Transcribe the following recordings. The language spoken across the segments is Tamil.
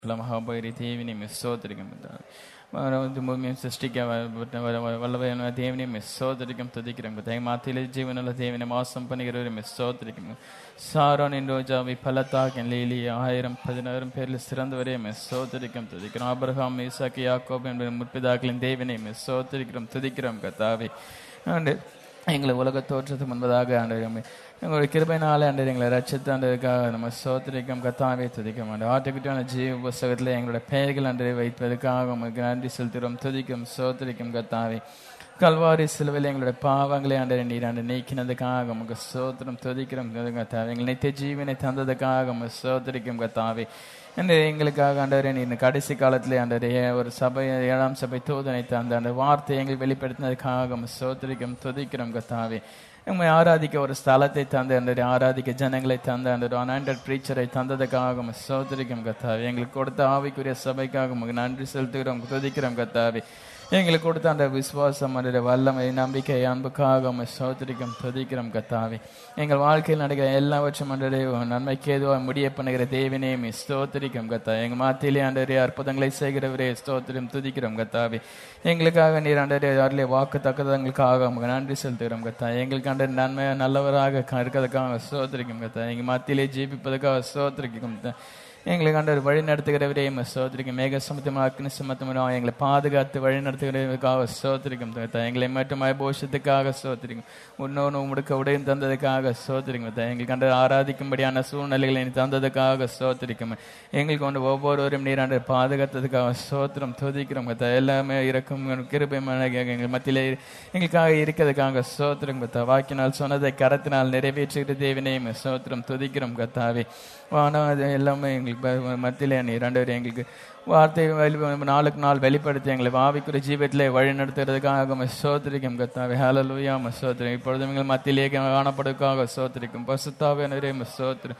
மகாபைரி தேவினை சோதரிக்கும் பூமியும் சிருஷ்டிக்க வல்லவையான தேவனையும் சோதரிக்கும் துதிக்கிறோம் தேங்க மாத்தில ஜீவனுள்ள தேவனை மாசம் பண்ணுகிறவரையும் சோதரிக்கும் சாரோனின் ரோஜாவை பலத்தாக்கின் லீலி ஆயிரம் பதினாயிரம் பேரில் சிறந்தவரையும் சோதரிக்கும் துதிக்கிறோம் ஆபிரகாம் ஈசாக்கு யாக்கோப் என்பது முற்பிதாக்களின் தேவனை சோதரிக்கிறோம் துதிக்கிறோம் கத்தாவை ஆண்டு எங்களை உலக தோற்றத்துக்கு முன்பதாக ஆண்டு எங்களுடைய கிருபைனாலே ஆண்டு எங்களை ரட்சித்து ஆண்டதுக்காக நம்ம சோத்திரிக்கும் கத்தாவே துதிக்கும் ஆண்டு ஆட்டுக்குட்டியான ஜீவ புஸ்தகத்தில் எங்களுடைய பெயர்கள் அன்று வைப்பதற்காக உங்களுக்கு நன்றி செலுத்துகிறோம் துதிக்கும் சோத்திரிக்கும் கத்தாவே கல்வாரி சிலுவையில் எங்களுடைய பாவங்களை ஆண்டு நீர் ஆண்டு நீக்கினதுக்காக உமக்கு சோத்திரம் துதிக்கிறோம் கத்தாவே எங்கள் நித்திய ஜீவனை தந்ததுக்காக உமக்கு சோத்திரிக்கும் கத்தாவே என்று எங்களுக்காக ஆண்டவரே நீ இந்த கடைசி காலத்திலே ஆண்டவரே ஒரு சபை ஏழாம் சபை தூதனை தந்த அந்த வார்த்தையை எங்களுக்கு வெளிப்படுத்தினதுக்காக உம்மை சோத்திரிக்கும் துதிக்கிறோம் கத்தாவே உண்மை ஆராதிக்க ஒரு ஸ்தலத்தை தந்து அந்த ஆராதிக்க ஜனங்களை தந்த அந்த அனாண்டட் ப்ரீச்சரை தந்ததுக்காக உம்மை சோத்திரிக்கும் கத்தாவே எங்களுக்கு கொடுத்த ஆவிக்குரிய சபைக்காக உங்களுக்கு நன்றி செலுத்துகிறோம் துதிக்கிறோம் கத்தாவே எங்களுக்கு கொடுத்த அந்த விசுவாசம் அந்த வல்லமை நம்பிக்கை அன்புக்காக உம்மை சோத்திரிக்கும் துதிக்கிறோம் கத்தாவே எங்கள் வாழ்க்கையில் நடக்கிற எல்லாவற்றும் அன்றே நன்மைக்கு ஏதுவாக முடிய பண்ணுகிற தேவனே மீ ஸ்தோத்திரிக்கும் கத்தா எங்க மாத்திலே ஆண்டரே அற்புதங்களை செய்கிறவரே ஸ்தோத்திரம் துதிக்கிறோம் கத்தாவே எங்களுக்காக நீர் ஆண்டரே அருளே வாக்கு தக்கதங்களுக்காக உங்களுக்கு நன்றி செலுத்துகிறோம் கத்தா எங்களுக்கு ஆண்டர் நன்மை நல்லவராக இருக்கிறதுக்காக ஸ்தோத்திரிக்கும் கத்தா எங்க மாத்திலே ஜீவிப்பதற்காக ஸ்தோத்திரிக்கும் எங்களுக்கு ஆண்டவர் வழி நடத்துகிறவரே சோதரிக்கும் மேக சமத்தமாக அக்னி சமத்தமாக எங்களை பாதுகாத்து வழி நடத்துகிறவருக்காக சோதரிக்கும் எங்களை மட்டும் போஷத்துக்காக சோதரிக்கும் இன்னொன்று முடுக்க உடையும் தந்ததுக்காக சோதரிக்கும் எங்களுக்கு ஆண்டவர் ஆராதிக்கும்படியான சூழ்நிலைகளை தந்ததுக்காக சோதரிக்கும் எங்களுக்கு வந்து ஒவ்வொருவரும் நீராண்டர் பாதுகாத்ததுக்காக சோத்திரம் துதிக்கிறோம் கத்தா எல்லாமே இறக்கும் கிருபை எங்கள் மத்தியிலே எங்களுக்காக இருக்கிறதுக்காக சோத்திரம் கத்தா வாக்கினால் சொன்னதை கரத்தினால் நிறைவேற்றுகிற தேவனையும் சோத்திரம் துதிக்கிறோம் கத்தாவே ஆனால் எல்லாமே எங்களுக்கு மத்தியிலே இரண்டு எங்களுக்கு வார்த்தை வெளி நாளுக்கு நாள் வெளிப்படுத்தி எங்களை வாவிக்குரிய ஜீவத்திலே வழி நடத்துறதுக்காக சோத்திரிக்கும் கத்தாவே ஹலலூயா சோத்திரம் இப்பொழுது எங்கள் மத்தியிலே காணப்படுவதற்காக சோத்திரிக்கும் பசுத்தாவே நிறைய சோத்திரம்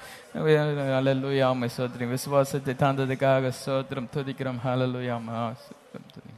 ஹலலூயா சோத்திரம் விசுவாசத்தை தந்ததுக்காக சோத்திரம் துதிக்கிறோம் ஹலலூயா சோத்திரம்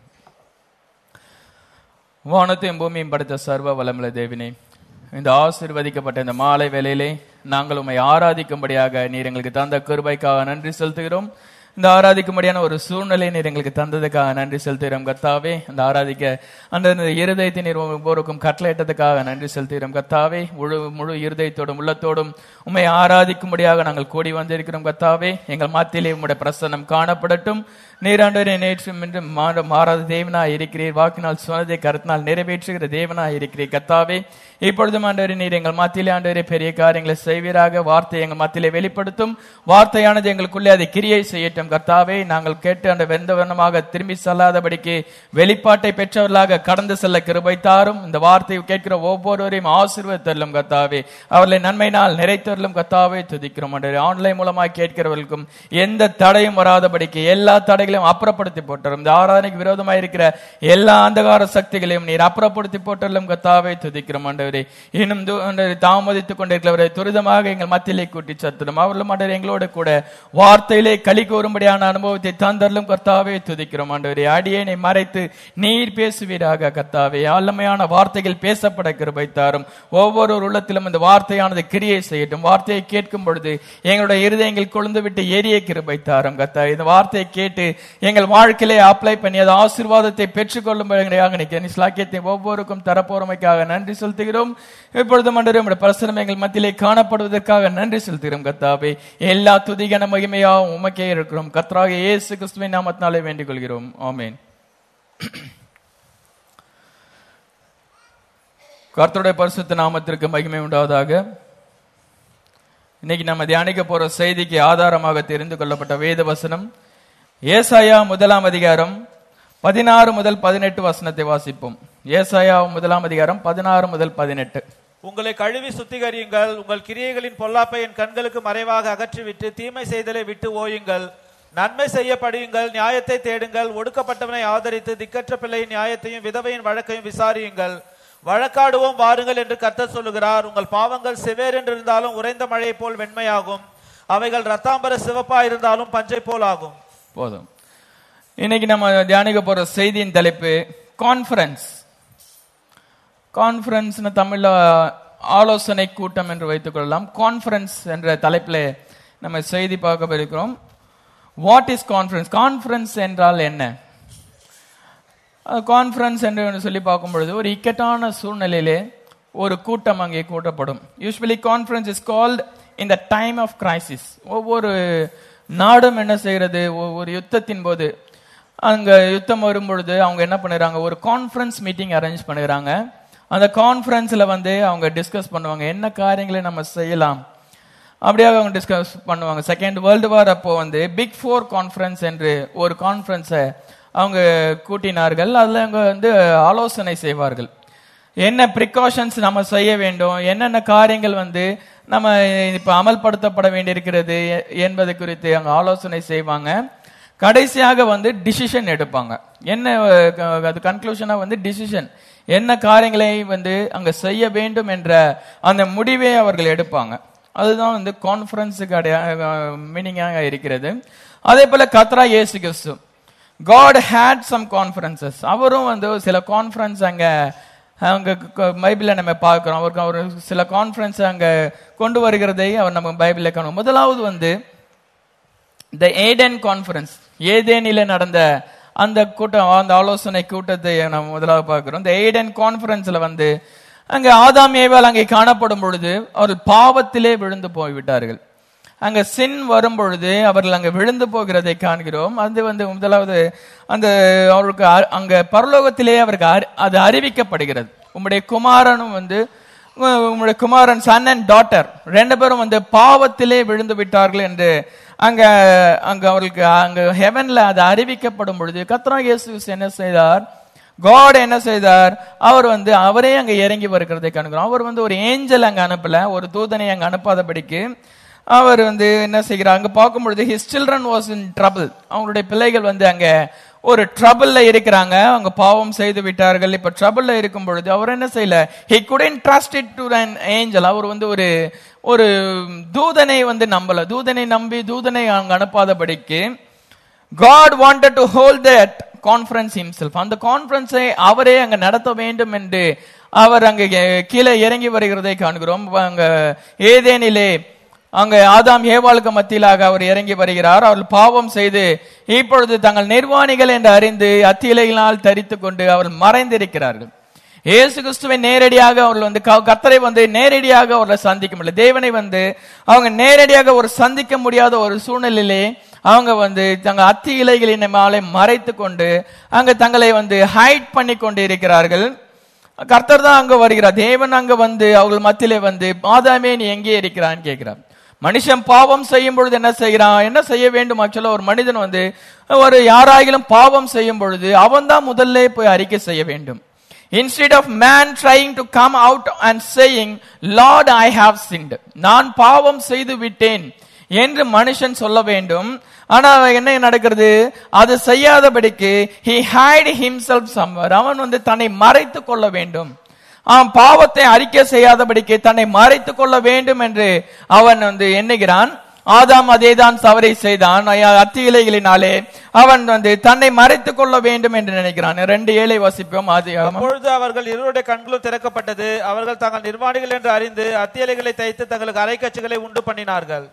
வானத்தையும் பூமியும் படைத்த சர்வ வளமுள்ள தேவினை இந்த ஆசிர்வதிக்கப்பட்ட இந்த மாலை வேலையிலே நாங்கள் உண்மை ஆராதிக்கும்படியாக நீர் எங்களுக்கு தந்த கிருபைக்காக நன்றி செலுத்துகிறோம் இந்த ஆராதிக்கும்படியான ஒரு சூழ்நிலை நீர் எங்களுக்கு தந்ததுக்காக நன்றி செலுத்துகிறோம் கத்தாவே இந்த ஆராதிக்க அந்த இருதயத்தை நீர் ஒவ்வொருக்கும் கட்டளையிட்டதுக்காக நன்றி செலுத்துகிறோம் கத்தாவே முழு முழு இருதயத்தோடும் உள்ளத்தோடும் உண்மை ஆராதிக்கும்படியாக நாங்கள் கூடி வந்திருக்கிறோம் கத்தாவே எங்கள் மத்தியிலே உம்முடைய பிரசன்னம் காணப்படட்டும் நீராண்டவரே நேற்றும் என்று மாறாத தேவனாய் இருக்கிறீர் வாக்கினால் சொன்னதை கருத்தினால் நிறைவேற்றுகிற தேவனாய் இருக்கிறீர் கத்தாவே இப்பொழுதும் ஆண்டவரே நீர் எங்கள் மத்தியிலே ஆண்டவரே பெரிய காரியங்களை செய்வீராக வார்த்தை எங்கள் மத்தியிலே வெளிப்படுத்தும் வார்த்தையானது எங்களுக்குள்ளே அதை கிரியை செய்யட்டும் கர்த்தாவே நாங்கள் கேட்டு அந்த வெந்தவனமாக திரும்பி செல்லாதபடிக்கு வெளிப்பாட்டை பெற்றவர்களாக கடந்து செல்ல கிருபை தாரும் இந்த வார்த்தை கேட்கிற ஒவ்வொருவரையும் ஆசீர்வதித்தரலும் கர்த்தாவே அவர்களை நன்மையினால் நிறைத்தரலும் கர்த்தாவே துதிக்கிறோம் ஆன்லைன் மூலமாக கேட்கிறவர்களுக்கும் எந்த தடையும் வராதபடிக்கு எல்லா தடைகளையும் அப்புறப்படுத்தி போட்டரும் இந்த ஆராதனைக்கு விரோதமாக இருக்கிற எல்லா அந்தகார சக்திகளையும் நீர் அப்புறப்படுத்தி போட்டரலும் கர்த்தாவே துதிக்கிறோம் ஆண்டவரே இன்னும் தாமதித்துக் கொண்டிருக்கிறவரை துரிதமாக எங்கள் மத்தியிலே கூட்டி சத்துடும் அவர்களும் ஆண்டவர் எங்களோட கூட வார்த்தையிலே களி கூறும்படியான அனுபவத்தை தந்தரலும் கர்த்தாவே துதிக்கிறோம் ஆண்டவரே அடியேனை மறைத்து நீர் பேசுவீராக கர்த்தாவே ஆளுமையான வார்த்தைகள் பேசப்பட கிருபை தாரும் ஒவ்வொரு உள்ளத்திலும் இந்த வார்த்தையானது கிரியை செய்யட்டும் வார்த்தையை கேட்கும் பொழுது எங்களுடைய இருதயங்கள் கொழுந்து விட்டு எரிய கிருபை தாரும் கத்தா இந்த வார்த்தையை கேட்டு எங்கள் வாழ்க்கையிலே அப்ளை பண்ணி அது ஆசீர்வாதத்தை பெற்றுக்கொள்ளும்படியாக நினைக்கிறேன் ஒவ்வொருக்கும் தரப்போறமைக்காக நன்றி செலுத்துகிறோம் இப்பொழுது மண்டலம் நம்முடைய பிரசனம் எங்கள் மத்தியிலே காணப்படுவதற்காக நன்றி செலுத்துகிறோம் கத்தாவே எல்லா துதிகன மகிமையாகவும் உமக்கே இருக்கிறோம் கத்ராக இயேசு கிறிஸ்துவின் நாமத்தினாலே வேண்டிக் கொள்கிறோம் ஆமேன் கர்த்தருடைய பரிசுத்த நாமத்திற்கு மகிமை உண்டாவதாக இன்னைக்கு நம்ம தியானிக்க போற செய்திக்கு ஆதாரமாக தெரிந்து கொள்ளப்பட்ட வேத வசனம் ஏசாயா முதலாம் அதிகாரம் பதினாறு முதல் பதினெட்டு வசனத்தை வாசிப்போம் ஏசாயா முதலாம் அதிகாரம் பதினாறு முதல் பதினெட்டு உங்களை கழுவி சுத்திகரியுங்கள் உங்கள் கிரியைகளின் பொல்லாப்பை என் கண்களுக்கு மறைவாக அகற்றிவிட்டு தீமை செய்தலை விட்டு ஓயுங்கள் நன்மை செய்யப்படுங்கள் நியாயத்தை தேடுங்கள் ஒடுக்கப்பட்டவனை ஆதரித்து திக்கற்ற பிள்ளையின் நியாயத்தையும் விதவையின் வழக்கையும் விசாரியுங்கள் வழக்காடுவோம் வாருங்கள் என்று கர்த்தர் சொல்லுகிறார் உங்கள் பாவங்கள் செவேர் என்று இருந்தாலும் உறைந்த மழை போல் வெண்மையாகும் அவைகள் ரத்தாம்பர சிவப்பா இருந்தாலும் பஞ்சை போல் ஆகும் போதும் இன்னைக்கு நம்ம தியானிக்க போற செய்தியின் தலைப்பு கான்ஃபரன்ஸ் கான்ஃபரன்ஸ்னு தமிழ்ல ஆலோசனை கூட்டம் என்று வைத்துக் கொள்ளலாம் கான்ஃபரன்ஸ் என்ற தலைப்பில் நம்ம செய்தி பார்க்க இருக்கிறோம் வாட் இஸ் கான்ஃபரன்ஸ் கான்ஃபரன்ஸ் என்றால் என்ன கான்ஃபரன்ஸ் என்று சொல்லி பார்க்கும் பொழுது ஒரு இக்கட்டான சூழ்நிலையிலே ஒரு கூட்டம் அங்கே கூட்டப்படும் usually conference is called in the time of crisis ஒவ்வொரு நாடும் என்ன செய்யறது ஒரு யுத்தத்தின் போது அங்க யுத்தம் வரும் பொழுது அவங்க என்ன பண்ணுறாங்க ஒரு கான்ஃபரன்ஸ் மீட்டிங் அரேஞ்ச் பண்ணுறாங்க அந்த கான்ஃபரன்ஸ்ல வந்து அவங்க டிஸ்கஸ் பண்ணுவாங்க என்ன காரியங்களை நம்ம செய்யலாம் அப்படியே அவங்க டிஸ்கஸ் பண்ணுவாங்க செகண்ட் வேர்ல்டு வார் அப்போ வந்து பிக் ஃபோர் கான்ஃபரன்ஸ் என்று ஒரு கான்ஃபரன்ஸை அவங்க கூட்டினார்கள் அதில் அவங்க வந்து ஆலோசனை செய்வார்கள் என்ன ப்ரிகாஷன்ஸ் நம்ம செய்ய வேண்டும் என்னென்ன காரியங்கள் வந்து நம்ம இப்போ அமல்படுத்தப்பட வேண்டியிருக்கிறது எ- என்பது குறித்து அங்கே ஆலோசனை செய்வாங்க கடைசியாக வந்து டிசிஷன் எடுப்பாங்க என்ன அஹ், அது கன்க்ளூஷனா வந்து டிசிஷன் என்ன காரியங்களை வந்து அங்க செய்ய வேண்டும் என்ற அந்த முடிவை அவர்கள் எடுப்பாங்க அதுதான் வந்து கான்ஃபரன்ஸுக்கு அடைய மீனிங்காக இருக்கிறது அதே போல கத்ரா இயேசு கிறிஸ்து காட் ஹேட் சம் கான்ஃபரன்சஸ் அவரும் வந்து சில கான்ஃபரன்ஸ் அங்க அங்க பைபிள்ல நம்ம பார்க்கிறோம் அவருக்கு அவர் சில கான்ஃபரன்ஸ் அங்க கொண்டு வருகிறதை அவர் நம்ம பைபிள்ல காணும் முதலாவது வந்து த ஏடென் கான்ஃபரன்ஸ் ஏதேனில நடந்த அந்த கூட்டம் அந்த ஆலோசனை கூட்டத்தை நம்ம முதலாவது பார்க்கிறோம் இந்த ஏடென் கான்ஃபரன்ஸ்ல வந்து அங்க ஆதாம் ஏவாள் அங்கே காணப்படும் பொழுது அவர்கள் பாவத்திலே விழுந்து போய்விட்டார்கள் அங்க சின் வரும் பொழுது அவர்கள் அங்க விழுந்து போகிறதை காண்கிறோம் அது வந்து முதலாவது அந்த அவருக்கு அ- அங்க பரலோகத்திலே அவருக்கு அறி- அது அறிவிக்கப்படுகிறது உம்முடைய குமாரனும் வந்து உ- உம்முடைய குமாரன் சன் அண்ட் டாட்டர் ரெண்டு பேரும் வந்து பாவத்திலே விழுந்து விட்டார்கள் என்று அங்க அங்க அவர்களுக்கு அங்க ஹெவன்ல அது அறிவிக்கப்படும் பொழுது கத்ரா இயேசு என்ன செய்தார் காட் என்ன செய்தார் அவர் வந்து அவரே அங்க இறங்கி வருகிறதை காண்கிறோம் அவர் வந்து ஒரு ஏஞ்சல் அங்க அனுப்பல ஒரு தூதனை அங்க அனுப்பாதபடிக்கு அவர் வந்து என்ன செய்கிறார் அங்க பார்க்கும் பொழுது his children was in trouble அவங்களுடைய பிள்ளைகள் வந்து அங்க ஒரு ட்ரபிள்ல இருக்கிறாங்க அவங்க பாவம் செய்து விட்டார்கள் இப்ப ட்ரபிள்ல இருக்கும் பொழுது அவர் என்ன செய்யல he couldn't trust it to an angel அவர் வந்து ஒரு ஒரு தூதனை வந்து நம்பல தூதனை நம்பி தூதனை அங்க அனுப்பாதபடிக்கு God wanted to hold that conference himself அந்த கான்ஃபரன்ஸை அவரே அங்க நடத்த வேண்டும் என்று அவர் அங்க கீழே இறங்கி வருகிறதை காண்கிறோம் அங்க ஏதேனிலே அங்க ஆதாம் ஏவாளுக்கு மத்தியிலாக அவர் இறங்கி வருகிறார் அவர்கள் பாவம் செய்து இப்பொழுது தங்கள் நிர்வாணிகள் என்று அறிந்து அத்தியிலையினால் தரித்து கொண்டு அவர்கள் மறைந்திருக்கிறார்கள் இயேசு கிறிஸ்துவை நேரடியாக அவர்கள் வந்து க- கர்த்தரை வந்து நேரடியாக அவர்களை சந்திக்க முடியல தேவனை வந்து அவங்க நேரடியாக ஒரு சந்திக்க முடியாத ஒரு சூழ்நிலையிலே அவங்க வந்து தங்க அத்தி இலைகளின் மேலே மறைத்து கொண்டு அங்க தங்களை வந்து ஹைட் பண்ணி கொண்டு இருக்கிறார்கள் கர்த்தர் தான் அங்க வருகிறார் தேவன் அங்க வந்து அவர்கள் மத்தியிலே வந்து ஆதாமே நீ எங்கே இருக்கிறான்னு கேட்கிறார் மனுஷன் பாவம் செய்யும் பொழுது என்ன செய்கிறான் என்ன செய்ய வேண்டும் ஆக்சுவலா ஒரு மனிதன் வந்து ஒரு யாராயிலும் பாவம் செய்யும் பொழுது அவன் தான் முதல்ல போய் அறிக்கை செய்ய வேண்டும் instead of man trying to come out and saying Lord I have sinned நான் பாவம் செய்து விட்டேன் என்று மனுஷன் சொல்ல வேண்டும் ஆனா என்ன நடக்கிறது அது செய்யாதபடிக்கு he hide himself somewhere அவன் வந்து தன்னை மறைத்துக் கொள்ள வேண்டும் அவன் பாவத்தை அறிக்கை செய்யாதபடிக்கு தன்னை மறைத்துக் கொள்ள வேண்டும் என்று அவன் வந்து எண்ணுகிறான் ஆதாம் அதேதான் தவறை செய்தான் ஐயா- அத்தி இலைகளினாலே அவன் வந்து தன்னை மறைத்துக் கொள்ள வேண்டும் என்று நினைக்கிறான் ரெண்டு ஏழை வசிப்போம் அது அப்பொழுது அவர்கள் இருவருடைய கண்களும் திறக்கப்பட்டது அவர்கள் தங்கள் நிர்வாணிகள் என்று அறிந்து அத்தியலைகளை தைத்து தங்களுக்கு அரைக்கச்சுகளை உண்டு பண்ணினார்கள்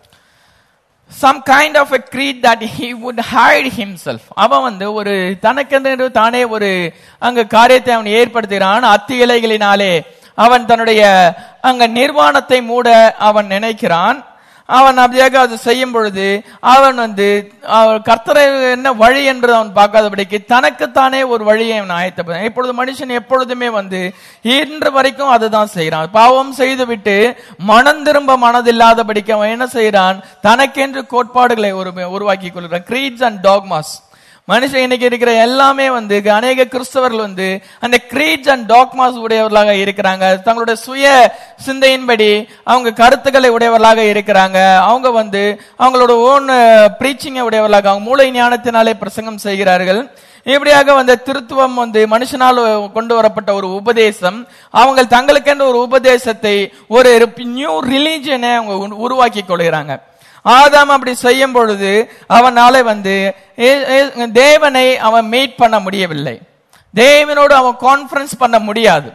some kind of a creed that he would hide himself அவன் வந்து ஒரு தனக்கென்று தானே ஒரு அங்க காரியத்தை அவன் ஏற்படுத்துகிறான் அத்தி இலைகளினாலே அவன் தன்னுடைய அங்க நிர்வாணத்தை மூட அவன் நினைக்கிறான் அவன் அப்படியாக அது செய்யும் பொழுது அவன் வந்து அவன் கர்த்தரை என்ன வழி என்று அவன் பார்க்காதபடிக்கு தனக்குத்தானே ஒரு வழியை அவன் ஆயத்தப்படுறான் இப்பொழுது மனுஷன் எப்பொழுதுமே வந்து இன்று வரைக்கும் அதுதான் செய்யறான் பாவம் செய்துவிட்டு மனம் திரும்ப மனதில்லாதபடிக்கு அவன் என்ன செய்யறான் தனக்கென்று கோட்பாடுகளை ஒரு உருவாக்கி கொள்கிறான் creeds அண்ட் டாக்மாஸ் மனுஷன் இன்னைக்கு இருக்கிற எல்லாமே வந்து அநேக கிறிஸ்தவர்கள் வந்து அந்த creeds அண்ட் டாக்மாஸ் உடையவர்களாக இருக்கிறாங்க தங்களுடைய சுய சிந்தையின்படி அவங்க கருத்துக்களை உடையவர்களாக இருக்கிறாங்க அவங்க வந்து அவங்களோட ஓன் ப்ரீச்சிங்கை உடையவர்களாக அவங்க மூளை ஞானத்தினாலே பிரசங்கம் செய்கிறார்கள் இப்படியாக வந்து திருத்துவம் வந்து மனுஷனால் கொண்டு வரப்பட்ட ஒரு உபதேசம் அவங்க தங்களுக்கென்று ஒரு உபதேசத்தை ஒரு நியூ ரிலீஜனை அவங்க உரு- உருவாக்கி கொள்கிறாங்க ஆதாம் அப்படி செய்யும் பொழுது அவனால வந்து ஏ- ஏ- தேவனை அவன் மீட் பண்ண முடியவில்லை தேவனோடு அவன் கான்ஃபரன்ஸ் பண்ண முடியாது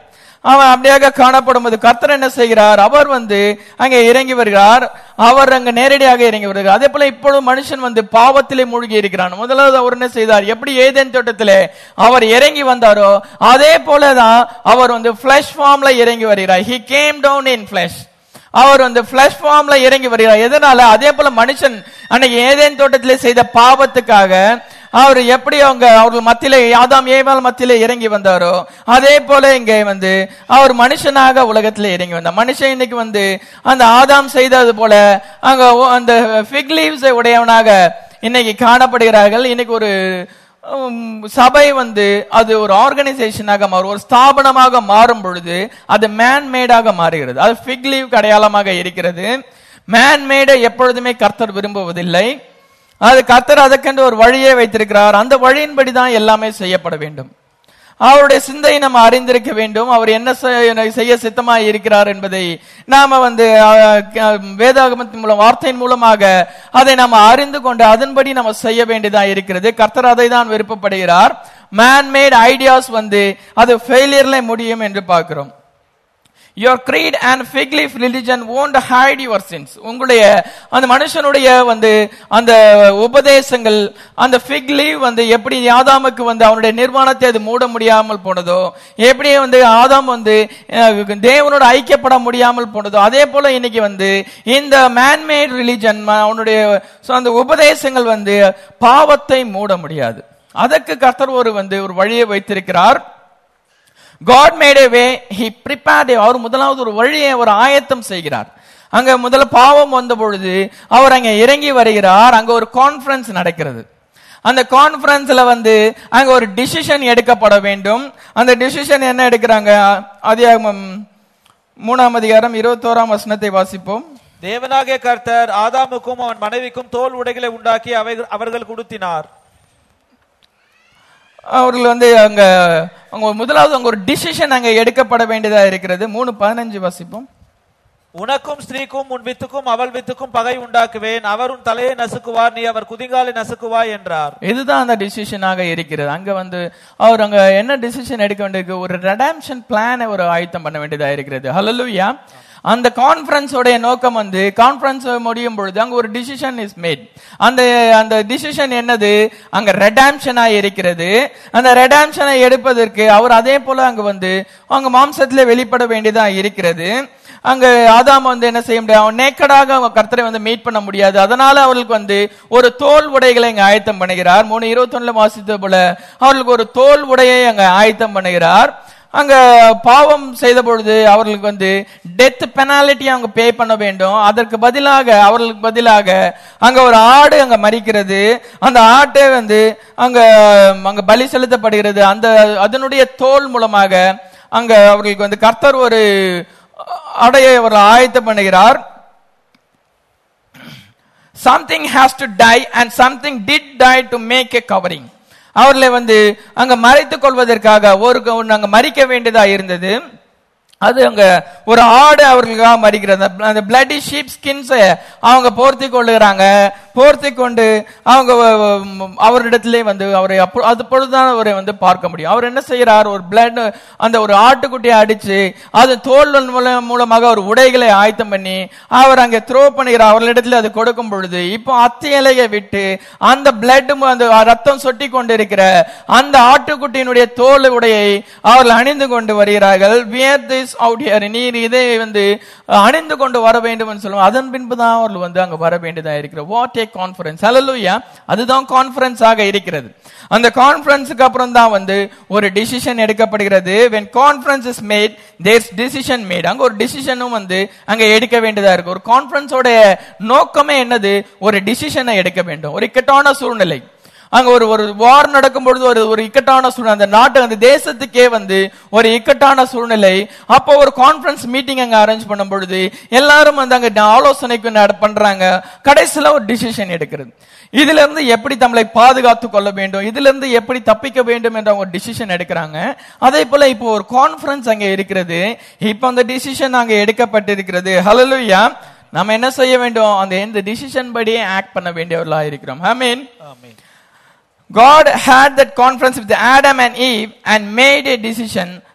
அவன் அப்படியாக காணப்படும் போது கர்த்தர் என்ன செய்கிறார் அவர் வந்து அங்கே இறங்கி வருகிறார் அவர் அங்க நேரடியாக இறங்கி வருகிறார் அதே போல இப்பொழுது மனுஷன் வந்து பாவத்திலே மூழ்கி இருக்கிறான் முதலாவது அவர் என்ன செய்தார் எப்படி ஏதேன் தோட்டத்திலே அவர் இறங்கி வந்தாரோ அதே போலதான் அவர் வந்து ஃபிளஷ் ஃபார்ம்ல இறங்கி வருகிறார் he came down in flesh அவர் வந்து பிளஷ் ஃபார்ம்ல இறங்கி வருகிறார் எதனால அதே போல மனுஷன் அன்னைக்கு ஏதேன் தோட்டத்திலே செய்த பாவத்துக்காக அவர் எப்படி அவங்க அவர்கள் மத்தியிலே யாதாம் ஏவாள் மத்தியிலே இறங்கி வந்தாரோ அதே போல இங்கே வந்து அவர் மனுஷனாக உலகத்திலே இறங்கி வந்தார் மனுஷன் இன்னைக்கு வந்து அந்த ஆதாம் செய்தது போல அங்க ஒ- அந்த ஃபிக் லீவ்ஸ் உடையவனாக இன்னைக்கு காணப்படுகிறார்கள் இன்னைக்கு ஒரு உம், சபை வந்து அது ஒரு ஆர்கனைசேஷனாக மாறும் ஒரு ஸ்தாபனமாக மாறும் பொழுது அது மேன் மேடாக மாறுகிறது அது ஃபிக் லீவ் அடையாளமாக இருக்கிறது மேன் மேடை எப்பொழுதுமே கர்த்தர் விரும்புவதில்லை அது கர்த்தர் அதற்கென்று ஒரு வழியை வைத்திருக்கிறார் அந்த வழியின்படி தான் எல்லாமே செய்யப்பட வேண்டும் அவருடைய சிந்தையை நம்ம அறிந்திருக்க வேண்டும் அவர் என்ன செய்- செய்ய சித்தமாய் இருக்கிறார் என்பதை நாம வந்து அஹ், க- வேதாகமத்தின் மூலம் வார்த்தையின் மூலமாக அதை நாம அறிந்து கொண்டு அதன்படி நம்ம செய்ய வேண்டியதா இருக்கிறது கர்த்தர் அதை தான் விருப்பப்படுகிறார் மேன் மேட் ஐடியாஸ் வந்து அது ஃபெயிலியர்ல முடியும் என்று பார்க்கிறோம் your creed and fig leaf religion won't hide your sins உங்களுடைய அந்த மனுஷனுடைய வந்து அந்த உபதேசங்கள் அந்த fig leaf வந்து எப்படி ஆதாமுக்கு வந்து அவனுடைய நிர்வாணத்தை அது மூட முடியாமல் போனதோ எப்படி வந்து ஆதாம் வந்து அஹ், தேவனோட ஐக்கியப்பட முடியாமல் போனதோ அதே போல இன்னைக்கு வந்து இந்த மேன்மேட் ரிலிஜன் அவனுடைய so அந்த உபதேசங்கள் வந்து பாவத்தை மூட முடியாது அதற்கு கர்த்தர் ஒரு வந்து ஒரு வழியை வைத்திருக்கிறார் God made a way he prepared a- அவர் முதலாவது ஒரு வழியை ஒரு ஆயத்தம் செய்கிறார் அங்க முதல்ல பாவம் வந்த பொழுது அவர் அங்க இறங்கி வருகிறார் அங்க ஒரு கான்ஃபரன்ஸ் நடக்கிறது அந்த கான்ஃபரன்ஸ்ல வந்து அங்க ஒரு டிசிஷன் எடுக்கப்பட வேண்டும் அந்த டிசிஷன் என்ன எடுக்கிறாங்க அதிகாரம் மூணாம் அதிகாரம் இருபத்தோராம் வசனத்தை வாசிப்போம் தேவனாகிய கர்த்தர் ஆதாமுக்கும் அவன் மனைவிக்கும் தோல் உடைகளை உண்டாக்கி அவை அவர்கள் கொடுத்தினார் அவர்கள் வந்து அங்க அங்க முதலாவது அங்க ஒரு டிசிஷன் அங்க எடுக்கப்பட வேண்டியதா இருக்கிறது மூணு பதினஞ்சு வாசிப்போம் உனக்கும் ஸ்திரீக்கும் உன் வித்துக்கும் அவள் வித்துக்கும் பகை உண்டாக்குவேன் அவர் உன் தலையை நசுக்குவார் நீ அவர் குதிங்காலை நசுக்குவாய் என்றார் இதுதான் அந்த டிசிஷனாக இருக்கிறது அங்க வந்து அவர் அங்க என்ன டிசிஷன் எடுக்க வேண்டியிருக்கு ஒரு ரெடாம்ஷன் பிளானை ஒரு ஆயத்தம் பண்ண வேண்டியதா இருக்கிறது ஹalleluya அந்த கான்ஃபரன்ஸோடைய நோக்கம் வந்து கான்ஃபரன்ஸ் முடியும் பொழுது அங்க ஒரு டிசிஷன் இஸ் மேட் அந்த அந்த டிசிஷன் என்னது அங்க ரெடாம்ஷனா இருக்கிறது அந்த ரெடாம்ஷனை எடுப்பதற்கு அவர் அதே போல அங்க வந்து அங்க மாம்சத்திலே வெளிப்பட வேண்டியதா இருக்கிறது அங்க ஆதாம் வந்து என்ன செய்ய முடியாது அவன் நேக்கடாக அவன் கர்த்தரை வந்து மீட் பண்ண முடியாது அதனால அவர்களுக்கு வந்து ஒரு தோல் உடைகளை இங்க ஆயத்தம் பண்ணுகிறார் மூணு இருபத்தொன்னுல வாசித்தது போல அவர்களுக்கு ஒரு தோல் உடையை அங்க ஆயத்தம் பண்ணுகிறார் அங்க பாவம் செய்த பொழுது அவர்களுக்கு வந்து டெத் பெனாலிட்டி அவங்க பே பண்ண வேண்டும் அதற்கு பதிலாக அவர்களுக்கு பதிலாக அங்க ஒரு ஆடு அங்க மறிக்கிறது அந்த ஆட்டை வந்து அங்க அங்க பலி செலுத்தப்படுகிறது அந்த அதனுடைய தோல் மூலமாக அங்க அவர்களுக்கு வந்து கர்த்தர் ஒரு அடைய அவர் ஆயத்தம் பண்ணுகிறார் something has to die and something did die to make a covering அவர்களை வந்து அங்க மறைத்துக் கொள்வதற்காக ஒரு ஒண்ணு அங்க மறிக்க வேண்டியதா இருந்தது அது அங்க ஒரு ஆடு அவர்களுக்காக மறிக்கிறது அந்த- அந்த பிளட்டி ஷீப் ஸ்கின்ஸை அவங்க போர்த்தி கொள்ளுகிறாங்க போர்த்தி கொண்டு அவங்க வ- வ- அவரிடத்திலே வந்து அவரை அப்போ அது பொழுதுதான் அவரை வந்து பார்க்க முடியும் அவர் என்ன செய்யறார் ஒரு பிளட் அந்த ஒரு ஆட்டுக்குட்டியை அடிச்சு அது தோல் மூலம் மூலமாக ஒரு உடைகளை ஆயத்தம் பண்ணி அவர் அங்கே த்ரோ பண்ணுகிறார் அவர்களிடத்தில் அது கொடுக்கும் பொழுது இப்போ அத்தி இலையை விட்டு அந்த பிளட் அந்த ரத்தம் சொட்டி கொண்டிருக்கிற அந்த ஆட்டுக்குட்டியினுடைய தோல் உடையை அவர்கள் அணிந்து கொண்டு வருகிறார்கள் வியர் திஸ் அவுட் ஹியர் நீர் இதை வந்து அணிந்து கொண்டு வர வேண்டும் என்று சொல்லுவோம் அதன் பின்பு தான் அவர்கள் வந்து அங்க வர வேண்டியதா இருக்கிற வாட் ஏ கான்ஃபரன்ஸ் ஹalleluya அதுதான் கான்ஃபரன்ஸ் ஆக இருக்கிறது அந்த கான்ஃபரன்ஸுக்கு அப்புறம் தான் வந்து ஒரு டிசிஷன் எடுக்கப்படுகிறது when conference is made there's decision made அங்க ஒரு டிசிஷனும் வந்து அங்க எடுக்க வேண்டியதா இருக்கு ஒரு கான்ஃபரன்ஸோட நோக்கமே என்னது ஒரு டிசிஷனை எடுக்க வேண்டும் ஒரு இக்கட்டான சூழ்நிலை அங்க ஒரு ஒரு வார் நடக்கும் பொழுது ஒரு ஒரு இக்கட்டான சூழ்நிலை அந்த நாட்டு அந்த தேசத்துக்கே வந்து ஒரு இக்கட்டான சூழ்நிலை அப்போ ஒரு கான்ஃபரன்ஸ் மீட்டிங் அங்க அரேஞ்ச் பண்ணும் பொழுது எல்லாரும் வந்து அங்க ஆலோசனைக்கு நட- பண்றாங்க கடைசியில ஒரு டிசிஷன் எடுக்கிறது இதுல இருந்து எப்படி தங்களை பாதுகாத்து கொள்ள வேண்டும் இதுல இருந்து எப்படி தப்பிக்க வேண்டும் என்ற ஒரு டிசிஷன் எடுக்கிறாங்க அதே போல இப்போ ஒரு கான்ஃபரன்ஸ் அங்க இருக்கிறது இப்போ அந்த டிசிஷன் அங்க எடுக்கப்பட்டிருக்கிறது ஹalleluya நம்ம என்ன செய்ய வேண்டும் அந்த எந்த டிசிஷன் படியே ஆக்ட் பண்ண வேண்டியவர்களா இருக்கிறோம் I mean God had that conference with Adam and Eve and made a decision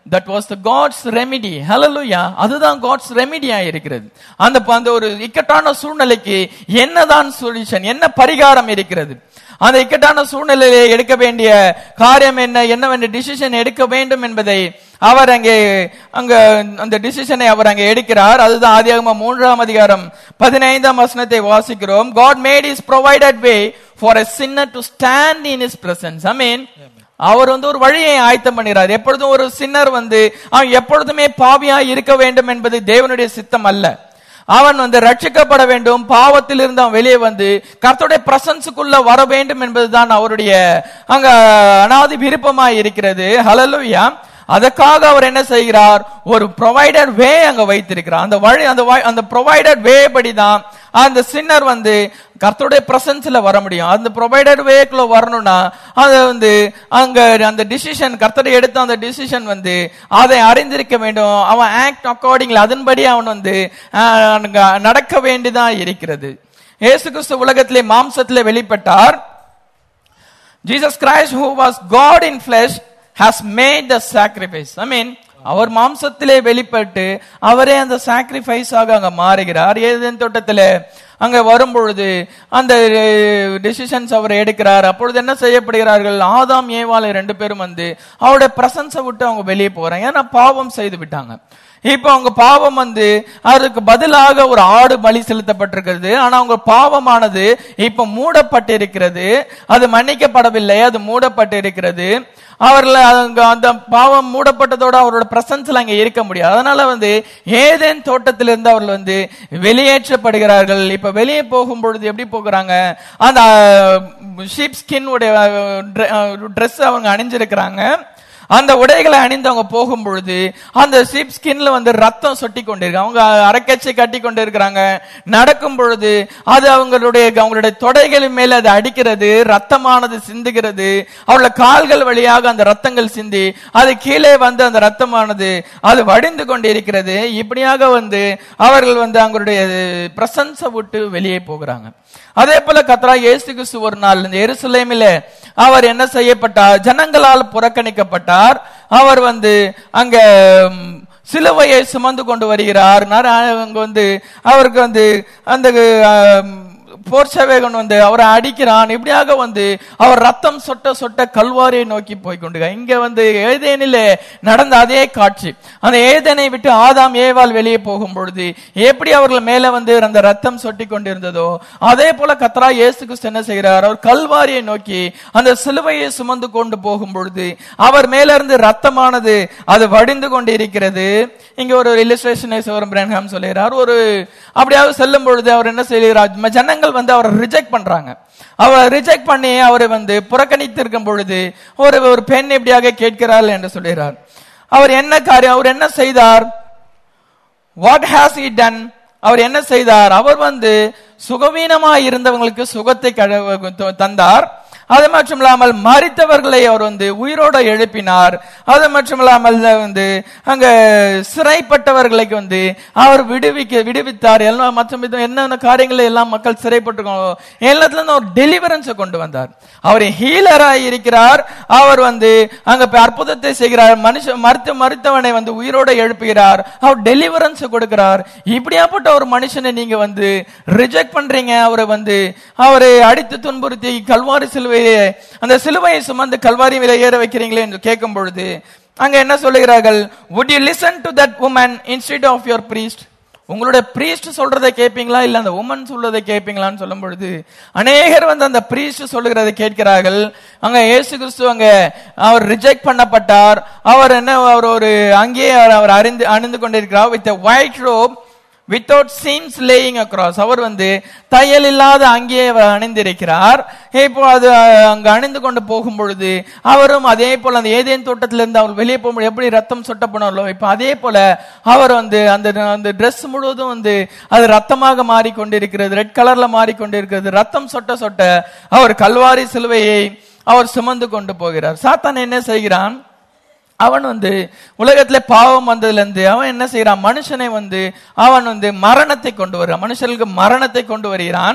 that was the God's remedy ஹalleluya அதுதான் காட்ஸ் ரெமிடியா இருக்கிறது அந்த அந்த ஒரு இக்கட்டான சூழ்நிலைக்கு என்னதான் சொல்யூஷன் என்ன பரிகாரம் இருக்கிறது அந்த இக்கட்டான சூழ்நிலையிலே எடுக்க வேண்டிய காரியம் என்ன என்னவென்ற டிசிஷன் எடுக்க வேண்டும் என்பதை அவர் அங்கே அங்க அந்த டிசிஷனை அவர் அங்கே எடுக்கிறார் அதுதான் ஆதியாகம மூன்றாம் அதிகாரம் பதினைந்தாம் வசனத்தை வாசிக்கிறோம் God made is provided way for a sinner to stand in his presence i mean அவர் வந்து ஒரு வழியை ஆயத்தம் பண்ணுகிறார் எப்பொழுதும் ஒரு சின்னர் வந்து அவன் எப்பொழுதுமே பாவியா இருக்க வேண்டும் என்பது தேவனுடைய சித்தம் அல்ல அவன் வந்து ரட்சிக்கப்பட வேண்டும் பாவத்தில் இருந்து அவன் வெளியே வந்து கர்த்தருடைய பிரசன்ஸுக்குள்ள வர வேண்டும் என்பதுதான் அவருடைய அங்க அனாதி விருப்பமாய் இருக்கிறது ஹalleluya அதற்காக அவர் என்ன செய்கிறார் ஒரு ப்ரொவைடட் வே அங்க வைத்திருக்கிறார் அந்த வழி அந்த வழி- அந்த ப்ரொவைடட் வே படி தான் அந்த சின்னர் வந்து கர்த்தருடைய பிரசன்ஸ்ல வர முடியும் அந்த ப்ரொவைடட் வேக்குள்ள வரணும்னா அது வந்து அங்க அந்த டிசிஷன் கர்த்தரை எடுத்த அந்த டிசிஷன் வந்து அதை அறிந்திருக்க வேண்டும் அவன் ஆக்ட் அக்கார்டிங்ல அதன்படி அவன் வந்து ஆஹ், அங்க நடக்க வேண்டியதான் இருக்கிறது இயேசு கிறிஸ்து உலகத்திலே மாம்சத்திலே வெளிப்பட்டார் Jesus Christ who was God in flesh has made the sacrifice. I mean, அவர் மாம்சத்திலே வெளிப்பட்டு அவரே அந்த சாக்ரிஃபைஸ் ஆக அங்க மாறுகிறார் ஏதேன் தோட்டத்திலே அங்க வரும்பொழுது அந்த டெசிஷன்ஸ் அவர் எடுக்கிறார் அப்பொழுது என்ன செய்யப்படுகிறார்கள் ஆதாம் ஏவாள் ரெண்டு பேரும் வந்து அவருடைய பிரசன்ஸை விட்டு அவங்க வெளியே போறாங்க ஏன்னா பாவம் செய்து விட்டாங்க இப்போ அவங்க பாவம் வந்து அதுக்கு பதிலாக ஒரு ஆடு பலி செலுத்தப்பட்டிருக்கிறது ஆனா அவங்க பாவமானது இப்ப மூடப்பட்டிருக்கிறது அது மன்னிக்கப்படவில்லை அது மூடப்பட்டிருக்கிறது அவர்கள் அங்க அந்த பாவம் மூடப்பட்டதோட அவரோட பிரசன்ஸ்ல அங்க இருக்க முடியாது அதனால வந்து ஏதேன் தோட்டத்திலிருந்து அவர்கள் வந்து வெளியேற்றப்படுகிறார்கள் இப்ப வெளியே போகும் பொழுது எப்படி போகிறாங்க அந்த ஷீப் ஸ்கின் உடைய ட்ரெஸ் அவங்க அணிஞ்சிருக்கிறாங்க அந்த உடைகளை அணிந்து அவங்க போகும் பொழுது அந்த சீப் ஸ்கின்ல வந்து ரத்தம் சொட்டி கொண்டிருக்கு அவங்க அரைக்கச்சை கட்டி கொண்டு இருக்கிறாங்க நடக்கும் பொழுது அது அவங்களுடைய அவங்களுடைய தொடைகளின் மேல அது அடிக்கிறது ரத்தமானது சிந்துகிறது அவங்களோட கால்கள் வழியாக அந்த ரத்தங்கள் சிந்தி அது கீழே வந்து அந்த ரத்தமானது அது வடிந்து கொண்டிருக்கிறது இப்படியாக வந்து அவர்கள் வந்து அவங்களுடைய பிரசன்ஸை விட்டு வெளியே போகிறாங்க அதே போல கத்ரா இயேசு கிறிஸ்து ஒரு நாள் இந்த எருசலேமிலே அவர் என்ன செய்யப்பட்டார் ஜனங்களால் புறக்கணிக்கப்பட்டார் அவர் வந்து அங்க ம், சிலுவையை சுமந்து கொண்டு வருகிறார் நர- அங்க வந்து அவருக்கு வந்து அந்த ஆம், போர் சேவகன் வந்து அவரை அடிக்கிறான் இப்படியாக வந்து அவர் ரத்தம் சொட்ட சொட்ட கல்வாரியை நோக்கி போய் கொண்டு இங்க வந்து ஏதேனிலே நடந்த அதே காட்சி அந்த ஏதேனை விட்டு ஆதாம் ஏவாள் வெளியே போகும் பொழுது எப்படி அவர்கள் மேல வந்து அந்த ரத்தம் சொட்டி கொண்டிருந்ததோ அதே போல கத்ரா இயேசு கிறிஸ்து என்ன செய்கிறார் அவர் கல்வாரியை நோக்கி அந்த சிலுவையை சுமந்து கொண்டு போகும் பொழுது அவர் மேல இருந்து ரத்தமானது அது வடிந்து கொண்டு இருக்கிறது இங்க ஒரு இல்லஸ்ட்ரேஷன் சிவரம் பிரேன்ஹாம் சொல்லுகிறார் ஒரு அப்படியாக செல்லும் பொழுது அவர் என்ன செய்கிறார் ம- ஜனங்கள் வந்து அவரை ரிஜெக்ட் பண்றாங்க அவரை ரிஜெக்ட் பண்ணி அவரை வந்து புறக்கணித்திருக்கும் பொழுது ஒரு ஒரு பெண் இப்படியாக கேட்கிறாள் என்று சொல்கிறார் அவர் என்ன காரியம் அவர் என்ன செய்தார் வாட் ஹாஸ் he டன் அவர் என்ன செய்தார் அவர் வந்து சுகவீனமா இருந்தவங்களுக்கு சுகத்தை கழ- தந்தார் அது மட்டும் இல்லாமல் மறித்தவர்களை அவர் வந்து உயிரோட எழுப்பினார் அது மட்டும் இல்லாமல் வந்து அங்க சிறைப்பட்டவர்களுக்கு வந்து அவர் விடுவிக்க விடுவித்தார் எல்லாம் மற்றும் இது என்னென்ன காரியங்களை எல்லாம் மக்கள் சிறைப்பட்டிருக்கோம் எல்லாத்துல இருந்து ஒரு டெலிவரன்ஸை கொண்டு வந்தார் அவர் ஹீலராய் இருக்கிறார் அவர் வந்து அங்க போய் அற்புதத்தை செய்கிறார் மனுஷ மருத்து மருத்துவனை வந்து உயிரோட எழுப்புகிறார் அவர் டெலிவரன்ஸ் கொடுக்கிறார் இப்படியாப்பட்ட ஒரு மனுஷனை நீங்க வந்து ரிஜெக்ட் பண்றீங்க அவரை வந்து அவரை அடித்து துன்புறுத்தி கல்வாரி சிலுவையை அந்த சிலுவையை சுமந்து கல்வாரி மேல ஏற வைக்கிறீங்களே என்று கேட்கும் பொழுது அங்க என்ன சொல்லுகிறார்கள் would you listen to that woman instead of your priest உங்களுடைய பிரீஸ்ட் சொல்றதை கேட்பீங்களா இல்ல அந்த உமன் சொல்றதை கேட்பீங்களான்னு சொல்லும் பொழுது அநேகர் வந்து அந்த பிரீஸ்ட் சொல்லுகிறதை கேட்கிறார்கள் அங்க இயேசு கிறிஸ்து அங்க அவர் ரிஜெக்ட் பண்ணப்பட்டார் அவர் என்ன அவர் ஒரு அங்கேயே அவர் அவர் அறிந்து அணிந்து கொண்டிருக்கிறார் with white robe without seams laying across அவர் வந்து தையல் இல்லாத அங்கேயே அவர் அணிந்திருக்கிறார் இப்போ அது அஹ், அங்க அணிந்து கொண்டு போகும் பொழுது அவரும் அதே போல அந்த ஏதேன் தோட்டத்திலிருந்து அவர் வெளியே போகும்போது எப்படி ரத்தம் சொட்டப்படலோ இப்போ அதே போல அவர் வந்து அந்த அந்த Dress முழுவதும் வந்து அது ரத்தமாக மாறிக்கொண்டிருக்கிறது ரெட் கலர்ல மாறிக்கொண்டிருக்கிறது ரத்தம் சொட்ட சொட்ட அவர் கல்வாரி சிலுவையை அவர் சுமந்து கொண்டு போகிறார் சாத்தான் என்ன செய்கிறான் அவன் வந்து உலகத்துல பாவம் வந்ததுல இருந்து அவன் என்ன செய்யறான் மனுஷனை வந்து அவன் வந்து மரணத்தை கொண்டு வருகிறான் மனுஷர்களுக்கு மரணத்தை கொண்டு வருகிறான்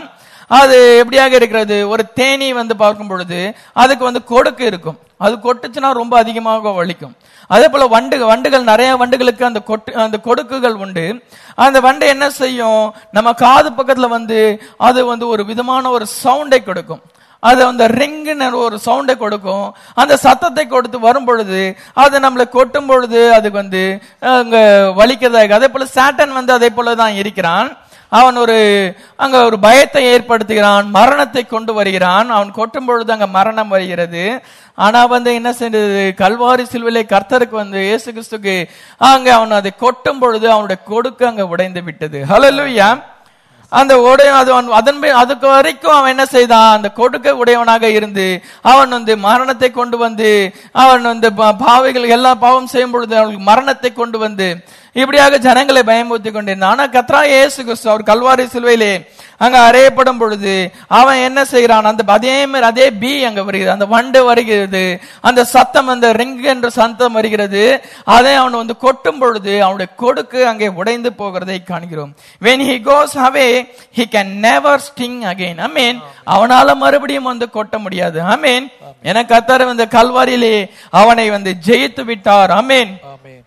அது எப்படியாக இருக்கிறது ஒரு தேனி வந்து பார்க்கும் பொழுது அதுக்கு வந்து கொடுக்கு இருக்கும் அது கொட்டுச்சுன்னா ரொம்ப அதிகமாக வலிக்கும் அதே போல வண்டு வண்டுகள் நிறைய வண்டுகளுக்கு அந்த கொட்டு அந்த கொடுக்குகள் உண்டு அந்த வண்டு என்ன செய்யும் நம்ம காது பக்கத்துல வந்து அது வந்து ஒரு விதமான ஒரு சவுண்டை கொடுக்கும் அது அந்த ரிங்குன்னு ஒரு சவுண்டை கொடுக்கும் அந்த சத்தத்தை கொடுத்து வரும் பொழுது அது நம்மளை கொட்டும் பொழுது அதுக்கு வந்து அங்க வலிக்கிறதாக அதே போல சாட்டன் வந்து அதே போல தான் இருக்கிறான் அவன் ஒரு அங்க ஒரு பயத்தை ஏற்படுத்துகிறான் மரணத்தை கொண்டு வருகிறான் அவன் கொட்டும் பொழுது அங்க மரணம் வருகிறது ஆனா வந்து என்ன செய்தது கல்வாரி சிலுவிலை கர்த்தருக்கு வந்து இயேசு கிறிஸ்துக்கு அங்க அவன் அதை கொட்டும் பொழுது அவனுடைய கொடுக்கு அங்க உடைந்து விட்டது ஹalleluya அந்த உடைய அது அவன் அதன் பி- அதுக்கு வரைக்கும் அவன் என்ன செய்தான் அந்த கொடுக்க உடையவனாக இருந்து அவன் வந்து மரணத்தை கொண்டு வந்து அவன் வந்து பா- பாவிகள் எல்லா பாவம் செய்யும் பொழுது அவர்களுக்கு மரணத்தை கொண்டு வந்து இப்படியாக ஜனங்களை பயமுறுத்தி கொண்டிருந்தான் ஆனா கத்ரா இயேசு கிறிஸ்து அவர் கல்வாரி சிலுவையிலே அங்க அறையப்படும் பொழுது அவன் என்ன செய்கிறான் அந்த அதே மாதிரி அதே பி அங்க வருகிறது அந்த வண்டு வருகிறது அந்த சத்தம் அந்த ரிங் என்ற சத்தம் வருகிறது அதை அவன் வந்து கொட்டும் பொழுது அவனுடைய கொடுக்கு அங்கே உடைந்து போகிறதை காண்கிறோம் when he goes away he can never sting again i mean அவனால மறுபடியும் வந்து கொட்ட முடியாது i mean என கத்தர் இந்த கல்வாரியிலே அவனை வந்து ஜெயித்து விட்டார் i mean amen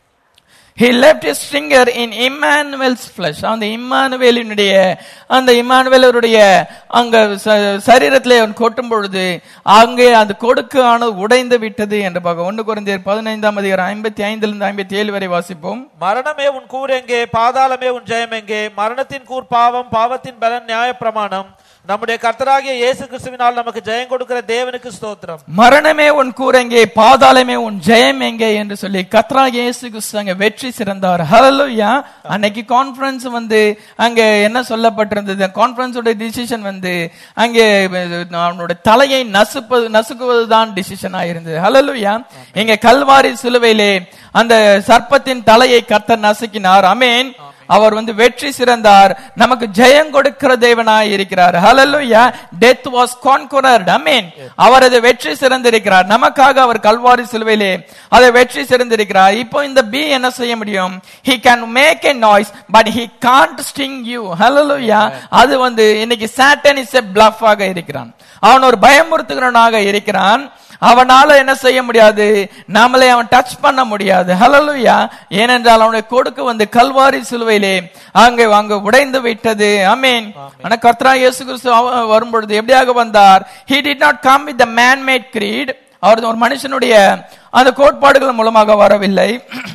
he left his finger in Emmanuel's flesh அந்த இம்மானுவேலினுடைய அந்த இம்மானுவேலருடைய அங்க ச- சரீரத்திலே அவன் கொட்டும் பொழுது அங்கே அந்த கொடுக்கு ஆனது உடைந்து விட்டது என்று பார்க்க ஒன்று குறைந்தர் பதினைந்தாம் அதிகாரம் ஐம்பத்தி ஐந்திலிருந்து ஐம்பத்தி ஏழு வரை வாசிப்போம் மரணமே உன் கூர் எங்கே பாதாளமே உன் ஜெயம் எங்கே மரணத்தின் கூர் பாவம் பாவத்தின் பலன் நியாயப்பிரமாணம் நம்முடைய கர்த்தராகிய இயேசு கிறிஸ்துவினால் நமக்கு ஜெயம் கொடுக்கிற தேவனுக்கு ஸ்தோத்திரம் மரணமே உன் கூரெங்கே பாதாளமே உன் ஜெயம் எங்கே என்று சொல்லி கத்ரா இயேசு கிறிஸ்து அங்க வெற்றி சிறந்தார் ஹalleluya அன்னைக்கு கான்ஃபரன்ஸ் வந்து அங்க என்ன சொல்லப்பட்டிருந்தது கான்ஃபரன்ஸோட டிசிஷன் வந்து அங்கே அவனோட தலையை நசுப்பது நசுக்குவதுதான் டிசிஷனா இருந்தது ஹalleluya இங்க கல்வாரி சிலுவையிலே அந்த சர்ப்பத்தின் தலையை கர்த்தர் நசுக்கினார் அமேன் அவர் வந்து வெற்றி சிறந்தார் நமக்கு ஜெயம் கொடுக்கிற தேவனாய் இருக்கிறார் ஹalleluya death was conquered amen அவர் அதை வெற்றி சிறந்திருக்கிறார் நமக்காக அவர் கல்வாரி சிலுவையிலே அதை வெற்றி சிறந்திருக்கிறார் இப்போ இந்த பி என்ன செய்ய முடியும் he can make a noise but he can't sting you hallelujah அது வந்து இன்னைக்கு சாட்டன் இஸ் a bluff ஆக இருக்கிறான் அவன் ஒரு பயமுறுத்துகிறவனாக இருக்கிறான் அவனால என்ன செய்ய முடியாது நாமளே அவன் டச் பண்ண முடியாது ஹalleluya ஏனென்றால் அவனுடைய கொடுக்கு வந்து கல்வாரி சிலுவையிலே அங்கே அங்க உடைந்து விட்டது ஆமென் ஆனா கர்த்தரா இயேசு கிறிஸ்து அவ- வரும்பொழுது எப்படியாக வந்தார் he did not come with the man made creed அவர் ஒரு மனுஷனுடைய அந்த கோட்பாடுகள் மூலமாக வரவில்லை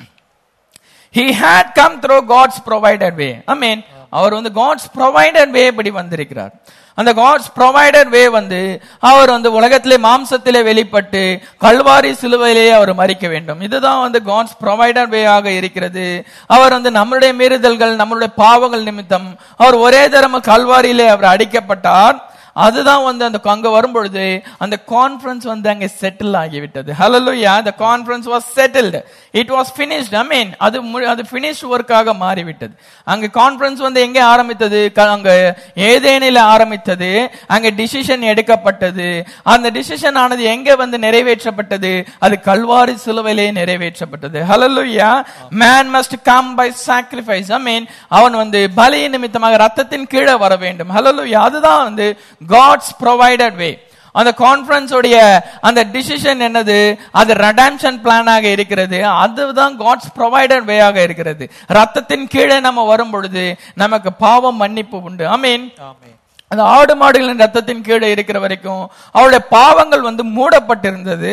he had come through god's provided way i mean அவர் வந்து காட்ஸ் ப்ரொவைடட் வே படி வந்திருக்கிறார் அந்த காட்ஸ் ப்ரொவைடட் வே வந்து அவர் வந்து உலகத்திலே மாம்சத்திலே வெளிப்பட்டு கல்வாரி சிலுவையிலே அவர் மறிக்க வேண்டும் இதுதான் வந்து காட்ஸ் ப்ரொவைடட் வே ஆக இருக்கிறது அவர் வந்து நம்மளுடைய மீறுதல்கள் நம்மளுடைய பாவங்கள் நிமித்தம் அவர் ஒரே தரம கல்வாரியிலே அவர் அடிக்கப்பட்டார் அதுதான் வந்து அந்த அங்க வரும்பொழுது அந்த கான்ஃபரன்ஸ் வந்து அங்க செட்டில் ஆகிவிட்டது ஹalleluya the conference was settled it was finished i mean அது மு- அது finished ஒர்க்காக மாறிவிட்டது அங்க கான்ஃபரன்ஸ் வந்து எங்க ஆரம்பித்தது க- அங்க ஏதேனில ஆரம்பித்தது அங்க டிசிஷன் எடுக்கப்பட்டது அந்த டிசிஷன் ஆனது எங்க வந்து நிறைவேற்றப்பட்டது அது கல்வாரி சிலுவையிலே நிறைவேற்றப்பட்டது ஹalleluya man must come by sacrifice i mean அவன் வந்து பலி நிமித்தமாக ரத்தத்தின் கீழே வர வேண்டும் ஹalleluya அதுதான் வந்து காட்ஸ் ப்ரொவைடட் வே அந்த கான்ஃபரன்ஸ் உடைய அந்த டிசிஷன் என்னது அது ரெடாம்ஷன் பிளானாக இருக்கிறது அதுதான் காட்ஸ் ப்ரொவைடட் வேயாக இருக்கிறது ரத்தத்தின் கீழே நம்ம வரும் பொழுது நமக்கு பாவம் மன்னிப்பு உண்டு ஐ மீன் ஆமென் அந்த ஆடு மாடுகளின் ரத்தத்தின் கீழே இருக்கிற வரைக்கும் அவருடைய பாவங்கள் வந்து மூடப்பட்டிருந்தது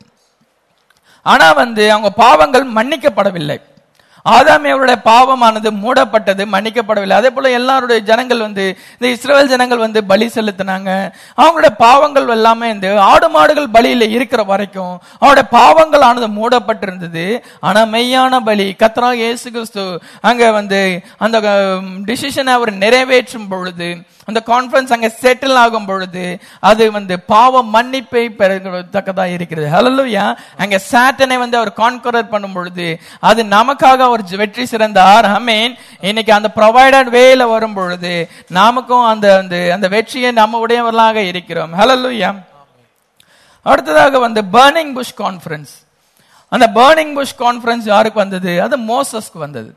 ஆனா வந்து அவங்க பாவங்கள் மன்னிக்கப்படவில்லை ஆதாமியவருடைய பாவமானது மூடப்பட்டது மன்னிக்கப்படவில்லை அதே போல எல்லாருடைய ஜனங்கள் வந்து இந்த இஸ்ரவேல் ஜனங்கள் வந்து பலி செலுத்தினாங்க அவங்களுடைய பாவங்கள் எல்லாமே இந்த ஆடு மாடுகள் பலியில இருக்கிற வரைக்கும் அவருடைய பாவங்கள் ஆனது மூடப்பட்டிருந்தது ஆனா மெய்யான பலி கத்ரா இயேசு கிறிஸ்து அங்க வந்து அந்த டிசிஷனை அவர் நிறைவேற்றும் பொழுது அந்த கான்ஃபரன்ஸ் அங்க செட்டில் ஆகும் பொழுது அது வந்து பாவ மன்னிப்பை பெறத்தக்கதா இருக்கிறது ஹalleluya அங்க சாட்டனை வந்து அவர் கான்கரர் பண்ணும் பொழுது அது நமக்காக அவர் ஜெ- வெற்றி சிறந்தார் ஆமென் இன்னைக்கு அந்த ப்ரொவைடட் வேல வரும் பொழுது நாமக்கும் அந்த அந்த அந்த வெற்றியை நம்ம உடையவர்களாக இருக்கிறோம் ஹalleluya அடுத்ததாக வந்து பர்னிங் புஷ் கான்ஃபரன்ஸ் அந்த பர்னிங் புஷ் கான்ஃபரன்ஸ் யாருக்கு வந்தது அது மோசஸ்க்கு வந்தது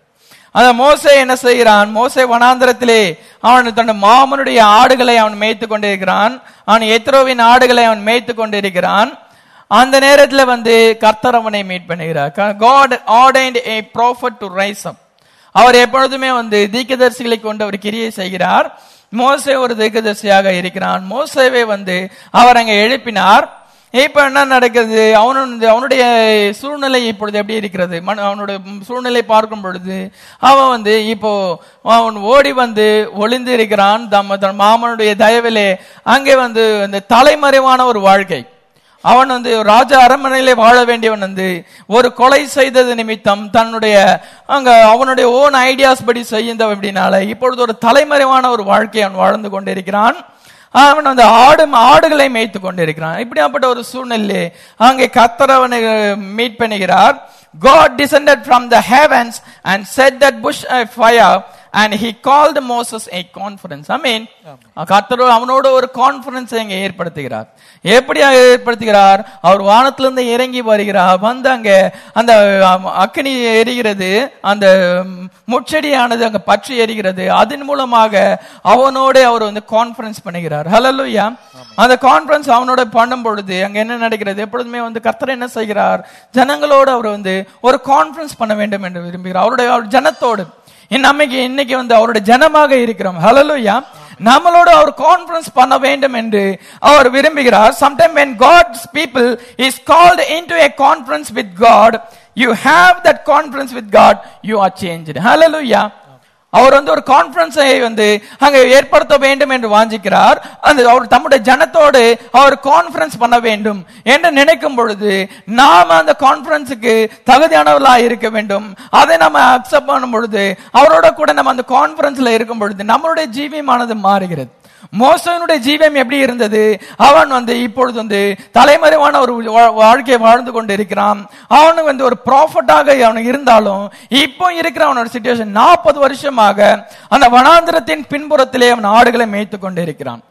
அந்த மோசே என்ன செய்கிறான் மோசே வனாந்திரத்திலே அவன் தன் மாமனுடைய ஆடுகளை அவன் மேய்த்து கொண்டிருக்கிறான் அவன் எத்ரோவின் ஆடுகளை அவன் மேய்த்து கொண்டிருக்கிறான் அந்த நேரத்துல வந்து கர்த்தர் அவனை மீட் பண்ணுகிறார் God ordained a prophet to rise up அவர் எப்பொழுதுமே வந்து தீர்க்கதரிசிகளை கொண்டு அவர் கிரியை செய்கிறார் மோசே ஒரு தீர்க்கதரிசியாக இருக்கிறான் மோசேவை வந்து அவர் அங்க எழுப்பினார் இப்ப என்ன நடக்குது அவனு அவனுடைய சூழ்நிலை இப்பொழுது எப்படி இருக்கிறது மன- அவனுடைய சூழ்நிலை பார்க்கும் பொழுது அவன் வந்து இப்போ அவன் ஓடி வந்து ஒளிந்து இருக்கிறான் தம் தன் மாமனுடைய தயவிலே அங்கே வந்து இந்த தலைமறைவான ஒரு வாழ்க்கை அவன் வந்து ராஜா அரண்மனையிலே வாழ வேண்டியவன் வந்து ஒரு கொலை செய்தது நிமித்தம் தன்னுடைய அங்க அவனுடைய ஓன் ஐடியாஸ் படி செய்த அப்படின்னால இப்பொழுது ஒரு தலைமறைவான ஒரு வாழ்க்கையை அவன் வாழ்ந்து கொண்டிருக்கிறான் அவன் அந்த ஆடு ஆடுகளை மேய்த்து கொண்டிருக்கிறான் இப்படியாப்பட்ட ஒரு சூழ்நிலை அங்கே கத்தர் அவனை மீட் பண்ணுகிறார் God descended from the heavens and set that bush afire and he called Moses a conference. I mean, கர்த்தர் அவனோட ஒரு கான்ஃபரன்ஸ் இங்க ஏற்படுத்துகிறார் எப்படி ஏற்படுத்துகிறார் அவர் வானத்திலிருந்து இறங்கி வருகிறார் வந்து அங்க அந்த அம், அக்கினி எரிகிறது அந்த ம், முட்செடியானது அங்க பற்றி எரிகிறது அதன் மூலமாக அவனோட அவர் வந்து கான்ஃபரன்ஸ் பண்ணுகிறார் ஹalleluya அந்த கான்ஃபரன்ஸ் அவனோட பண்ணும் பொழுது அங்க என்ன நடக்கிறது எப்பொழுதுமே வந்து கர்த்தர் என்ன செய்கிறார் ஜனங்களோடு அவர் வந்து ஒரு கான்ஃபரன்ஸ் பண்ண வேண்டும் என்று விரும்புகிறார் அவருடைய அவர் ஜனத்தோடு இன்னைக்கு இன்னைக்கு வந்து அவருடைய ஜனமாக இருக்கிறோம் ஹalleluya நம்மளோட அவர் கான்ஃபரன்ஸ் பண்ண வேண்டும் என்று அவர் விரும்புகிறார் sometime when god's people is called into a conference with god you have that conference with god you are changed hallelujah அவர் வந்து ஒரு கான்ஃபரன்ஸை வந்து அங்க ஏற்படுத்த வேண்டும் என்று வாஞ்சிக்கிறார் அந்த அவர் தம்முடைய ஜனத்தோடு அவர் கான்ஃபரன்ஸ் பண்ண வேண்டும் என்று நினைக்கும் பொழுது நாம அந்த கான்ஃபரன்ஸுக்கு தகுதியானவர்களா இருக்க வேண்டும் அதை நம்ம அக்செப்ட் பண்ணும் பொழுது அவரோட கூட நம்ம அந்த கான்ஃபரன்ஸ்ல இருக்கும் பொழுது நம்மளுடைய ஜீவியமானது மாறுகிறது மோசனுடைய ஜீவியம் எப்படி இருந்தது அவன் வந்து இப்பொழுது வந்து தலைமறைவான ஒரு வா- வாழ்க்கையை வாழ்ந்து கொண்டு இருக்கிறான் அவனு வந்து ஒரு ப்ராஃபட்டாக அவன் இருந்தாலும் இப்போ இருக்கிற அவனோட சுச்சுவேஷன் நாற்பது வருஷமாக அந்த வனாந்திரத்தின் பின்புறத்திலே அவன் ஆடுகளை மேய்த்து கொண்டு இருக்கிறான்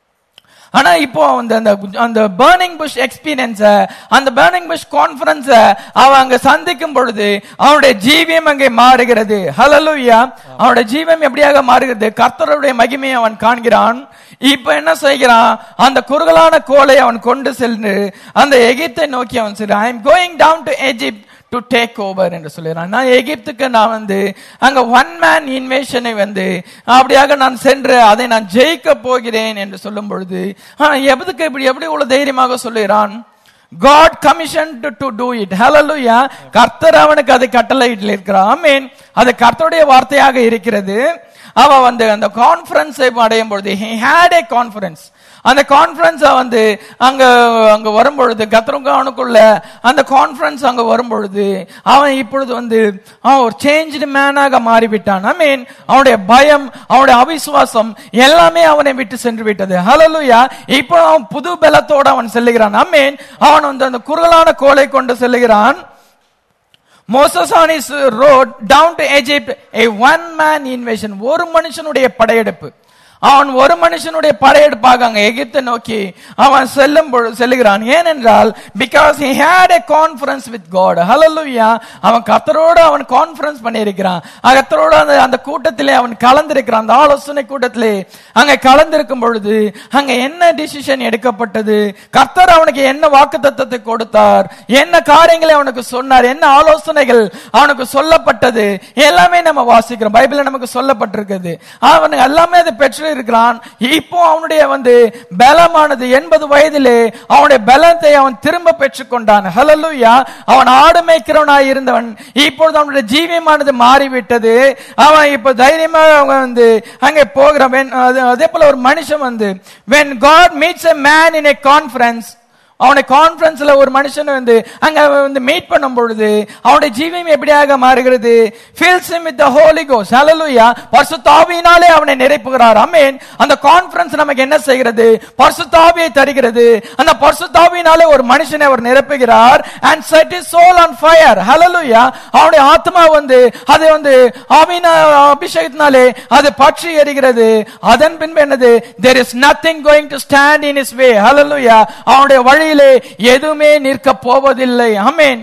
ஆனா இப்போ அந்த அந்த அந்த பேர்னிங் புஷ் எக்ஸ்பீரியன்ஸ அந்த பேர்னிங் புஷ் கான்ஃபரன்ஸ அவன் அங்க சந்திக்கும் பொழுது அவனுடைய ஜீவியம் அங்கே மாறுகிறது ஹalleluya அவனுடைய ஜீவியம் எப்படியாக மாறுகிறது கர்த்தருடைய மகிமையை அவன் காண்கிறான் இப்ப என்ன செய்கிறான் அந்த குறுகலான கோலை அவன் கொண்டு சென்று அந்த எகிப்தை நோக்கி அவன் சொல்றான் I am going down to Egypt to take over என்று சொல்லுகிறான் நான் எகிப்துக்கு நான் வந்து அங்க ஒன் மேன் இன்வேஷனை வந்து அப்படியாக நான் சென்று அதை நான் ஜெயிக்க போகிறேன் என்று சொல்லும் பொழுது ஆனா, எதுக்கு இப்படி எப்படி இவ்வளவு தைரியமாக சொல்லுகிறான் God commission to do it ஹalleluya கர்த்தர் அவனுக்கு அதை கட்டளையிட்டு இருக்கிறார் ஆமென் அது கர்த்தருடைய வார்த்தையாக இருக்கிறது அவ வந்து அந்த கான்ஃபரன்ஸை அடையும் பொழுது he had a conference அந்த கான்ஃபரன்ஸ் வந்து அங்க அங்க வரும்பொழுது கத்தருங்க அவனுக்குள்ள அந்த கான்ஃபரன்ஸ் அங்க வரும்பொழுது அவன் இப்பொழுது வந்து அவன் ஒரு சேஞ்ச்டு மேனாக மாறிவிட்டான் ஐ மீன் அவனுடைய பயம் அவனுடைய அவிசுவாசம் எல்லாமே அவனை விட்டு சென்று விட்டது ஹalleluya இப்போ அவன் புது பலத்தோடு அவன் செல்லுகிறான் ஐ மீன் அவன் வந்து அந்த குறுகலான கோலை கொண்டு செல்லுகிறான் Moses on his road down to Egypt a one man invasion ஒரு மனுஷனுடைய படையெடுப்பு அவன் ஒரு மனுஷனுடைய படையெடுப்பாக அங்க எகிப்தை நோக்கி அவன் செல்லும் பொழுது செல்லுகிறான் ஏனென்றால் because he had a conference with god hallelujah அவன் கர்த்தரோடு அவன் கான்ஃபரன்ஸ் பண்ணியிருக்கிறான் கர்த்தரோடு அந்த அந்த கூட்டத்திலே அவன் கலந்திருக்கிறான் அந்த ஆலோசனை கூட்டத்திலே அங்க கலந்திருக்கும் பொழுது அங்க என்ன டிசிஷன் எடுக்கப்பட்டது கர்த்தர் அவனுக்கு என்ன வாக்குத்தத்தத்தை கொடுத்தார் என்ன காரியங்களை அவனுக்கு சொன்னார் என்ன ஆலோசனைகள் அவனுக்கு சொல்லப்பட்டது எல்லாமே நம்ம வாசிக்கிறோம் பைபிள்ல நமக்கு சொல்லப்பட்டிருக்குது அவன் எல்லாமே அதை பெற்று இருக்கிறான் இப்போ அவனுடைய வந்து பலமானது எண்பது வயதிலே அவனுடைய பலத்தை அவன் திரும்ப பெற்றுக்கொண்டான் ஹalleluya அவன் ஆடு மேய்க்கிறவனாய் இருந்தவன் இப்பொழுது அவனுடைய ஜீவியமானது மாறிவிட்டது அவன் இப்போ தைரியமா அவன் வந்து அங்கே போகிறான் When- அது- அதே போல ஒரு மனுஷன் வந்து when god meets a man in a conference அவனை கான்ஃபரன்ஸ்ல ஒரு மனுஷன் வந்து அங்க வந்து மீட் பண்ணும் பொழுது அவனுடைய ஜீவியம் எப்படியாக மாறுகிறது fills him with the holy ghost hallelujah பரிசுத்த ஆவியினாலே அவனை நிரப்புகிறார் ஆமென் அந்த கான்ஃபரன்ஸ் நமக்கு என்ன செய்கிறது பரிசுத்த ஆவியை தருகிறது அந்த பரிசுத்த ஆவியினாலே ஒரு மனுஷனை அவர் நிரப்புகிறார் and set his soul on fire hallelujah அவனுடைய ஆத்மா வந்து அது வந்து ஆவியின அபிஷேகத்தினாலே அது பற்றி எரிகிறது அதன் பின்பு என்னது there is nothing going to stand in his way hallelujah அவனுடைய வழியிலே எதுவுமே நிற்க போவதில்லை ஆமென்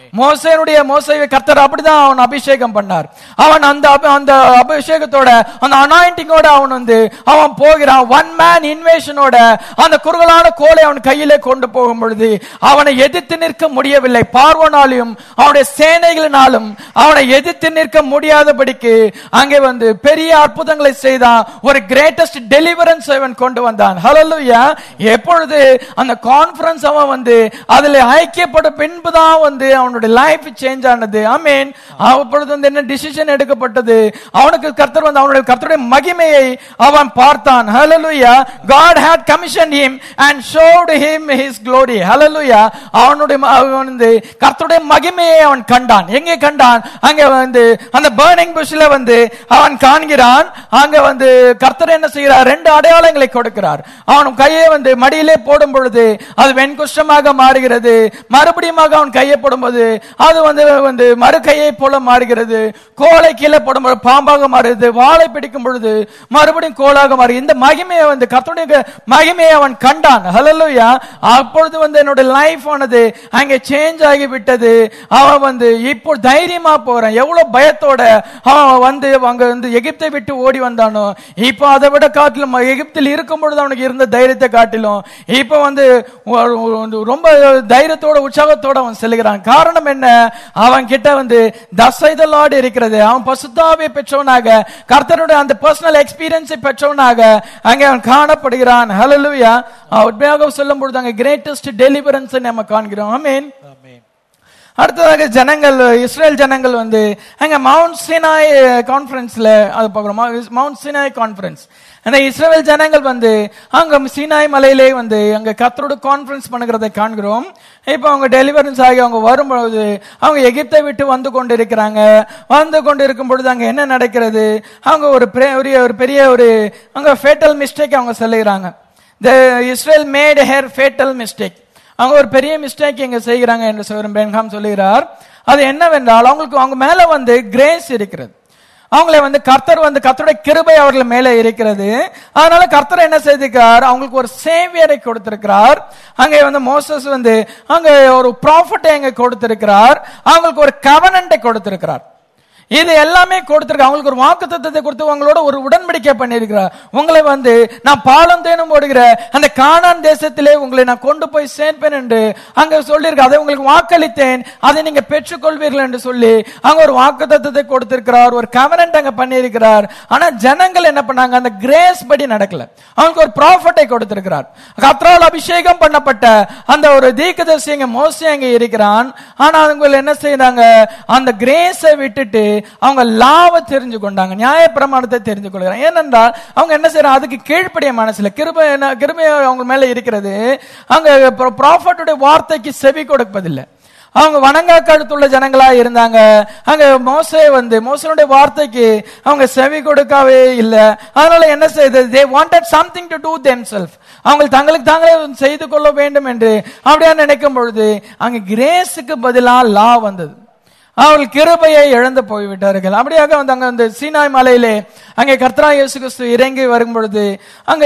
மோசேனுடைய மோசையை கர்த்தர் அப்படிதான் அவன் அபிஷேகம் பண்ணார் அவன் அந்த அபி- அந்த அபிஷேகத்தோட அந்த அனாயிண்டிங்கோட அவன் வந்து அவன் போகிறான் ஒன் மேன் இன்வேஷனோட அந்த குறுகலான கோலை அவன் கையிலே கொண்டு போகும் பொழுது அவனை எதிர்த்து நிற்க முடியவில்லை பார்வனாலையும் அவனுடைய சேனைகளினாலும் அவனை எதிர்த்து நிற்க முடியாதபடிக்கு அங்கே வந்து பெரிய அற்புதங்களை செய்தான் ஒரு கிரேட்டஸ்ட் டெலிவரன்ஸ் அவன் கொண்டு வந்தான் ஹalleluya எப்பொழுது அந்த கான்ஃபரன்ஸ் அவன் வந்து அதுல ஐக்கியப்பட பின்புதான் வந்து அவனுடைய லைஃப் சேஞ்ச் ஆனது ஐ மீன் அப்பொழுது வந்து என்ன டிசிஷன் எடுக்கப்பட்டது அவனுக்கு கர்த்தர் வந்து அவனுடைய கர்த்தருடைய மகிமையை அவன் பார்த்தான் ஹalleluya God had commissioned him and showed him his glory hallelujah அவனுடைய ம- அவன் வந்து கர்த்தருடைய மகிமையை அவன் கண்டான் எங்கே கண்டான் அங்கே வந்து அந்த burning bushல வந்து அவன் காண்கிறான் அங்க வந்து கர்த்தர் என்ன செய்கிறார் ரெண்டு அடையாளங்களை கொடுக்கிறார் அவன் கையை வந்து மடியிலே போடும் பொழுது அது வெண்குஷ்டமாக மாறுகிறது மறுபடியும் அவன் கையை போடும்போது அது வந்து வந்து மறு கையை போல மாறுகிறது கோலை கீழே போடும்போது பாம்பாக மாறுது வாளை பிடிக்கும் பொழுது மறுபடியும் கோலாக மாறு இந்த மகிமையை வந்து கர்த்தருடைய மகிமையை அவன் கண்டான் ஹalleluya அப்பொழுது வந்து என்னோட லைஃப் ஆனது அங்கே சேஞ்ச் ஆகி விட்டது அவன் வந்து இப்போ தைரியமா போறான் எவ்வளவு பயத்தோட அவன் வந்து அங்க வந்து எகிப்தை விட்டு ஓடி வந்தானோ இப்போ அதை விட காட்டிலும் எகிப்தில் இருக்கும் பொழுது அவனுக்கு இருந்த தைரியத்தை காட்டிலும் இப்போ வந்து ஒரு- ஒரு- ரொம்ப தைரியத்தோட உற்சாகத்தோட அவன் செல்கிறான் காரணம் என்ன அவன் கிட்ட வந்து தசைதலாடு இருக்கிறது அவன் பசுத்தாவை பெற்றவனாக கர்த்தருடைய அந்த பர்சனல் எக்ஸ்பீரியன்ஸை பெற்றவனாக அங்கே அவன் காணப்படுகிறான் ஹalleluya உண்மையாக சொல்லும் பொழுது அங்கே கிரேட்டஸ்ட் டெலிவரன்ஸ் நம்ம காண்கிறோம் ஆமென் ஆமென் அடுத்ததாக ஜனங்கள் இஸ்ரேல் ஜனங்கள் வந்து அங்க மவுண்ட் சினாய் கான்ஃபரன்ஸ்ல அது பார்க்குறோம் மவுண்ட் சினாய் கான்ஃபரன்ஸ் அந்த இஸ்ரேல் ஜனங்கள் வந்து அங்க சீனாய் மலையிலே வந்து அங்க கத்தரோட கான்ஃபரன்ஸ் பண்ணுகிறதை காண்கிறோம் இப்போ அவங்க டெலிவரன்ஸ் ஆகி அவங்க வரும்பொழுது அவங்க எகிப்தை விட்டு வந்து கொண்டு இருக்கிறாங்க வந்து கொண்டு இருக்கும் பொழுது அங்க என்ன நடக்கிறது அவங்க ஒரு பெரிய ஒரு பெரிய ஒரு அங்க ஃபேட்டல் மிஸ்டேக் அவங்க சொல்லுகிறாங்க the Israel made her fatal mistake அவங்க ஒரு பெரிய மிஸ்டேக் இங்க செய்கிறாங்க என்று சொல்லும் பென்ஹாம் சொல்லுகிறார் அது என்னவென்றால் அவங்களுக்கு அவங்க மேல வந்து கிரேஸ் இருக்கிறது அவங்களை வந்து கர்த்தர் வந்து கர்த்தருடைய கிருபை அவர்கள் மேலே இருக்கிறது அதனால கர்த்தர் என்ன செய்திருக்கிறார் அவங்களுக்கு ஒரு சேவியரை கொடுத்திருக்கிறார் அங்கே வந்து மோசஸ் வந்து அங்க ஒரு ப்ராஃபிட்டை அங்க கொடுத்திருக்கிறார் அவங்களுக்கு ஒரு கவனண்டை கொடுத்திருக்கிறார் இது எல்லாமே கொடுத்திருக்க அவங்களுக்கு ஒரு வாக்குத்தத்தத்தை கொடுத்து உங்களோட ஒரு உடன்படிக்கை பண்ணியிருக்கிறார் உங்களை வந்து நான் பாலம் தேனும் ஓடுகிற அந்த கானான் தேசத்திலே உங்களை நான் கொண்டு போய் சேர்ப்பேன் என்று அங்க சொல்லியிருக்க அதை உங்களுக்கு வாக்களித்தேன் அதை நீங்க பெற்றுக்கொள்வீர்கள் என்று சொல்லி அங்க ஒரு வாக்குத்தத்தத்தை கொடுத்திருக்கிறார் ஒரு கவனன்ட் அங்க பண்ணியிருக்கிறார் ஆனா ஜனங்கள் என்ன பண்ணாங்க அந்த கிரேஸ் படி நடக்கல அவங்களுக்கு ஒரு ப்ராஃபிட்டை கொடுத்திருக்கிறார் கத்ரால் அபிஷேகம் பண்ணப்பட்ட அந்த ஒரு தீர்க்கதரிசி அங்க மோசி அங்க இருக்கிறான் ஆனா அவங்க என்ன செய்யறாங்க அந்த கிரேஸை விட்டுட்டு அவங்க லாவை தெரிஞ்சு கொண்டாங்க நியாய பிரமாணத்தை தெரிஞ்சு கொள்கிறாங்க ஏனென்றால் அவங்க என்ன செய்யறாங்க அதுக்கு கீழ்ப்படிய மனசுல கிருபை என்ன- கிருபை அவங்க மேல இருக்கிறது அங்க ப்ராஃபட்டுடைய வார்த்தைக்கு செவி கொடுப்பதில்லை அவங்க வணங்கா கழுத்துள்ள ஜனங்களா இருந்தாங்க அங்க மோசே வந்து மோசனுடைய வார்த்தைக்கு அவங்க செவி கொடுக்கவே இல்லை அதனால என்ன செய்தது they wanted something to do them self அவங்க தங்களுக்கு தாங்களே செய்து கொள்ள வேண்டும் என்று அப்படியா நினைக்கும் பொழுது அங்க கிரேஸுக்கு பதிலா லா வந்தது அவர்கள் கிருபையை இழந்து போய்விட்டார்கள் அப்படியாக வந்து அங்க அந்த சீனாய் மலையிலே அங்கே கர்த்தரா இயேசு கிறிஸ்து இறங்கி வரும் பொழுது அங்கே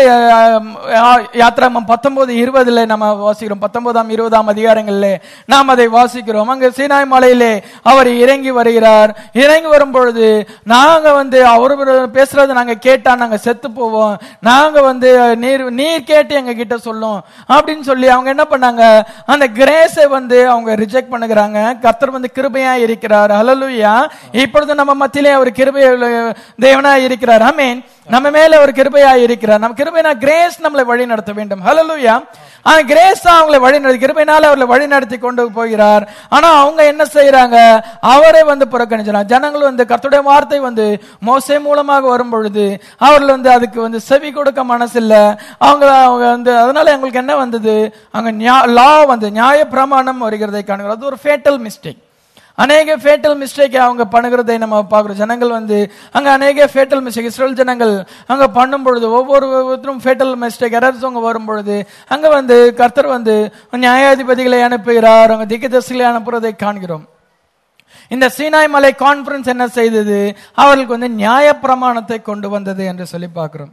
யாத்திராமம் பத்தொன்பது இருபதுல நம்ம வாசிக்கிறோம் பத்தொன்பதாம் இருபதாம் அதிகாரங்களிலே நாம் அதை வாசிக்கிறோம் அங்க சீனாய் மலையிலே அவர் இறங்கி வருகிறார் இறங்கி வரும் பொழுது நாங்க வந்து அவர் பேசுறது நாங்க கேட்டா நாங்க செத்து போவோம் நாங்க வந்து நீர் நீர் கேட்டு எங்க கிட்ட சொல்லும் அப்படின்னு சொல்லி அவங்க என்ன பண்ணாங்க அந்த கிரேஸை வந்து அவங்க ரிஜெக்ட் பண்ணுகிறாங்க கர்த்தர் வந்து கிருபையா இருக்கிறார் ஹalleluya இப்பொழுது நம்ம மத்தியிலே அவர் கிருபை தேவனா இருக்கிறார் ஆமென் நம்ம மேல ஒரு கிருபையா இருக்கிறார் நம்ம கிருபைனா கிரேஸ் நம்மளை வழி நடத்த வேண்டும் ஹalleluya ஆனா கிரேஸ் தான் அவங்களை வழி நடத்தி கிருபைனால அவர்களை வழி நடத்தி கொண்டு போகிறார் ஆனா அவங்க என்ன செய்யறாங்க அவரை வந்து புறக்கணிச்சாங்க ஜனங்கள் வந்து கர்த்தருடைய வார்த்தை வந்து மோசே மூலமாக வரும் பொழுது அவர்கள் வந்து அதுக்கு வந்து செவி கொடுக்க மனசு இல்ல அவங்க அவங்க வந்து அதனால எங்களுக்கு என்ன வந்தது அங்க லா வந்து நியாய பிரமாணம் வருகிறதை காணுகிறோம் அது ஒரு ஃபேட்டல் மிஸ்டேக் அநேக ஃபேட்டல் மிஸ்டேக் அவங்க பண்ணுகிறதை நம்ம பார்க்கிறோம் ஜனங்கள் வந்து அங்க அநேக ஃபேட்டல் மிஸ்டேக் இஸ்ரேல் ஜனங்கள் அங்க பண்ணும் பொழுது ஒவ்வொரு ஒவ்வொருத்தரும் ஃபேட்டல் மிஸ்டேக் எரர்ஸ் அவங்க வரும் பொழுது அங்க வந்து கர்த்தர் வந்து நியாயாதிபதிகளை அனுப்புகிறார் அவங்க திக்கதர்சிகளை அனுப்புறதை காண்கிறோம் இந்த சீனாய் மலை கான்ஃபரன்ஸ் என்ன செய்தது அவர்களுக்கு வந்து நியாய பிரமாணத்தை கொண்டு வந்தது என்று சொல்லி பார்க்கிறோம்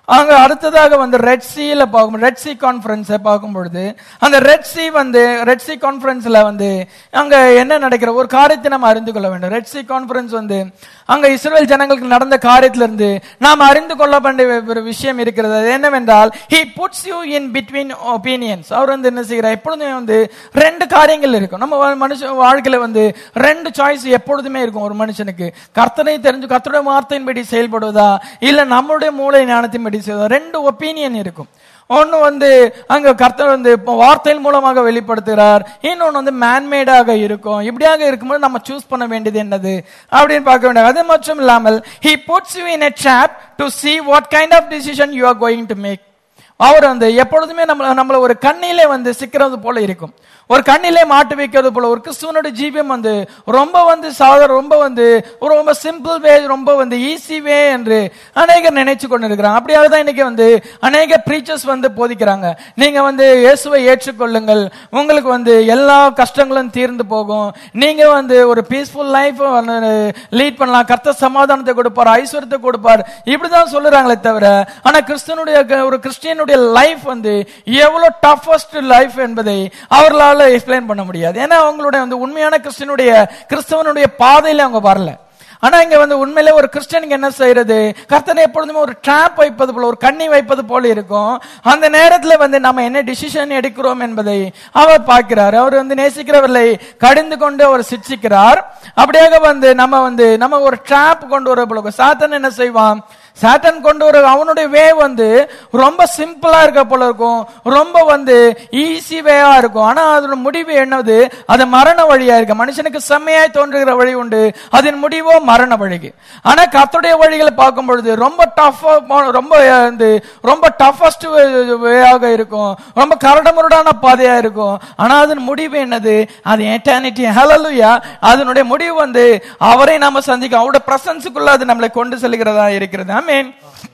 அங்க அடுத்ததாக வந்து ரெட் சீல பார்க்கும் ரெட் சி கான்ஃபரன்ஸை பார்க்கும் பொழுது அந்த ரெட் சி வந்து ரெட் சி கான்ஃபரன்ஸ்ல வந்து அங்க என்ன நடக்கிற ஒரு காரியத்தை நம்ம அறிந்து கொள்ள வேண்டும் ரெட் சி கான்ஃபரன்ஸ் வந்து அங்க இஸ்ரேல் ஜனங்களுக்கு நடந்த காரியத்திலிருந்து நாம் அறிந்து கொள்ள வேண்டிய ஒரு விஷயம் இருக்கிறது அது என்னவென்றால் he puts you in between opinions அவர் வந்து என்ன செய்கிறார் எப்பொழுதுமே வந்து ரெண்டு காரியங்கள் இருக்கும் நம்ம வா- மனுஷ வாழ்க்கையில வந்து ரெண்டு சாய்ஸ் எப்பொழுதுமே இருக்கும் ஒரு மனுஷனுக்கு கர்த்தனை தெரிஞ்சு கர்த்தருடைய வார்த்தையின்படி செயல்படுவதா இல்ல நம்மளுடைய மூளை ஞானத்தின்படி செய்வதா ரெண்டு ஒப்பீனியன் இருக்கும் ஒன்னு வந்து அங்க கர்த்தர் வந்து இப்போ வார்த்தையின் மூலமாக வெளிப்படுத்துகிறார் இன்னொன்னு வந்து மேன்மேடாக இருக்கும் இப்படியாக இருக்கும்போது நம்ம சூஸ் பண்ண வேண்டியது என்னது அப்படின்னு பார்க்க வேண்டியது அது மட்டும் இல்லாமல் he puts you in a trap to see what kind of decision you are going to make அவர் வந்து எப்பொழுதுமே நம்ம நம்மள ஒரு கண்ணிலே வந்து சிக்கிறது போல இருக்கும் ஒரு கண்ணிலே மாட்டு வைக்கிறது போல ஒரு கிறிஸ்துவனுடைய ஜீவியம் வந்து ரொம்ப வந்து சாதாரண ரொம்ப வந்து ஒரு ரொம்ப சிம்பிள் வே ரொம்ப வந்து ஈஸி வே என்று அநேகர் நினைச்சு கொண்டு இருக்கிறாங்க அப்படியாக தான் இன்னைக்கு வந்து அநேக ப்ரீச்சர்ஸ் வந்து போதிக்கிறாங்க நீங்க வந்து இயேசுவை ஏற்றுக்கொள்ளுங்கள் உங்களுக்கு வந்து எல்லா கஷ்டங்களும் தீர்ந்து போகும் நீங்க வந்து ஒரு பீஸ்ஃபுல் லைஃப் லீட் பண்ணலாம் கர்த்த சமாதானத்தை கொடுப்பார் ஐஸ்வர்யத்தை கொடுப்பார் இப்படிதான் சொல்லுறாங்களே தவிர ஆனா கிறிஸ்தனுடைய ஒரு கிறிஸ்டியனுடைய லைஃப் வந்து எவ்வளவு டஃபஸ்ட் லைஃப் என்பதை அவர்களால எக்ஸ்பிளைன் பண்ண முடியாது ஏன்னா அவங்களுடைய வந்து உண்மையான கிறிஸ்டியனுடைய கிறிஸ்தவனுடைய பாதையில அவங்க வரல ஆனா இங்க வந்து உண்மையிலே ஒரு கிறிஸ்டியனுக்கு என்ன செய்யறது கர்த்தனை எப்பொழுதுமே ஒரு ட்ராப் வைப்பது போல ஒரு கண்ணி வைப்பது போல இருக்கும் அந்த நேரத்துல வந்து நம்ம என்ன டிசிஷன் எடுக்கிறோம் என்பதை அவர் பார்க்கிறார் அவர் வந்து நேசிக்கிறவர்களை கடிந்து கொண்டு அவர் சிக்ஷிக்கிறார் அப்படியாக வந்து நம்ம வந்து நம்ம ஒரு ட்ராப் கொண்டு வர போல இருக்கும். சாத்தன் என்ன செய்வான் சாட்டன் கொண்டு வர அவனுடைய வே வந்து ரொம்ப சிம்பிளா இருக்க போல இருக்கும் ரொம்ப வந்து ஈஸி வேயா இருக்கும் ஆனா அதோட முடிவு என்னது அது மரண வழியா இருக்கு மனுஷனுக்கு செம்மையாய் தோன்றுகிற வழி உண்டு அதன் முடிவோ மரண வழிக்கு ஆனா கர்த்தருடைய வழிகளை பார்க்கும் பொழுது ரொம்ப டஃபா ரொம்ப வந்து ரொம்ப டஃபஸ்ட் வேயாக இருக்கும் ரொம்ப கரடமுரடான பாதையா இருக்கும் ஆனா அதன் முடிவு என்னது அது எட்டர்னிட்டி ஹalleluya அதனுடைய முடிவு வந்து அவரை நாம சந்திக்க அவருடைய பிரசன்ஸுக்குள்ள அது நம்மளை கொண்டு செல்கிறதா இருக்கிறது ஆமென்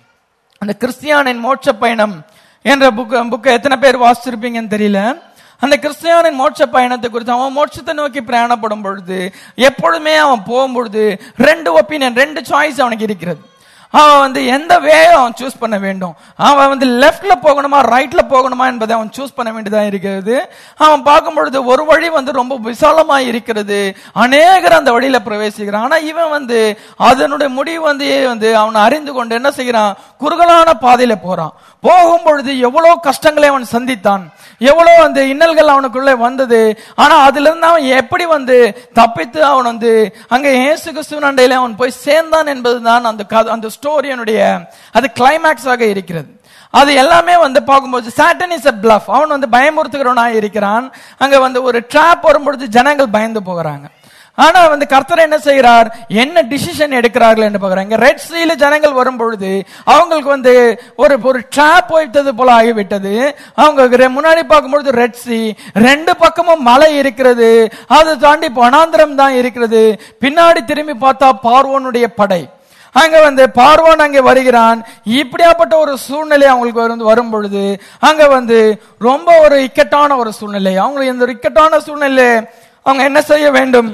அந்த கிறிஸ்தியானின் மோட்ச பயணம் என்ற புக் புக்கை எத்தனை பேர் வாசிச்சிருப்பீங்கன்னு தெரியல அந்த கிறிஸ்தியானின் மோட்ச பயணத்தை குறித்து அவன் மோட்சத்தை நோக்கி பிரயாணப்படும் பொழுது எப்பொழுதுமே அவன் போகும்பொழுது ரெண்டு ஒப்பீனியன் ரெண்டு சாய்ஸ் அவனுக்கு இருக்கிறது அவன் வந்து எந்த வே அவன் சூஸ் பண்ண வேண்டும் அவன் வந்து லெஃப்ட்ல போகணுமா ரைட்ல போகணுமா என்பதை அவன் சூஸ் பண்ண வேண்டியதா இருக்கிறது அவன் பார்க்கும் பொழுது ஒரு வழி வந்து ரொம்ப விசாலமா இருக்கிறது அநேகர் அந்த வழியில பிரவேசிக்கிறான் ஆனா இவன் வந்து அதனுடைய முடிவு வந்து வந்து அவன் அறிந்து கொண்டு என்ன செய்கிறான் குறுகலான பாதையில போறான் போகும் பொழுது எவ்வளவு கஷ்டங்களை அவன் சந்தித்தான் எவ்வளவு அந்த இன்னல்கள் அவனுக்குள்ளே வந்தது ஆனா அதுல இருந்து அவன் எப்படி வந்து தப்பித்து அவன் வந்து அங்க இயேசு கிறிஸ்துவின் அண்டையில அவன் போய் சேர்ந்தான் என்பதுதான் அந்த கதை- அந்த ஸ்டோரியனுடைய அது கிளைமேக்ஸ் ஆக இருக்கிறது அது எல்லாமே வந்து பார்க்கும்போது சாட்டன் இஸ் a bluff அவன் வந்து பயமுறுத்துகிறவனா இருக்கிறான் அங்க வந்து ஒரு ட்ராப் வரும்பொழுது ஜனங்கள் பயந்து போகிறாங்க ஆனா வந்து கர்த்தர் என்ன செய்கிறார் என்ன டிசிஷன் எடுக்கிறார்கள் என்று பார்க்கிறாங்க ரெட் சீல ஜனங்கள் வரும் பொழுது அவங்களுக்கு வந்து ஒரு ஒரு ட்ராப் வைத்தது போல ஆகிவிட்டது அவங்க ரெ- முன்னாடி பார்க்கும்பொழுது ரெட் சி ரெண்டு பக்கமும் மலை இருக்கிறது அதை தாண்டி வனாந்திரம் தான் இருக்கிறது பின்னாடி திரும்பி பார்த்தா பார்வோனுடைய படை அங்க வந்து பார்வோன் அங்கே வருகிறான் இப்படியாப்பட்ட ஒரு சூழ்நிலை அவங்களுக்கு வந்து வரும் பொழுது அங்க வந்து ரொம்ப ஒரு இக்கட்டான ஒரு சூழ்நிலை அவங்களுக்கு இந்த ஒரு இக்கட்டான சூழ்நிலை அவங்க என்ன செய்ய வேண்டும்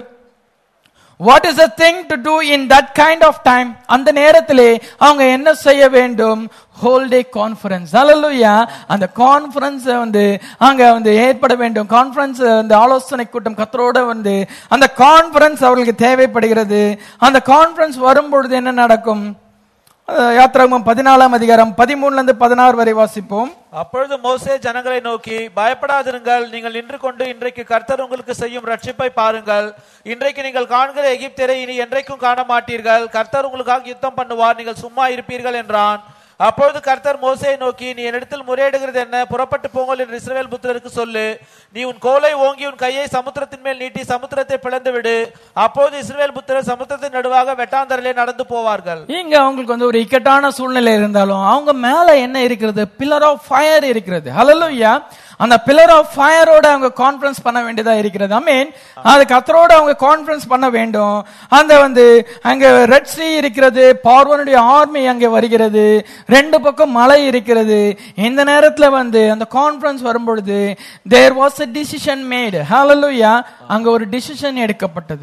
what is a thing to do in that kind of time அந்த நேரத்திலே அவங்க என்ன செய்ய வேண்டும் ஹோல் டே கான்ஃபரன்ஸ் அல்லலுயா அந்த கான்ஃபரன்ஸ் வந்து அங்க வந்து ஏற்பட வேண்டும் கான்ஃபரன்ஸ் அந்த ஆலோசனை கூட்டம் கத்தரோட வந்து அந்த கான்ஃபரன்ஸ் அவர்களுக்கு தேவைப்படுகிறது அந்த கான்ஃபரன்ஸ் வரும்பொழுது என்ன நடக்கும் அஹ் யாத்திராகமம் பதினாலாம் அதிகாரம் பதிமூணுல இருந்து பதினாறு வரை வாசிப்போம் அப்பொழுது மோசே ஜனங்களை நோக்கி பயப்படாதிருங்கள் நீங்கள் நின்று கொண்டு இன்றைக்கு கர்த்தர் உங்களுக்கு செய்யும் ரட்சிப்பை பாருங்கள் இன்றைக்கு நீங்கள் காண்கிற எகிப்தியரை இனி என்றைக்கும் காண மாட்டீர்கள் கர்த்தர் உங்களுக்காக யுத்தம் பண்ணுவார் நீங்கள் சும்மா இருப்பீர்கள் என்றான் அப்பொழுது கர்த்தர் மோசேயை நோக்கி நீ என்னிடத்தில் முறையிடுகிறது என்ன புறப்பட்டு போங்கள் என்று இஸ்ரவேல் புத்திரருக்கு சொல்லு நீ உன் கோலை ஓங்கி உன் கையை சமுத்திரத்தின் மேல் நீட்டி சமுத்திரத்தை பிளந்து விடு அப்போது இஸ்ரவேல் புத்திரர் சமுத்திரத்தின் நடுவாக வெட்டாந்தரிலே நடந்து போவார்கள் இங்க அவங்களுக்கு வந்து ஒரு இக்கட்டான சூழ்நிலை இருந்தாலும் அவங்க மேல என்ன இருக்கிறது பில்லர் ஆஃப் ஃபயர் இருக்கிறது ஹalleluya அந்த பில்லர் ஆஃப் ஃபயரோட அவங்க கான்ஃபரன்ஸ் பண்ண வேண்டியதா இருக்கிறது ஐ மீன் அது கத்தரோட அவங்க கான்ஃபரன்ஸ் பண்ண வேண்டும் அந்த வந்து அங்க ரெட் சி இருக்கிறது பார்வனுடைய ஆர்மி அங்கே வருகிறது ரெண்டு பக்கம் மலை இருக்கிறது இந்த நேரத்துல வந்து அந்த கான்ஃபரன்ஸ் வரும்பொழுது there was a decision made ஹalleluya அங்க ஒரு டிசிஷன் எடுக்கப்பட்டது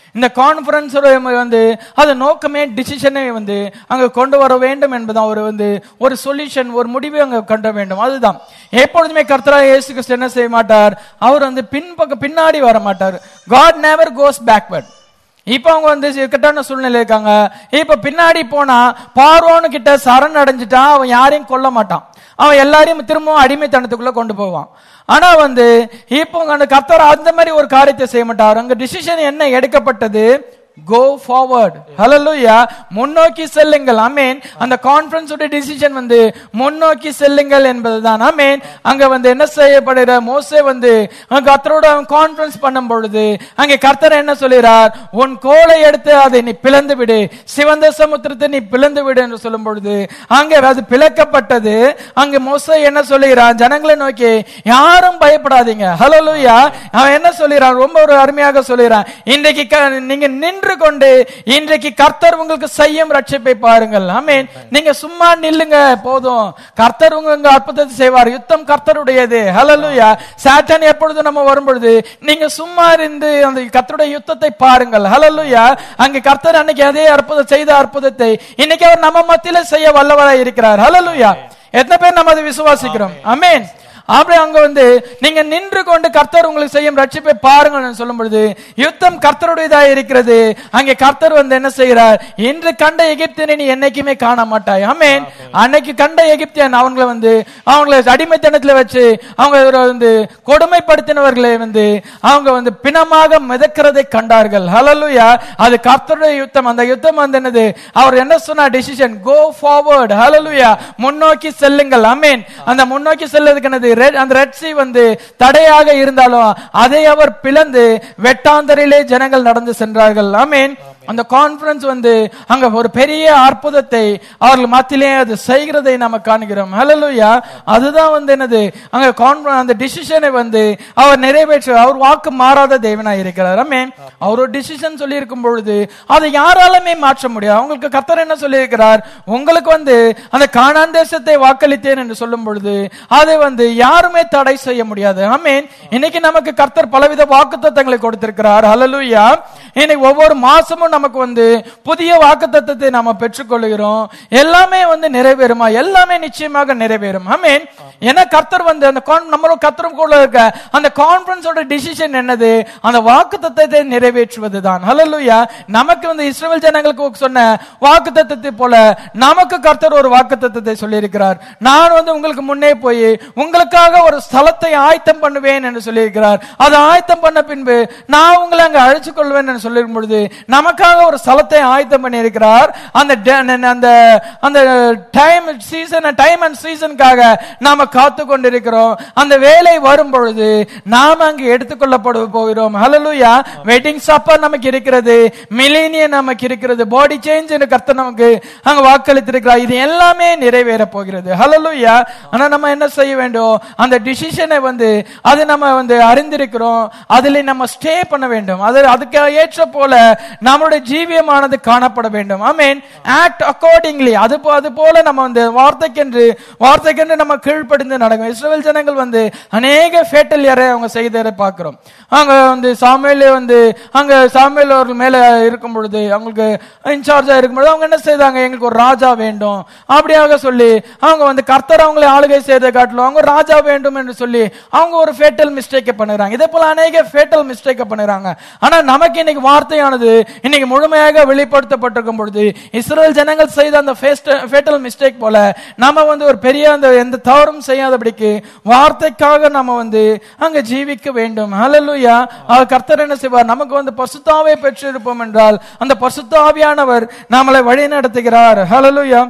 இந்த கான்ஃபரன்ஸ் வந்து அது நோக்கமே டிசிஷனை வந்து அங்க கொண்டு வர வேண்டும் என்பது அவர் வந்து ஒரு சொல்யூஷன் ஒரு முடிவை அங்க கொண்டு வேண்டும் அதுதான் எப்பொழுதுமே கர்த்தரா இயேசு கிறிஸ்து என்ன செய்ய மாட்டார் அவர் வந்து பின்பக்க பின்னாடி வர மாட்டார் காட் நெவர் கோஸ் பேக்வர்ட் இப்ப அவங்க வந்து இக்கட்டான சூழ்நிலை இருக்காங்க இப்ப பின்னாடி போனா பார்வோன்னு கிட்ட சரண் அடைஞ்சிட்டான் அவன் யாரையும் கொல்ல மாட்டான் அவன் எல்லாரையும் திரும்பவும் அடிமைத்தனத்துக்குள்ள கொண்டு போவான் ஆனா வந்து இப்போ அந்த கர்த்தர் அந்த மாதிரி ஒரு காரியத்தை செய்ய மாட்டார் அங்க டிசிஷன் என்ன எடுக்கப்பட்டது கோ ஃபார்வர்ட் ஹalleluya முன்னோக்கி செல்லுங்கள் ஆமென் அந்த கான்ஃபரன்ஸ் உடைய டிசிஷன் வந்து முன்னோக்கி செல்லுங்கள் என்பதுதான் ஆமென் அங்க வந்து என்ன செய்யப்படுகிற மோசே வந்து அங்க கர்த்தரோட கான்ஃபரன்ஸ் பண்ணும் பொழுது அங்கே கர்த்தர் என்ன சொல்கிறார் உன் கோலை எடுத்து அதை நீ பிளந்து விடு சிவந்த சமுத்திரத்தை நீ பிளந்து விடு என்று சொல்லும் பொழுது அங்கே அது பிளக்கப்பட்டது அங்க மோசே என்ன சொல்லுகிறான் ஜனங்களை நோக்கி யாரும் பயப்படாதீங்க ஹalleluya அவன் என்ன சொல்கிறான் ரொம்ப ஒரு அருமையாக சொல்கிறான் இன்றைக்கு க- நீங்க நின்று கொண்டு இன்றைக்கு கர்த்தர் உங்களுக்கு செய்யும் ரட்சிப்பை பாருங்கள் ஆமென் நீங்க சும்மா நில்லுங்க போதும் கர்த்தர் உங்க உங்க அற்புதத்தை செய்வார் யுத்தம் கர்த்தருடையது ஹalleluya சாத்தான் எப்பொழுது நம்ம வரும்பொழுது நீங்க சும்மா இருந்து அந்த கர்த்தருடைய யுத்தத்தை பாருங்கள் ஹalleluya அங்க கர்த்தர் அன்னைக்கு அதே அற்புதம் செய்த அற்புதத்தை இன்னைக்கு அவர் நம்ம மத்தியில செய்ய வல்லவராய் இருக்கிறார் ஹalleluya எத்தனை பேர் நம்ம அதை விசுவாசிக்கிறோம் ஆமென் அப்படி அங்க வந்து நீங்க நின்று கொண்டு கர்த்தர் உங்களுக்கு செய்யும் ரட்சிப்பை பாருங்கள் சொல்லும் பொழுது யுத்தம் கர்த்தருடையதா இருக்கிறது அங்கே கர்த்தர் வந்து என்ன செய்கிறார் இன்று கண்ட எகிப்தியனை நீ என்னைக்குமே காண மாட்டாய் ஆமென் அன்னைக்கு கண்ட எகிப்தியன் அவங்கள வந்து அவங்கள அடிமைத்தனத்துல வச்சு அவங்க ஒரு வந்து கொடுமைப்படுத்தினவர்களை வந்து அவங்க வந்து பிணமாக மிதக்கிறதை கண்டார்கள் ஹalleluya அது கர்த்தருடைய யுத்தம் அந்த யுத்தம் வந்து என்னது அவர் என்ன சொன்னார் டிசிஷன் கோ ஃபார்வர்ட் ஹalleluya முன்னோக்கி செல்லுங்கள் ஆமென் அந்த முன்னோக்கி செல்லுறதுக்கு என்னது Red- அந்த ரெட் சி வந்து தடையாக இருந்தாலும் அதை அவர் பிளந்து வெட்டாந்தரிலே ஜனங்கள் நடந்து சென்றார்கள் ஆமென் அந்த கான்ஃபரன்ஸ் வந்து அங்க ஒரு பெரிய அற்புதத்தை அவர்கள் மத்தியிலே அது செய்கிறதை நாம காண்கிறோம் ஹalleluya அதுதான் வந்து என்னது அங்க கான்ஃபரன்ஸ் அந்த டிசிஷனை வந்து அவர் நிறைவேற்ற அவர் வாக்கு மாறாத தேவனாய் இருக்கிறார் ஆமென் அவர் ஒரு டிசிஷன் சொல்லி இருக்கும் பொழுது அதை யாராலுமே மாற்ற முடியாது அவங்களுக்கு கர்த்தர் என்ன சொல்லி இருக்கிறார் உங்களுக்கு வந்து அந்த கானான் தேசத்தை வாக்களித்தேன் என்று சொல்லும் பொழுது அதை வந்து யாருமே தடை செய்ய முடியாது ஆமென் இன்னைக்கு நமக்கு கர்த்தர் பலவித வாக்குத்தத்தங்களை கொடுத்திருக்கிறார் ஹalleluya இன்னைக்கு ஒவ்வொரு மாசமும் நமக்கு வந்து புதிய வாக்குத்தத்தத்தை நாம பெற்றுக்கொள்கிறோம் எல்லாமே வந்து நிறைவேறுமா எல்லாமே நிச்சயமாக நிறைவேறும் ஆமென் ஏன்னா கர்த்தர் வந்து அந்த con- நம்மளோட கர்த்தரும் கூட இருக்க அந்த கான்ஃபரன்ஸோட டிசிஷன் என்னது அந்த வாக்குத்தத்தத்தை நிறைவேற்றுவது தான் ஹalleluya நமக்கு வந்து இஸ்ரவேல் ஜனங்களுக்கு சொன்ன வாக்குத்தத்தத்தை போல நமக்கு கர்த்தர் ஒரு வாக்குத்தத்தத்தை சொல்லியிருக்கிறார் நான் வந்து உங்களுக்கு முன்னே போய் உங்களுக்காக ஒரு ஸ்தலத்தை ஆயத்தம் பண்ணுவேன் என்று சொல்லியிருக்கிறார் அதை ஆயத்தம் பண்ண பின்பு நான் உங்களை அங்க அழைச்சு கொள்வேன் என்று சொல்லிருக்கும் பொழுது நமக்காக ஒரு ஸ்தலத்தை ஆயத்தம் பண்ணி இருக்கிறார் அந்த ட- அந்த அந்த டைம் சீசன் டைம் அண்ட் சீசனுக்காக நாம காத்து கொண்டிருக்கிறோம் அந்த வேலை வரும் பொழுது நாம அங்கு எடுத்துக்கொள்ளப்பட போகிறோம் ஹalleluya வெட்டிங் சப்பர் நமக்கு இருக்கிறது மில்லேனியம் நமக்கு இருக்கிறது பாடி சேஞ்ச் என்று கர்த்தர் நமக்கு அங்க வாக்களித்திருக்கிறார் இது எல்லாமே நிறைவேற போகிறது ஹalleluya ஆனா நம்ம என்ன செய்ய வேண்டும் அந்த டிசிஷனை வந்து அது நம்ம வந்து அறிந்திருக்கிறோம் அதுல நம்ம ஸ்டே பண்ண வேண்டும் அது அதுக்கு ஏற்ற போல நம்மளுடைய ஜீவியமானது காணப்பட வேண்டும் ஆமென் ஆக்ட் அக்கார்டிங்லி அது போ- அது போல நம்ம வந்து வார்த்தைக்கென்று வார்த்தைக்கென்று நம்ம கீழ்ப்படிந்து நடக்கும் இஸ்ரவேல் ஜனங்கள் வந்து அநேக ஃபேட்டல் யாரை அவங்க செய்ததை பார்க்கிறோம் அங்க வந்து சாமுவேல் வந்து அங்க சாமுவேல் அவர்கள் மேல இருக்கும் பொழுது அவங்களுக்கு இன்சார்ஜா இருக்கும் பொழுது அவங்க என்ன செய்தாங்க எங்களுக்கு ஒரு ராஜா வேண்டும் அப்படியாக சொல்லி அவங்க வந்து கர்த்தர் அவங்களை ஆளுகை செய்த காட்டிலும் அவங்க ஒரு ராஜா வேண்டும் என்று சொல்லி அவங்க ஒரு ஃபேட்டல் மிஸ்டேக்கை பண்ணுறாங்க இதே போல அநேக ஃபேட்டல் மிஸ்டேக்கை பண்ணுறாங்க ஆனா நமக்கு இன்னைக்கு வார்த்தையானது இன்னைக்கு முழுமையாக வெளிப்படுத்தப்பட்டிருக்கும் பொழுது இஸ்ரேல் ஜனங்கள் செய்த அந்த ஃபேட்டல் மிஸ்டேக் போல நாம வந்து ஒரு பெரிய அந்த எந்த தவறும் செய்யாதபடிக்கு வார்த்தைக்காக நாம வந்து அங்க ஜீவிக்க வேண்டும் ஹalleluya அவர் கர்த்தர் என்ன செய்வார் நமக்கு வந்து பசுத்தாவை பெற்றிருப்போம் என்றால் அந்த பசுத்தாவியானவர் நம்மளை வழி நடத்துகிறார் ஹalleluya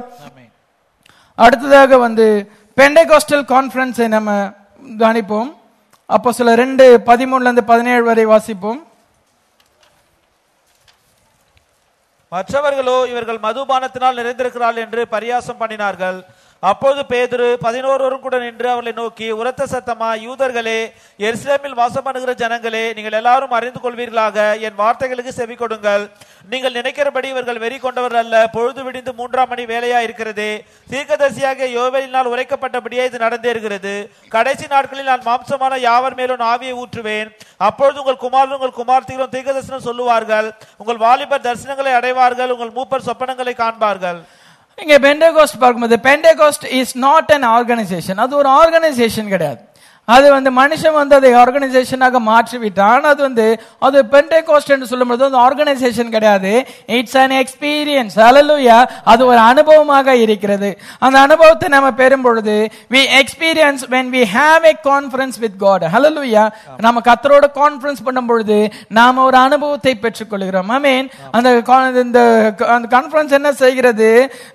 அடுத்ததாக வந்து பெண்டேகாஸ்டல் கான்ஃபரன்ஸை நம்ம கவனிப்போம் அப்போ சில ரெண்டு பதிமூணுல இருந்து பதினேழு வரை வாசிப்போம் மற்றவர்களோ இவர்கள் மதுபானத்தினால் நிறைந்திருக்கிறார்கள் என்று பரியாசம் பண்ணினார்கள் அப்போது பேதுரு பதினோருவரும் கூட நின்று அவர்களை நோக்கி உரத்த சத்தமா யூதர்களே எருசலேமில் வாசம் பண்ணுகிற ஜனங்களே நீங்கள் எல்லாரும் அறிந்து கொள்வீர்களாக என் வார்த்தைகளுக்கு செவி கொடுங்கள் நீங்கள் நினைக்கிறபடி இவர்கள் வெறி கொண்டவர்கள் அல்ல பொழுது விடிந்து மூன்றாம் மணி வேலையா இருக்கிறதே தீர்க்கதரிசியாக யோவேலினால் உரைக்கப்பட்டபடியே இது நடந்தேறுகிறது கடைசி நாட்களில் நான் மாம்சமான யாவர் மேலும் ஆவியை ஊற்றுவேன் அப்பொழுது உங்கள் குமாரரும் உங்கள் குமார்த்திகளும் தீர்க்கதரிசனம் சொல்லுவார்கள் உங்கள் வாலிபர் தரிசனங்களை அடைவார்கள் உங்கள் மூப்பர் சொப்பனங்களை காண்பார்கள் இங்க பெண்டகோஸ்ட் பார்க்கும்போது Pentecost is not an organisation அது ஒரு ஆர்கனைசேஷன் கிடையாது அது வந்து மனுஷன் வந்து அதை ஆர்கனைசேஷனாக மாற்றி விட்டான் அது வந்து அது பெண்டகோஸ்ட் என்று சொல்லும்போது அது ஆர்கனைசேஷன் கிடையாது இட்ஸ் an எக்ஸ்பீரியன்ஸ் ஹalleluya அது ஒரு அனுபவமாக இருக்கிறது அந்த அனுபவத்தை நம்ம பெறும் பொழுது we experience when we have a conference with god hallelujah நம்ம கர்த்தரோட கான்ஃபரன்ஸ் பண்ணும் பொழுது நாம ஒரு அனுபவத்தை பெற்றுக்கொள்கிறோம் ஐ மீன் அந்த con- இந்த அந்த கான்ஃபரன்ஸ் என்ன செய்கிறது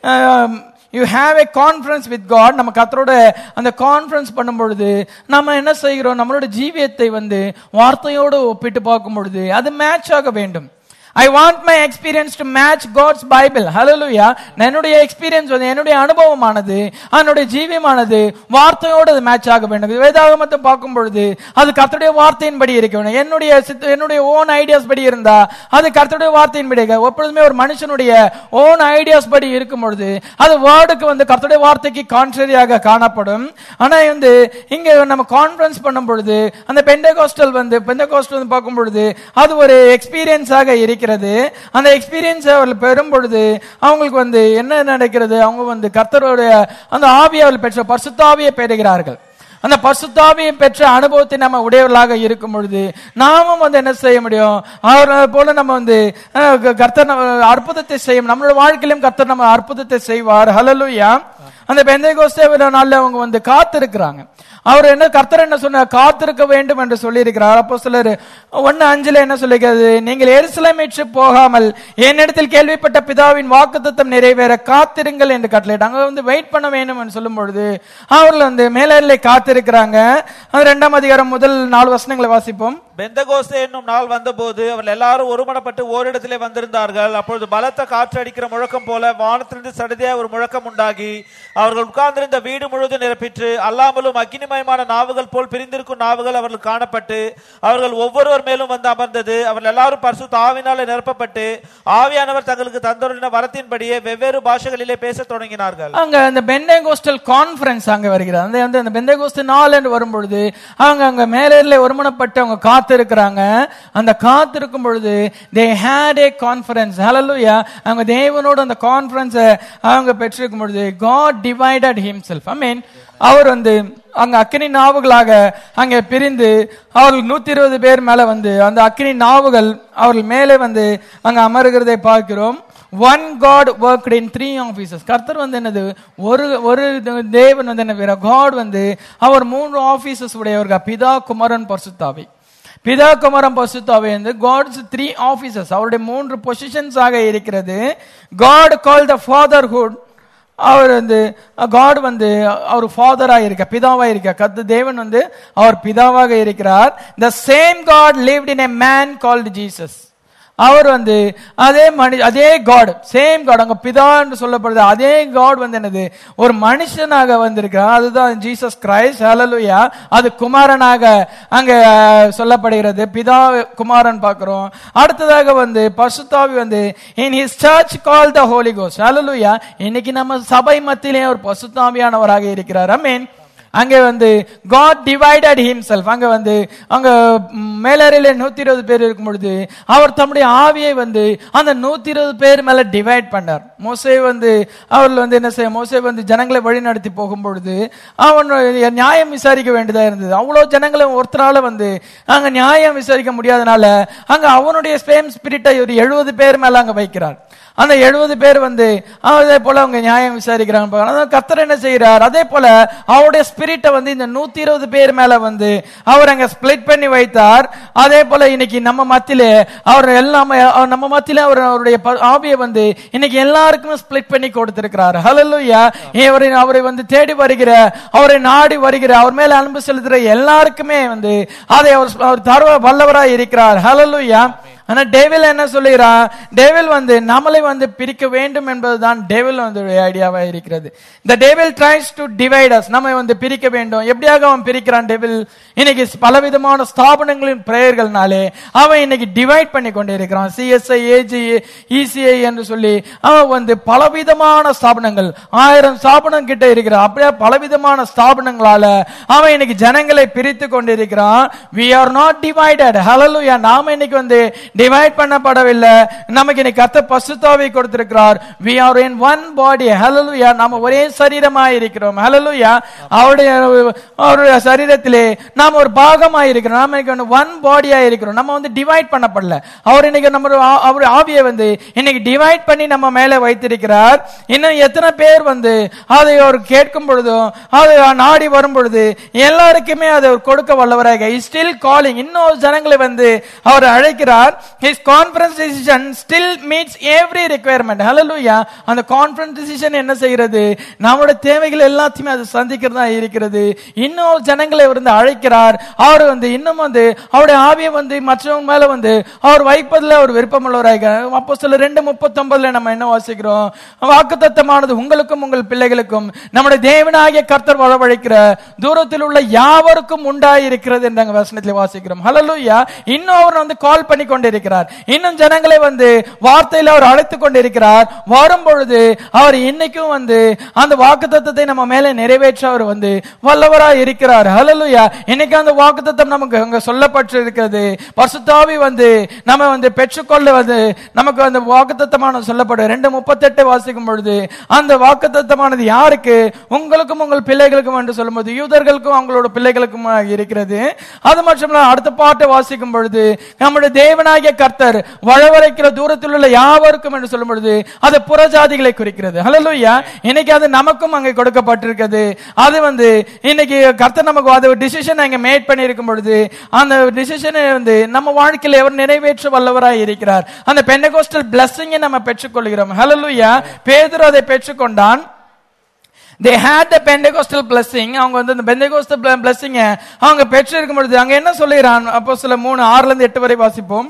you have a conference with God நம்ம கர்த்தரோட அந்த கான்ஃபரன்ஸ் பண்ணும் பொழுது நம்ம என்ன செய்கிறோம் நம்மளோட ஜீவியத்தை வந்து வார்த்தையோடு ஒப்பிட்டு பார்க்கும் பொழுது அது மேட்ச் ஆக வேண்டும் I want my experience to match God's Bible ஹalleluya என்னுடைய எக்ஸ்பீரியன்ஸ் வந்து என்னுடைய அனுபவமானது என்னுடைய ஜீவியமானது வார்த்தையோடு அது மேட்ச் ஆக வேண்டும் இது வேதாகமத்தை பார்க்கும் பொழுது அது கர்த்தருடைய வார்த்தையின்படி இருக்க வேண்டும் என்னுடைய சித்த- என்னுடைய ஓன் ஐடியாஸ் படி இருந்தா அது கர்த்தருடைய வார்த்தையின்படி இருக்க எப்பொழுதுமே ஒரு மனுஷனுடைய ஓன் ஐடியாஸ் படி இருக்கும் பொழுது அது வேர்டுக்கு வந்து கர்த்தருடைய வார்த்தைக்கு கான்ட்ரரியாக காணப்படும் ஆனா வந்து இங்க நம்ம கான்ஃபரன்ஸ் பண்ணும் பொழுது அந்த பெண்டகோஸ்டல் வந்து பெண்டகோஸ்டல் வந்து பார்க்கும் பொழுது அது ஒரு எக்ஸ்பீரியன்ஸாக இருக்கிறது அந்த எக்ஸ்பீரியன்ஸ் அவர்கள் பெறும் பொழுது அவங்களுக்கு வந்து என்ன நடக்கிறது அவங்க வந்து கர்த்தருடைய அந்த ஆவியை அவர்கள் பெற்ற பரிசுத்தாவியை பெறுகிறார்கள் அந்த பரிசுத்தாவியை பெற்ற அனுபவத்தை நம்ம உடையவர்களாக இருக்கும் பொழுது நாமும் வந்து என்ன செய்ய முடியும் அவரை போல நம்ம வந்து அஹ், க- கர்த்தர் நம்ம அற்புதத்தை செய்யும் நம்மளோட வாழ்க்கையிலும் கர்த்தர் நம்ம அற்புதத்தை செய்வார் ஹalleluya அந்த பெந்தைகோஸ்தே நாள்ல அவங்க வந்து காத்திருக்கிறாங்க அவர் என்ன கர்த்தர் என்ன சொன்னார் காத்திருக்க வேண்டும் என்று சொல்லி இருக்கிறார் அப்போ சிலர் ஒன்னு அஞ்சுல என்ன சொல்லிக்கிறது நீங்கள் எருசலேமிற்று போகாமல் என்னிடத்தில் கேள்விப்பட்ட பிதாவின் வாக்குத்தத்தம் நிறைவேற காத்திருங்கள் என்று கட்டளையிட்டாங்க வந்து வெயிட் பண்ண வேண்டும் என்று சொல்லும் பொழுது அவர்கள் வந்து மேலே காத்திருக்கிறாங்க அது ரெண்டாம் அதிகாரம் முதல் நாலு வசனங்களை வாசிப்போம் பெந்தகோஸ்தே என்னும் நாள் வந்தபோது அவர்கள் எல்லாரும் ஒருமனப்பட்டு ஓரிடத்திலே வந்திருந்தார்கள் அப்பொழுது பலத்த காற்று அடிக்கிற முழக்கம் போல வானத்திலிருந்து சடுதியா ஒரு முழக்கம் உண்டாகி அவர்கள் உட்கார்ந்திருந்த வீடு முழுவதும் நிரப்பிற்று அல்லாமலும் அக்கினிமயமான நாவுகள் போல் பிரிந்திருக்கும் நாவுகள் அவர்கள் காணப்பட்டு அவர்கள் ஒவ்வொருவர் மேலும் வந்து அமர்ந்தது அவர்கள் எல்லாரும் பரிசு தாவினாலே நிரப்பப்பட்டு ஆவியானவர் தங்களுக்கு தந்தருளின வரத்தின்படியே வெவ்வேறு பாஷைகளிலே பேசத் தொடங்கினார்கள் அங்க அந்த பெண்டேகோஸ்டல் கான்ஃபரன்ஸ் அங்க வருகிறது அந்த வந்து அந்த பெண்டேகோஸ்ட் நாள் என்று வரும்பொழுது அவங்க அங்க மேலே ஒருமனப்பட்டு அவங்க காத்திருக்கிறாங்க அந்த காத்திருக்கும் பொழுது தே ஹேட் ஏ கான்ஃபரன்ஸ் ஹalleluya அவங்க தேவனோட அந்த கான்ஃபரன்ஸ் அவங்க பெற்றிருக்கும் பொழுது God divided himself I mean அவர் வந்து அங்க அக்கினி நாவுகளாக அங்கே பிரிந்து அவர்கள் நூத்தி இருபது பேர் மேல வந்து அந்த அக்கினி நாவுகள் அவர்கள் மேலே வந்து அங்க அமருகிறதை பார்க்கிறோம் one God work in three offices கர்த்தர் வந்து என்னது ஒரு ஒரு தேவன் வந்து என்ன காட் வந்து அவர் மூன்று ஆபீசஸ் உடையவர்கள் பிதா குமரன் பரிசுத்தாவி பிதா குமரன் பரிசுத்தாவி வந்து காட்ஸ் த்ரீ ஆபீசஸ் அவருடைய மூன்று பொசிஷன்ஸ் ஆக இருக்கிறது காட் கால் த ஃபாதர்ஹுட் அவர் வந்து காட் வந்து அவர் ஃபாதரா இருக்க பிதாவா இருக்க கத்து தேவன் வந்து அவர் பிதாவாக இருக்கிறார் the same God lived in a man called Jesus அவர் வந்து அதே மனி அதே காட் சேம் காட் அங்க பிதா என்று சொல்லப்படுது அதே காட் வந்து என்னது ஒரு மனுஷனாக வந்திருக்கிறார் அதுதான் ஜீசஸ் கிரைஸ்ட் ஹalleluya அது குமாரனாக அங்க அஹ், சொல்லப்படுகிறது பிதா குமாரன் பார்க்கிறோம் அடுத்ததாக வந்து பசுத்தாவி வந்து in his church call the Holi ghost ஹalleluya இன்னைக்கு நம்ம சபை மத்தியிலே ஒரு பசுத்தாவியானவராக இருக்கிறார் ஐ மீன் அங்கே வந்து காட் டிவைடட் ஹிம்செல்ஃப் அங்க வந்து அங்க மேலறையில நூத்தி இருபது பேர் இருக்கும் பொழுது அவர் தம்முடைய ஆவியை வந்து அந்த நூத்தி இருபது பேர் மேல டிவைட் பண்ணார் மோசே வந்து அவர்கள் வந்து என்ன செய்ய மோசே வந்து ஜனங்களை வழி நடத்தி போகும் பொழுது அவன் நியாயம் விசாரிக்க வேண்டியதா இருந்தது அவ்வளவு ஜனங்களை ஒருத்தரால வந்து அங்க நியாயம் விசாரிக்க முடியாதனால அங்க அவனுடைய ஸ்பேம் ஸ்பிரிட்டை ஒரு எழுபது பேர் மேல அங்க வைக்கிறார் அந்த எழுபது பேர் வந்து அதே போல அவங்க நியாயம் விசாரிக்கிறாங்க பாருங்க. அதான் கர்த்தர் என்ன செய்யறார் அதே போல அவருடைய ஸ்பிரிட்டை வந்து இந்த நூத்தி இருபது பேர் மேல வந்து அவர் அங்க ஸ்பிளிட் பண்ணி வைத்தார் அதே போல இன்னைக்கு நம்ம மத்தியிலே அவர் எல்லாமே அவர் நம்ம மத்தியிலே அவர் அவருடைய ப- ஆவியை வந்து இன்னைக்கு எல்லாருக்குமே ஸ்பிளிட் பண்ணி கொடுத்திருக்கிறார் ஹalleluya அவரை அவரை வந்து தேடி வருகிற அவரை நாடி வருகிற அவர் மேல அன்பு செலுத்துற எல்லாருக்குமே வந்து அதை அவர் அவர் தர வல்லவராய் இருக்கிறார் ஹalleluya ஆனா டேவில் என்ன சொல்லுகிறான் டேவில் வந்து நம்மளை வந்து பிரிக்க வேண்டும் என்பதுதான் டேவில் வந்து ஐடியாவா இருக்கிறது இந்த devil tries to divide us நம்ம வந்து பிரிக்க வேண்டும் எப்படியாக அவன் பிரிக்கிறான் டேவில் இன்னைக்கு பலவிதமான ஸ்தாபனங்களின் பிரேயர்கள்னாலே அவன் இன்னைக்கு டிவைட் பண்ணி கொண்டு இருக்கிறான் சிஎஸ்ஐ ஏஜி இசிஐ என்று சொல்லி அவன் வந்து பலவிதமான ஸ்தாபனங்கள் ஆயிரம் ஸ்தாபனம் கிட்ட இருக்கிறான் அப்படியே பலவிதமான ஸ்தாபனங்களால அவன் இன்னைக்கு ஜனங்களை பிரித்து கொண்டிருக்கிறான் வி ஆர் நாட் டிவைடட் ஹalleluya நாம இன்னைக்கு வந்து டிவைட் பண்ணப்படவில்லை நமக்கு இன்னைக்கு கத்த பசுத்தாவை கொடுத்திருக்கிறார் we are in one body ஹalleluya நாம ஒரே சரீரமாய் இருக்கிறோம் ஹalleluya அவருடைய அவருடைய சரீரத்திலே நாம் ஒரு பாகமாய் இருக்கிறோம் நாம இன்னைக்கு ஒன் பாடியா இருக்கிறோம் நம்ம வந்து டிவைட் பண்ணப்படல அவர் இன்னைக்கு நம்ம ஆ- அவர் ஆவியை வந்து இன்னைக்கு டிவைட் பண்ணி நம்ம மேல வைத்திருக்கிறார் இன்னும் எத்தனை பேர் வந்து அதை அவர் கேட்கும் பொழுதும் அதை நாடி வரும் பொழுது எல்லாருக்குமே அதை அவர் கொடுக்க வல்லவராக ஸ்டில் காலிங் இன்னும் ஜனங்களை வந்து அவர் அழைக்கிறார் his conference decision still meets every requirement ஹalleluya அந்த கான்ஃபரன்ஸ் டிசிஷன் என்ன செய்கிறது நம்மளுடைய தேவைகள் எல்லாத்தையுமே அது சந்திக்கிறதா இருக்கிறது இன்னும் ஜனங்களை அவர் வந்து அழைக்கிறார் அவர் வந்து இன்னும் வந்து அவருடைய ஆவியை வந்து மற்றவங்க மேல வந்து அவர் வைப்பதில் அவர் விருப்பமுள்ளவராக அப்போ சில ரெண்டு முப்பத்தொன்பதுல நம்ம என்ன வாசிக்கிறோம் வாக்குத்தத்தமானது உங்களுக்கும் உங்கள் பிள்ளைகளுக்கும் நம்முடைய தேவனாகிய கர்த்தர் வரவழைக்கிற தூரத்தில் உள்ள யாவருக்கும் உண்டாயிருக்கிறது என்ற அங்க வசனத்தில் வாசிக்கிறோம் ஹalleluya இன்னும் அவர் வந்து கால் பண்ணி கொண்டிருக்கிறார் இன்னும் ஜனங்களை வந்து வார்த்தையில அவர் அழைத்து கொண்டிருக்கிறார் வரும் பொழுது அவர் இன்னைக்கும் வந்து அந்த வாக்குத்தத்தத்தை நம்ம மேலே நிறைவேற்ற அவர் வந்து வல்லவராய் இருக்கிறார் ஹalleluya இன்னைக்கு அந்த வாக்குத்தத்தம் நமக்கு அங்க சொல்லப்பட்டு இருக்கிறது பரிசுத்தாவி வந்து நம்ம வந்து பெற்றுக்கொள்ள வந்து நமக்கு அந்த வாக்குத்தத்தமான சொல்லப்படும் ரெண்டு முப்பத்தெட்டு வாசிக்கும் பொழுது அந்த வாக்குத்தத்தமானது யாருக்கு உங்களுக்கும் உங்கள் பிள்ளைகளுக்கும் என்று சொல்லும்போது யூதர்களுக்கும் அவங்களோட பிள்ளைகளுக்கும் இருக்கிறது அது மட்டும் இல்ல அடுத்த பாட்டை வாசிக்கும் பொழுது நம்முடைய தேவனாகிய கர்த்தர் வளவரைக்கிற தூரத்தில் உள்ள யாவருக்கும் என்று சொல்லும் பொழுது அது புறஜாதிகளை குறிக்கிறது ஹalleluya இன்னைக்கு அது நமக்கும் அங்கே கொடுக்கப்பட்டிருக்கிறது அது வந்து இன்னைக்கு கர்த்தர் நமக்கு அது டிசிஷன் அங்க மேட் பண்ணி இருக்கும் பொழுது அந்த டிசிஷனை வந்து நம்ம வாழ்க்கையில எவர் நிறைவேற்ற வல்லவராய் இருக்கிறார் அந்த பெண்டகோஸ்டல் பிளஸ்ஸிங்கை நம்ம பெற்றுக்கொள்கிறோம் ஹalleluya பேதுரு அதை பெற்றுக்கொண்டான் they had the Pentecostal blessing அவங்க வந்து அந்த பெண்டகோஸ்டல் blessing அவங்க பெற்றிருக்கும் பொழுது அங்க என்ன சொல்லுகிறான் அப்போ சில மூணு ஆறுல இருந்து எட்டு வரை வாசிப்போம்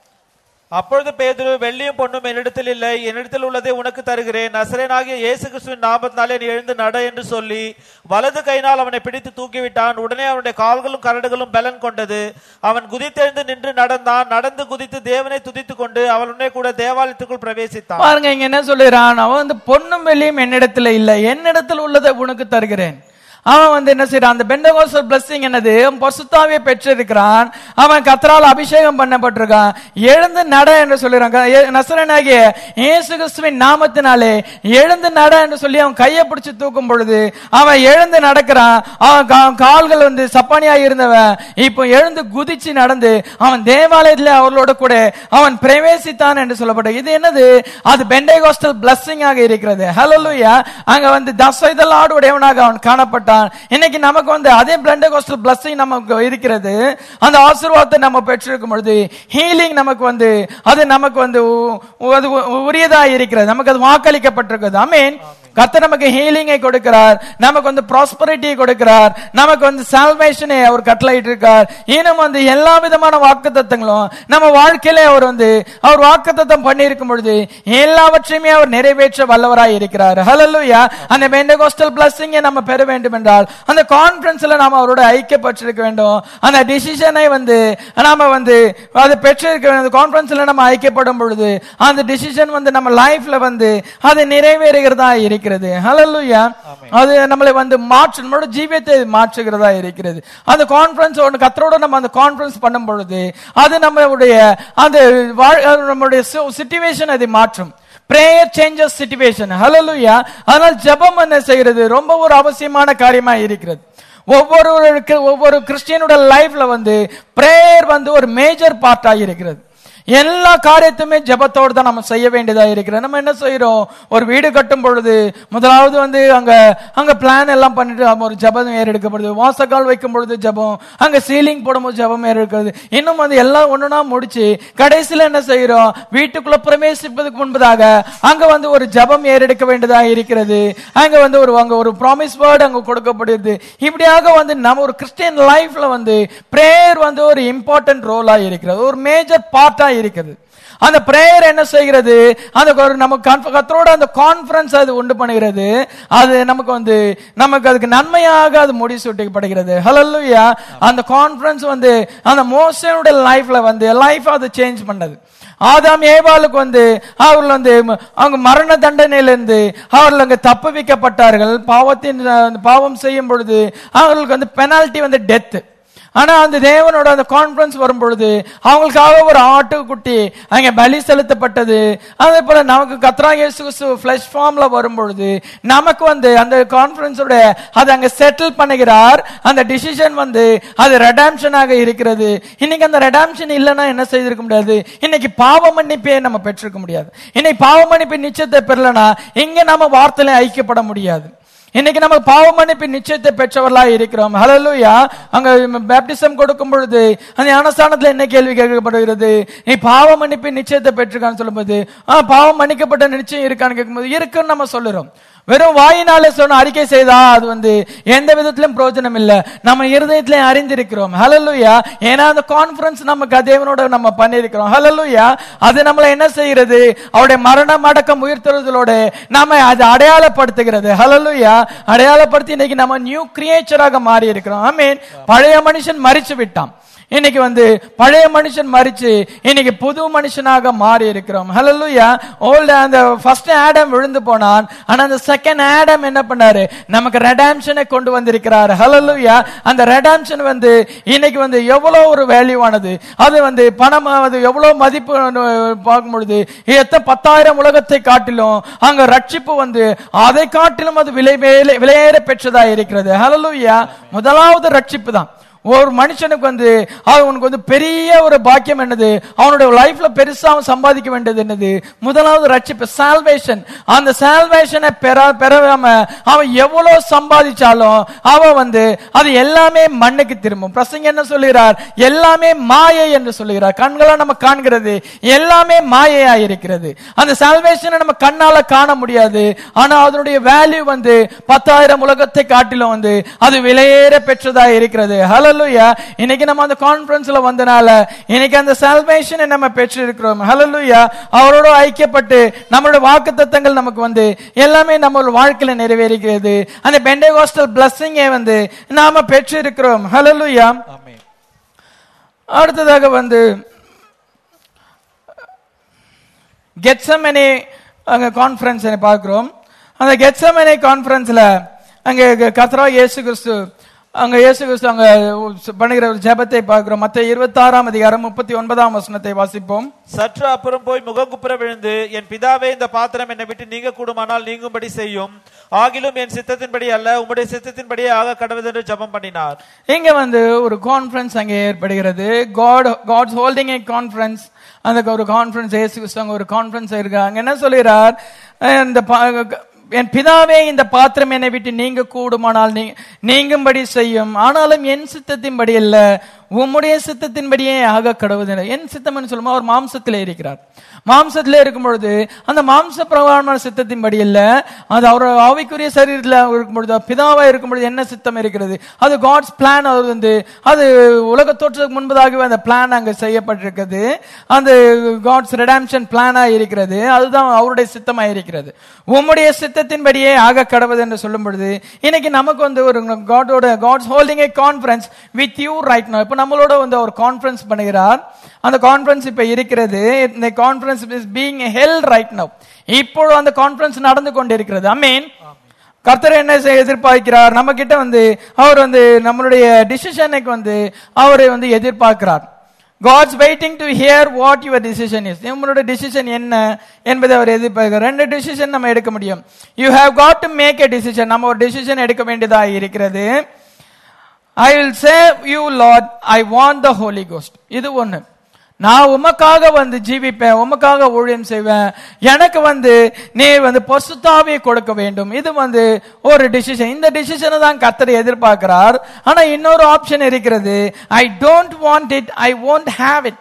அப்பொழுது பேதுரு வெள்ளியும் பொண்ணும் என்னிடத்தில் இல்லை என்னிடத்தில் உள்ளதை உனக்கு தருகிறேன் நசரேனாகிய இயேசு கிறிஸ்துவின் நாமத்தினாலே நீ எழுந்து நட என்று சொல்லி வலது கையினால் அவனை பிடித்து தூக்கிவிட்டான் உடனே அவனுடைய கால்களும் கரடுகளும் பலன் கொண்டது அவன் குதித்தெழுந்து நின்று நடந்தான் நடந்து குதித்து தேவனை துதித்துக் கொண்டு அவனுடனே கூட தேவாலயத்துக்குள் பிரவேசித்தான் பாருங்க இங்க என்ன சொல்லுறான் அவன் வந்து பொன்னும் வெள்ளியும் என்னிடத்துல இல்ல என்னிடத்தில் உள்ளதை உனக்கு தருகிறேன் அவன் வந்து என்ன செய்யறான் அந்த பெண்டகோசல் blessing என்னது அவன் பசுத்தாவியை பெற்றிருக்கிறான் அவன் கத்தரால் அபிஷேகம் பண்ணப்பட்டிருக்கான் எழுந்து நட என்று சொல்லுறாங்க நசரனாகிய இயேசு கிறிஸ்துவின் நாமத்தினாலே எழுந்து நட என்று சொல்லி அவன் கையை பிடிச்சு தூக்கும் பொழுது அவன் எழுந்து நடக்கிறான் அவன் கா- கால்கள் வந்து சப்பானியா இருந்தவன் இப்போ எழுந்து குதிச்சு நடந்து அவன் தேவாலயத்தில் அவர்களோட கூட அவன் பிரவேசித்தான் என்று சொல்லப்பட்டது இது என்னது அது பெண்டேகோஸ்டல் blessing ஆக இருக்கிறது ஹalleluya அங்க வந்து தசைதலாடு உடையவனாக அவன் காணப்பட்டான் இன்னைக்கு நமக்கு வந்து அதே பெண்டேகோஸ்டல் blessing நமக்கு இருக்கிறது அந்த ஆசீர்வாதத்தை நம்ம பெற்றிருக்கும் பொழுது ஹீலிங் நமக்கு வந்து அது நமக்கு வந்து உ- உ- அது உ- உரியதா இருக்கிறது நமக்கு அது வாக்களிக்கப்பட்டிருக்கிறது ஆமென் கர்த்தர் நமக்கு ஹீலிங்கை கொடுக்கிறார் நமக்கு வந்து ப்ராஸ்பரிட்டியை கொடுக்கிறார் நமக்கு வந்து சால்வேஷனை அவர் கட்டளையிட்டு இருக்கார் இன்னும் வந்து எல்லா விதமான வாக்குத்தத்தங்களும் நம்ம வாழ்க்கையில அவர் வந்து அவர் வாக்குத்தத்தம் பண்ணி இருக்கும் பொழுது எல்லாவற்றையுமே அவர் நிறைவேற்ற வல்லவராய் இருக்கிறார் ஹalleluya அந்த பெண்டகோஸ்டல் பிளஸிங்கை நம்ம பெற வேண்டும் என்றால் அந்த கான்ஃபரன்ஸ்ல நாம அவரோட ஐக்கியப்பட்டிருக்க வேண்டும் அந்த டிசிஷனை வந்து நாம வந்து அது பெற்றிருக்க வேண்டும் கான்ஃபரன்ஸ்ல நம்ம ஐக்கியப்படும் பொழுது அந்த டிசிஷன் வந்து நம்ம லைஃப்ல வந்து அது நிறைவேறுகிறதா இருக்கிறது ஹalleluya அது நம்மளை வந்து மாற்று நம்மளோட ஜீவியத்தை மாற்றுகிறதா இருக்கிறது அந்த கான்ஃபரன்ஸ் ஒன்று கத்தரோட நம்ம அந்த கான்ஃபரன்ஸ் பண்ணும் பொழுது அது நம்மளுடைய அந்த வாழ்- நம்மளுடைய சிச்சுவேஷன் அதை மாற்றும் பிரேயர் சேஞ்சஸ் சிச்சுவேஷன் ஹalleluya அதனால் ஜெபம் என்ன செய்கிறது ரொம்ப ஒரு அவசியமான காரியமா இருக்கிறது ஒவ்வொருவருக்கு ஒவ்வொரு கிறிஸ்டியனோட லைஃப்ல வந்து பிரேயர் வந்து ஒரு மேஜர் பார்ட் இருக்கிறது எல்லா காரியத்தையுமே ஜெபத்தோடு தான் நம்ம செய்ய வேண்டியதா இருக்கிறது நம்ம என்ன செய்யறோம் ஒரு வீடு கட்டும் பொழுது முதலாவது வந்து அங்க அங்க பிளான் எல்லாம் பண்ணிட்டு நம்ம ஒரு ஜெபம் ஏறெடுக்கப்படுது வாசக்கால் வைக்கும் பொழுது ஜெபம் அங்க சீலிங் போடும்போது ஜெபம் ஏறெடுக்கிறது இன்னும் வந்து எல்லாம் ஒண்ணுனா முடிச்சு கடைசியில என்ன செய்யறோம் வீட்டுக்குள்ள பிரவேசிப்பதற்கு முன்பதாக அங்க வந்து ஒரு ஜெபம் ஏறெடுக்க வேண்டியதா இருக்கிறது அங்க வந்து ஒரு அங்க ஒரு ப்ராமிஸ் வேர்டு அங்க கொடுக்கப்படுது இப்படியாக வந்து நம்ம ஒரு கிறிஸ்டியன் லைஃப்ல வந்து பிரேயர் வந்து ஒரு இம்பார்ட்டன்ட் ரோலா இருக்கிறது ஒரு மேஜர் பார்ட்டா இருக்குது அந்த பிரேயர் என்ன செய்கிறது அந்த ஒரு நமக்கு conf- கர்த்தரோட அந்த கான்ஃபரன்ஸ் அது உண்டு பண்ணுகிறது அது நமக்கு வந்து நமக்கு அதுக்கு நன்மையாக அது முடிசூட்டப்படுகிறது ஹalleluya அந்த கான்ஃபரன்ஸ் வந்து அந்த மோசனுடைய லைஃப்ல வந்து லைஃப் அது சேஞ்ச் பண்ணது ஆதாம் ஏவாளுக்கு வந்து அவர்கள் வந்து ம- அவங்க மரண தண்டனையிலிருந்து அவர்கள் அங்க தப்பு வைக்கப்பட்டார்கள் பாவத்தின் அஹ், பாவம் செய்யும் பொழுது அவர்களுக்கு வந்து பெனால்டி வந்து டெத் ஆனா அந்த தேவனோட அந்த கான்ஃபரன்ஸ் வரும் பொழுது அவங்களுக்காக ஒரு ஆட்டுக்குட்டி அங்க பலி செலுத்தப்பட்டது அதே போல நமக்கு கத்ரா இயேசு கிறிஸ்து ஃபிளஷ் ஃபார்ம்ல வரும் பொழுது நமக்கு வந்து அந்த கான்ஃபரன்ஸோட அதை அங்க செட்டில் பண்ணுகிறார் அந்த டிசிஷன் வந்து அது ரெடாம்ஷனாக இருக்கிறது இன்னைக்கு அந்த ரெடாம்ஷன் இல்லைன்னா என்ன செய்திருக்க முடியாது இன்னைக்கு பாவ மன்னிப்பே நம்ம பெற்றிருக்க முடியாது இன்னைக்கு பாவ மன்னிப்பு நிச்சயத்தை பெறலனா இங்க நம்ம வார்த்தையில ஐக்கியப்பட முடியாது இன்னைக்கு நம்ம பாவ மன்னிப்பின் நிச்சயத்தை பெற்றவர்களா இருக்கிறோம் ஹalleluya அங்க பேப்டிசம் கொடுக்கும் பொழுது அந்த ஞானஸ்தானத்துல என்ன கேள்வி கேட்கப்படுகிறது நீ பாவ மன்னிப்பின் நிச்சயத்தை பெற்றிருக்கான்னு சொல்லும்போது ஆ பாவம் மன்னிக்கப்பட்ட நிச்சயம் இருக்கான்னு கேட்கும்போது இருக்குன்னு நம்ம சொல்லுறோம் வெறும் வாயினாலே சொன்ன அறிக்கை செய்தா அது வந்து எந்த விதத்திலும் பிரயோஜனம் இல்ல நம்ம இருதயத்திலே அறிந்திருக்கிறோம் ஹalleluya ஏன்னா அந்த கான்ஃபரன்ஸ் நம்ம தேவனோட நம்ம பண்ணியிருக்கிறோம் ஹalleluya அது நம்மள என்ன செய்கிறது அவருடைய மரணம் அடக்கம் உயிர்த்தெழுதலோட நாம அது அடையாளப்படுத்துகிறது ஹalleluya அடையாளப்படுத்தி இன்னைக்கு நம்ம நியூ கிரியேச்சராக மாறி இருக்கிறோம் ஐ மீன் பழைய மனுஷன் மரிச்சு விட்டான் இன்னைக்கு வந்து பழைய மனுஷன் மரிச்சு இன்னைக்கு புது மனுஷனாக மாறி இருக்கிறோம் ஹalleluya ஓல்ட் அந்த ஃபர்ஸ்ட் ஆடம் விழுந்து போனான் ஆனா அந்த செகண்ட் ஆடம் என்ன பண்ணாரு நமக்கு ரெடாம்ஷனை கொண்டு வந்திருக்கிறார் ஹalleluya அந்த ரெடாம்ஷன் வந்து இன்னைக்கு வந்து எவ்வளவு ஒரு வேல்யூவானது அது வந்து பணம் அது எவ்வளவு மதிப்பு பார்க்கும் பொழுது எத்தனை பத்தாயிரம் உலகத்தை காட்டிலும் அங்க ரட்சிப்பு வந்து அதை காட்டிலும் அது விலை மேலே விலையேற பெற்றதா இருக்கிறது ஹalleluya முதலாவது ரட்சிப்பு தான் ஒரு மனுஷனுக்கு வந்து அவனுக்கு வந்து பெரிய ஒரு பாக்கியம் என்னது அவனுடைய லைஃப்ல பெருசா அவன் சம்பாதிக்க வேண்டியது என்னது முதலாவது ரட்சிப்பு சால்வேஷன் அந்த சால்வேஷனை பெற பெறாம அவன் எவ்வளவு சம்பாதிச்சாலும் அவன் வந்து அது எல்லாமே மண்ணுக்கு திரும்பும் பிரசங்க என்ன சொல்லுகிறார் எல்லாமே மாயை என்று சொல்லுகிறார் கண்களா நம்ம காண்கிறது எல்லாமே மாயையா இருக்கிறது அந்த சால்வேஷனை நம்ம கண்ணால காண முடியாது ஆனா அதனுடைய வேல்யூ வந்து பத்தாயிரம் உலகத்தை காட்டிலும் வந்து அது விலையேற பெற்றதா இருக்கிறது ஹalleluya இன்னைக்கு நம்ம அந்த கான்ஃபரன்ஸ்ல வந்தனால இன்னைக்கு அந்த சால்வேஷனை நம்ம பெற்று இருக்கிறோம் ஹalleluya அவரோட ஐக்கியப்பட்டு நம்மளோட வாக்குத்தத்தங்கள் நமக்கு வந்து எல்லாமே நம்ம வாழ்க்கையில நிறைவேறுகிறது அந்த பெண்டேகோஸ்டல் பிளஸ்ஸிங்கை வந்து நாம பெற்று இருக்கிறோம் ஹalleluya ஆமென் அடுத்ததாக வந்து கெட்சமனே அங்க கான்ஃபரன்ஸ் பார்க்கிறோம் அந்த கெட்சமனே கான்ஃபரன்ஸ்ல அங்க கத்ரா இயேசு கிறிஸ்து அங்க இயேசு கிறிஸ்து அங்க பண்ணுகிற ஒரு ஜெபத்தை பார்க்கிறோம் மத்த இருபத்தாறாம் அதிகாரம் முப்பத்தி ஒன்பதாம் வசனத்தை வாசிப்போம் சற்று அப்புறம் போய் முகங்குப்புற விழுந்து என் பிதாவே இந்த பாத்திரம் என்னை விட்டு நீங்க கூடுமானால் நீங்கும்படி செய்யும் ஆகிலும் என் சித்தத்தின்படி அல்ல உம்முடைய சித்தத்தின்படியே ஆக கடவுள் என்று ஜெபம் பண்ணினார் இங்க வந்து ஒரு கான்ஃபரன்ஸ் அங்கே ஏற்படுகிறது God God's holding a conference அந்த ஒரு கான்ஃபரன்ஸ் இயேசு கிறிஸ்து அங்க ஒரு கான்ஃபரன்ஸ் இருக்கு அங்க என்ன சொல்கிறார் அஹ் இந்த பா- என் பிதாவே இந்த பாத்திரம் என்னை விட்டு நீங்க கூடுமானால் நீ நீங்கும்படி செய்யும் ஆனாலும் என் சித்தத்தின்படி அல்ல உம்முடைய சித்தத்தின்படியே ஆக கடவுது என் சித்தம்னு சொல்லுமா அவர் மாம்சத்திலே இருக்கிறார் மாம்சத்திலே இருக்கும் பொழுது அந்த மாம்ச பிரகாரமான சித்தத்தின்படி இல்ல அது அவர் ஆவிக்குரிய சரீரத்தில் இருக்கும் பொழுது பிதாவா இருக்கும் பொழுது என்ன சித்தம் இருக்கிறது அது காட்ஸ் பிளான் அது வந்து அது உலக தோற்றத்துக்கு முன்பதாகவே அந்த பிளான் அங்க செய்யப்பட்டிருக்கிறது அந்த காட்ஸ் ரெடாம்ஷன் பிளானா இருக்கிறது அதுதான் அவருடைய சித்தமா இருக்கிறது உம்முடைய சித்தத்தின்படியே ஆக கடவுது என்று சொல்லும் பொழுது இன்னைக்கு நமக்கு வந்து ஒரு காடோட God's holding a conference with you right no இப்போ நம்மளோட வந்து ஒரு கான்ஃபரன்ஸ் பண்ணுகிறார் அந்த கான்ஃபரன்ஸ் இப்ப இருக்கிறது இந்த conference is being held right now இப்போ அந்த கான்ஃபரன்ஸ் நடந்து கொண்டிருக்கிறது ஐ மீன் கர்த்தர் என்ன செய்ய எதிர்பார்க்கிறார் நம்ம கிட்ட வந்து அவர் வந்து நம்மளுடைய டிசிஷனுக்கு வந்து அவரை வந்து எதிர்பார்க்கிறார் God's waiting to hear what your decision is உங்களோட டிசிஷன் என்ன என்பதை அவர் எதிர்பார்க்கிறார் ரெண்டு டிசிஷன் நம்ம எடுக்க முடியும் you have got to make a decision நம்ம ஒரு டிசிஷன் எடுக்க வேண்டியதா இருக்கிறது I will save you Lord I want the Holi Ghost இது ஒண்ணு நான் உமக்காக வந்து ஜீவிப்பேன் உமக்காக ஊழியம் செய்வேன் எனக்கு வந்து நீ வந்து பசுத்தாவே கொடுக்க வேண்டும் இது வந்து ஒரு டிசிஷன் இந்த டிசிஷனை தான் கத்தர் எதிர்பார்க்கிறார் ஆனா இன்னொரு ஆப்ஷன் இருக்கிறது I don't want it I won't have it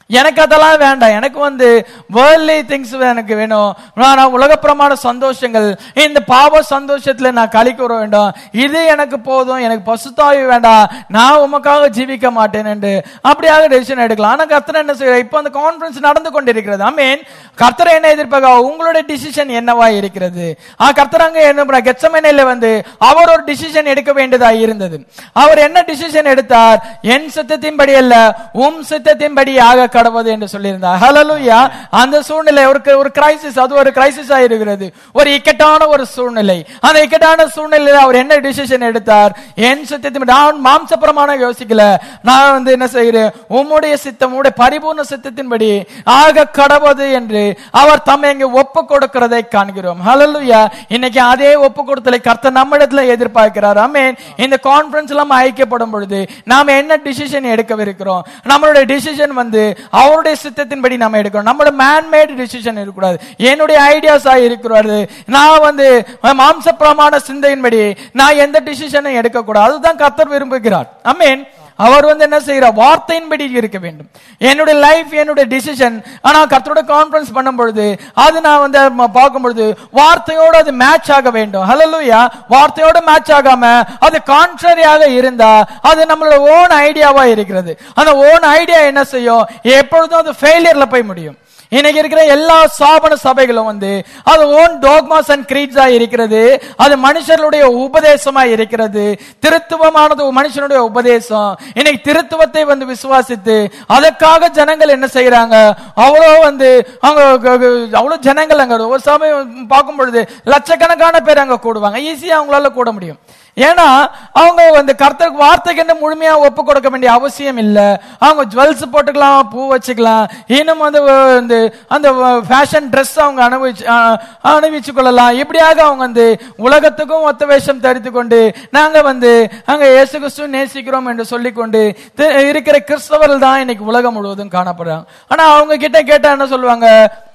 எனக்கு அதெல்லாம் வேண்டாம் எனக்கு வந்து வேர்ல்ட்லி திங்ஸ் எனக்கு வேணும் நான் உலகப்பிரமான சந்தோஷங்கள் இந்த பாவ சந்தோஷத்துல நான் கழிக்க வர வேண்டாம் இது எனக்கு போதும் எனக்கு பசுத்தாவி வேண்டாம் நான் உமக்காக ஜீவிக்க மாட்டேன் என்று அப்படியாக டெசிஷன் எடுக்கலாம் ஆனா கர்த்தர் என்ன செய்யற இப்போ அந்த கான்ஃபரன்ஸ் நடந்து கொண்டிருக்கிறது ஐ மீன் கர்த்தர் என்ன எதிர்பார்க்க உங்களுடைய டிசிஷன் என்னவா இருக்கிறது ஆ கர்த்தர் அங்க என்ன பண்ண கெச்சமனையில வந்து அவர் ஒரு டிசிஷன் எடுக்க வேண்டியதா இருந்தது அவர் என்ன டிசிஷன் எடுத்தார் என் சித்தத்தின்படி அல்ல உம் சித்தத்தின்படி ஆக கடவுது என்று சொல்லியிருந்தார் ஹalleluya அந்த சூழ்நிலை ஒரு ஒரு கிரைசிஸ் அது ஒரு கிரைசிஸ் இருக்கிறது ஒரு இக்கட்டான ஒரு சூழ்நிலை அந்த இக்கட்டான சூழ்நிலையில அவர் என்ன டிசிஷன் எடுத்தார் என் சித்தத்தின்படி நான் மாம்சபரமான யோசிக்கல நான் வந்து என்ன செய்கிறேன் உம்முடைய சித்தம் உம்முடைய பரிபூர்ண சித்தத்தின்படி ஆக கடவுது என்று அவர் தம்மை இங்கே ஒப்பு கொடுக்கிறதை காண்கிறோம் ஹalleluya இன்னைக்கு அதே ஒப்பு கொடுத்தலை கர்த்தர் நம்மிடத்துல எதிர்பார்க்கிறார் ஆமென் இந்த கான்ஃபரன்ஸ் எல்லாம் ஐக்கியப்படும் பொழுது நாம என்ன டிசிஷன் எடுக்கவிருக்கிறோம் நம்மளுடைய டிசிஷன் வந்து அவருடைய சித்தத்தின்படி நம்ம எடுக்கணும் நம்மளோட மேன் மேட் டிசிஷன் இருக்கக்கூடாது என்னுடைய ஐடியாஸா இருக்கிறது நான் வந்து மாம்ச பிரமாண சிந்தையின்படி நான் எந்த டிசிஷனும் எடுக்கக்கூடாது அதுதான் கர்த்தர் விரும்புகிறார் ஆமென் அவர் வந்து என்ன செய்யறார் வார்த்தையின்படி இருக்க வேண்டும் என்னுடைய லைஃப் என்னுடைய டிசிஷன் ஆனா கர்த்தரோட கான்ஃபரன்ஸ் பண்ணும் பொழுது அது நான் வந்து ம- பார்க்கும் பொழுது வார்த்தையோடு அது மேட்ச் ஆக வேண்டும் ஹalleluya வார்த்தையோட மேட்ச் ஆகாம அது கான்ட்ரரியாக இருந்தா அது நம்மளோட ஓன் ஐடியாவா இருக்கிறது அந்த ஓன் ஐடியா என்ன செய்யும் எப்பொழுதும் அது ஃபெயிலியர்ல போய் முடியும் இன்னைக்கு இருக்கிற எல்லா சாபன சபைகளும் வந்து அது ஓன் டாக்மாஸ் அண்ட் கிரீட்ஸா இருக்கிறது அது மனுஷர்களுடைய உபதேசமா இருக்கிறது திருத்துவமானது ஒரு மனுஷனுடைய உபதேசம் இன்னைக்கு திருத்துவத்தை வந்து விசுவாசித்து அதற்காக ஜனங்கள் என்ன செய்யறாங்க அவ்வளோ வந்து அவங்க க- க- அவ்வளவு ஜனங்கள் அங்க ஒரு சமயம் பார்க்கும் பொழுது லட்சக்கணக்கான பேர் அங்க கூடுவாங்க ஈஸியா அவங்களால கூட முடியும் ஏன்னா அவங்க வந்து கர்த்தருக்கு வார்த்தைக்கு என்ன முழுமையா ஒப்பு கொடுக்க வேண்டிய அவசியம் இல்ல அவங்க ஜுவல்ஸ் போட்டுக்கலாம் பூ வச்சுக்கலாம் இன்னும் வந்து அஹ், இந்த அந்த ஃபேஷன் Dress அவங்க அனுபவிச்சு அஹ், அணிவிச்சு கொள்ளலாம் இப்படியாக அவங்க வந்து உலகத்துக்கும் ஒத்த வேஷம் தரித்து கொண்டு நாங்க வந்து அங்க இயேசு கிறிஸ்து நேசிக்கிறோம் என்று சொல்லிக்கொண்டு தி- இருக்கிற கிறிஸ்தவர்கள் தான் இன்னைக்கு உலகம் முழுவதும் காணப்படுறாங்க ஆனா அவங்க கிட்ட கேட்டா என்ன சொல்லுவாங்க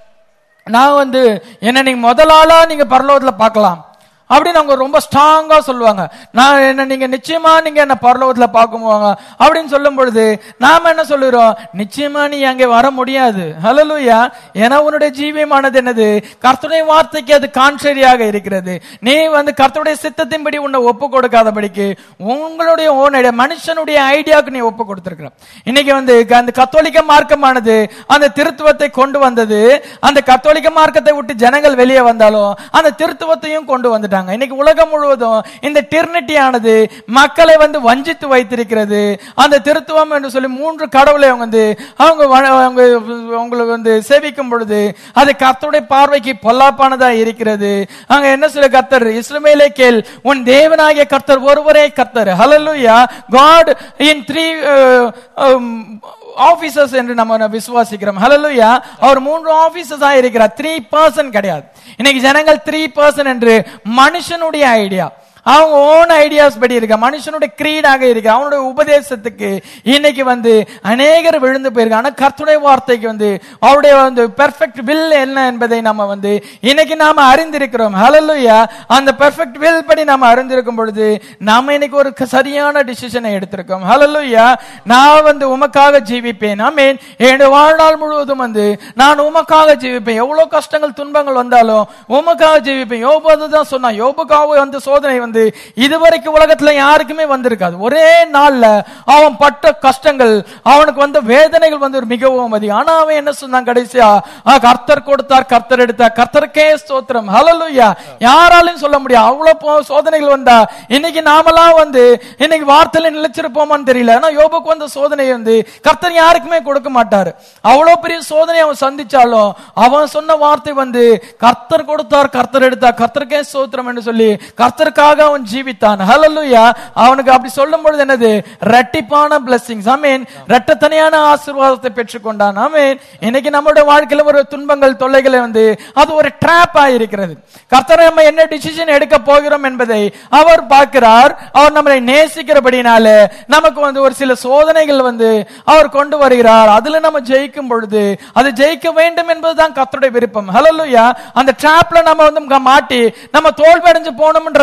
நான் வந்து என்ன நீங்க முதலாளா நீங்க பரலோகத்துல பார்க்கலாம் அப்படின்னு அவங்க ரொம்ப ஸ்ட்ராங்கா சொல்லுவாங்க நான் என்ன நீங்க நிச்சயமா நீங்க என்ன பரலோகத்துல பார்க்குவாங்க அப்படின்னு சொல்லும் பொழுது நாம என்ன சொல்லுறோம் நிச்சயமா நீ அங்கே வர முடியாது ஹalleluya ஏன்னா உன்னுடைய ஜீவியமானது என்னது கர்த்தருடைய வார்த்தைக்கு அது கான்ட்ரரியாக இருக்கிறது நீ வந்து கர்த்தருடைய சித்தத்தின்படி உன்னை ஒப்பு கொடுக்காதபடிக்கு உங்களுடைய ஓன் ஐடியா மனுஷனுடைய ஐடியாவுக்கு நீ ஒப்பு கொடுத்திருக்கிற இன்னைக்கு வந்து க- அந்த கத்தோலிக்க மார்க்கமானது அந்த திருத்துவத்தை கொண்டு வந்தது அந்த கத்தோலிக்க மார்க்கத்தை விட்டு ஜனங்கள் வெளியே வந்தாலும் அந்த திருத்துவத்தையும் கொண்டு வந்துட்டாங்க இன்னைக்கு உலகம் முழுவதும் இந்த டிர்னிட்டி ஆனது மக்களை வந்து வஞ்சித்து வைத்திருக்கிறது அந்த திருத்துவம் என்று சொல்லி மூன்று கடவுளை அவங்க வந்து அவங்க வ- அவங்க அவங்களுக்கு வந்து சேவிக்கும் பொழுது அது கர்த்தருடைய பார்வைக்கு பொல்லாப்பானதா இருக்கிறது அங்க என்ன சொல்ல கர்த்தர் இஸ்ரவேலே கேள் உன் தேவனாகிய கர்த்தர் ஒருவரே கர்த்தர் hallelujah God in three uh, um, officers என்று நம்ம விசுவாசிக்கிறோம் ஹalleluya அவர் மூன்று ஆபீசர்ஸ் இருக்கிறார் த்ரீ பர்சன் கிடையாது இன்னைக்கு ஜனங்கள் த்ரீ பர்சன் என்று மனுஷனுடைய ஐடியா அவங்க ஓன் ஐடியாஸ் படி இருக்க மனுஷனுடைய கிரீடாக இருக்கு அவனுடைய உபதேசத்துக்கு இன்னைக்கு வந்து அநேகர் விழுந்து போயிருக்காங்க ஆனா கர்த்தருடைய வார்த்தைக்கு வந்து அவருடைய வந்து பெர்ஃபெக்ட் வில் என்ன என்பதை நம்ம வந்து இன்னைக்கு நாம அறிந்திருக்கிறோம் ஹalleluya அந்த பெர்ஃபெக்ட் வில் படி நாம அறிந்திருக்கும் பொழுது நாம இன்னைக்கு ஒரு க- சரியான டிசிஷனை எடுத்திருக்கோம் ஹalleluya நான் வந்து உமக்காக ஜீவிப்பேன் ஆமென் என்னுடைய வாழ்நாள் முழுவதும் வந்து நான் உமக்காக ஜீவிப்பேன் எவ்வளவு கஷ்டங்கள் துன்பங்கள் வந்தாலும் உமக்காக ஜீவிப்பேன் யோபு தான் சொன்னான் யோபுக்காக அந்த சோதனை வந்து இதுவரைக்கும் உலகத்துல யாருக்குமே வந்திருக்காது ஒரே நாள்ல அவன் பட்ட கஷ்டங்கள் அவனுக்கு வந்த வேதனைகள் வந்து ஒரு மிகவும் அதிகம் ஆனா அவன் என்ன சொன்னான் கடைசியா "ஆ, கர்த்தர் கொடுத்தார் கர்த்தர் எடுத்தார் கர்த்தருக்கே ஸ்தோத்திரம் ஹalleluya யாராலையும் சொல்ல முடியாது அவ்வளவு போ- சோதனைகள் வந்தா இன்னைக்கு நாமெல்லாம் வந்து இன்னைக்கு வார்த்தையில நிலைச்சிருப்போமான்னு தெரியல ஆனா யோபுக்கு வந்த சோதனை வந்து கர்த்தர் யாருக்குமே கொடுக்க மாட்டாரு அவ்வளவு பெரிய சோதனை அவன் சந்திச்சாலும் அவன் சொன்ன வார்த்தை வந்து கர்த்தர் கொடுத்தார் கர்த்தர் எடுத்தார் கர்த்தருக்கே ஸ்தோத்திரம் என்று சொல்லி கர்த்தருக்காக அவன் ஜீவித்தான் ஹalleluya அவனுக்கு அப்படி சொல்லும் பொழுது என்னது ரெட்டிப்பான blessings ஆமென் ரெட்டத்தனையான ஆசீர்வாதத்தை பெற்றுக்கொண்டான் ஆமென் இன்னைக்கு நம்மளுடைய வாழ்க்கையில ஒரு துன்பங்கள் தொல்லைகளை வந்து அது ஒரு ட்ராப் இருக்கிறது கர்த்தர் நம்ம என்ன டிசிஷன் எடுக்க போகிறோம் என்பதை அவர் பார்க்கிறார் அவர் நம்மளை நேசிக்கிறபடினால நமக்கு வந்து ஒரு சில சோதனைகள் வந்து அவர் கொண்டு வருகிறார் அதுல நம்ம ஜெயிக்கும் பொழுது அது ஜெயிக்க வேண்டும் என்பதுதான் கர்த்தருடைய விருப்பம் ஹalleluya அந்த ட்ராப்ல நம்ம வந்து க- மாட்டி நம்ம தோல்வி அடைஞ்சு போகணும்ன்றது அவருடைய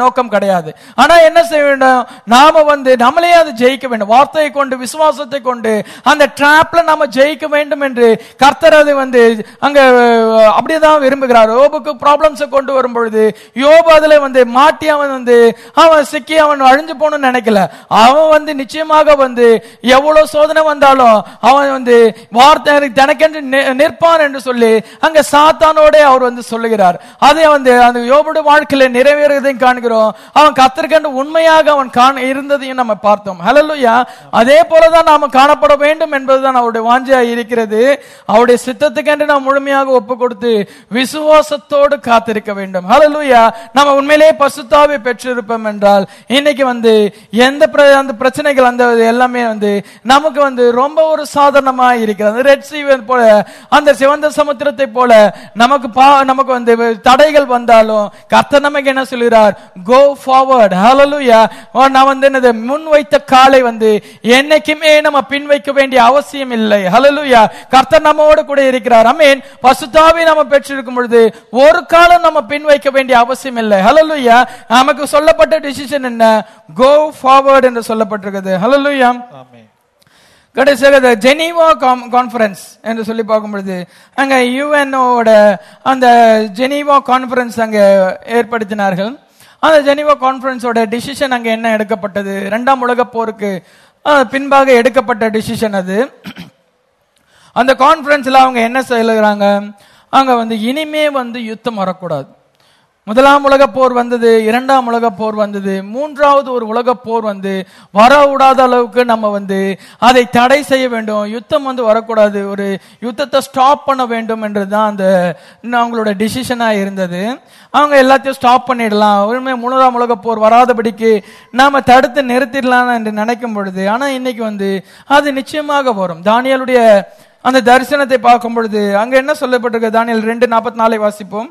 நோக்கம் கிடையாது ஆனா என்ன செய்ய வேண்டும் நாம வந்து நம்மளே அதை ஜெயிக்க வேண்டும் வார்த்தையை கொண்டு விசுவாசத்தை கொண்டு அந்த டிராப்ல நாம ஜெயிக்க வேண்டும் என்று கர்த்தர் அதை வந்து அங்க அஹ், அப்படியேதான் விரும்புகிறார் யோபுக்கு ப்ராப்ளம்ஸ் கொண்டு வரும் பொழுது யோபு அதுல வந்து மாட்டி அவன் வந்து அவன் சிக்கி அவன் அழிஞ்சு போகணும்னு நினைக்கல அவன் வந்து நிச்சயமாக வந்து எவ்வளவு சோதனை வந்தாலும் அவன் வந்து வார்த்தை தனக்கென்று நி- நிற்பான் என்று சொல்லி அங்க சாத்தானோட அவர் வந்து சொல்லுகிறார் அதை வந்து அந்த யோபுடைய வாழ்க்கையில நிறைவேறுவதையும் காண்கிறோம் அவன் கத்திருக்கென்று உண்மையாக அவன் காண இருந்ததையும் நம்ம பார்த்தோம் ஹalleluya அதே போலதான் நாம காணப்பட வேண்டும் என்பதுதான் அவருடைய வாஞ்சையா இருக்கிறது அவருடைய சித்தத்துக்கென்று நாம் முழுமையாக ஒப்பு கொடுத்து விசுவாசத்தோடு காத்திருக்க வேண்டும் ஹalleluya நம்ம உண்மையிலேயே பசுத்தாவை பெற்றிருப்போம் என்றால் இன்னைக்கு வந்து எந்த பிர- அந்த பிரச்சனைகள் அந்த எல்லாமே வந்து நமக்கு வந்து ரொம்ப ஒரு சாதாரணமா இருக்கிறது ரெட் சி போல அந்த சிவந்த சமுத்திரத்தை போல நமக்கு பா நமக்கு வந்து தடைகள் வந்தாலும் கர்த்தர் நமக்கு என்ன சொல்கிறார் கோ ஃபார்வர்ட் ஹalleluya நான் வந்து என்னது முன் வைத்த காலை வந்து என்னைக்குமே நம்ம பின் வைக்க வேண்டிய அவசியம் இல்லை ஹalleluya கர்த்தர் நம்மோடு கூட இருக்கிறார் அமீன் பசுத்தாவை நம்ம பெற்றிருக்கும் பொழுது ஒரு காலம் நம்ம பின் வைக்க வேண்டிய அவசியம் இல்லை ஹalleluya நமக்கு சொல்லப்பட்ட டிசிஷன் என்ன கோ ஃபார்வர்ட் என்று சொல்லப்பட்டிருக்கிறது ஹalleluya ஆமென் கடைசியாக இந்த ஜெனீவா கான்ஃபரன்ஸ் என்று சொல்லி பார்க்கும் பொழுது அங்க யுஎன்ஓட அந்த ஜெனீவா கான்ஃபரன்ஸ் அங்க ஏற்படுத்தினார்கள் அந்த ஜெனீவா கான்ஃபரன்ஸோட டிசிஷன் அங்க என்ன எடுக்கப்பட்டது இரண்டாம் உலகப் போருக்கு அஹ், பின்பாக எடுக்கப்பட்ட டிசிஷன் அது அந்த கான்ஃபரன்ஸ்ல அவங்க என்ன சொல்லுகிறாங்க அங்க வந்து இனிமே வந்து யுத்தம் வரக்கூடாது முதலாம் உலகப் போர் வந்தது இரண்டாம் உலகப் போர் வந்தது மூன்றாவது ஒரு உலகப் போர் வந்து வர விடாத அளவுக்கு நம்ம வந்து அதை தடை செய்ய வேண்டும் யுத்தம் வந்து வரக்கூடாது ஒரு யுத்தத்தை ஸ்டாப் பண்ண வேண்டும் என்றுதான் அந்த இன்னும் அவங்களோட டிசிஷனா இருந்தது அவங்க எல்லாத்தையும் ஸ்டாப் பண்ணிடலாம் உண்மை மூணாம் உலகப் போர் வராதபடிக்கு நாம தடுத்து நிறுத்திடலாம் என்று நினைக்கும் பொழுது ஆனா இன்னைக்கு வந்து அது நிச்சயமாக வரும் தானியலுடைய அந்த தரிசனத்தை பார்க்கும் பொழுது அங்க என்ன சொல்லப்பட்டிருக்கு தானியல் ரெண்டு நாற்பத்தி நாலை வாசிப்போம்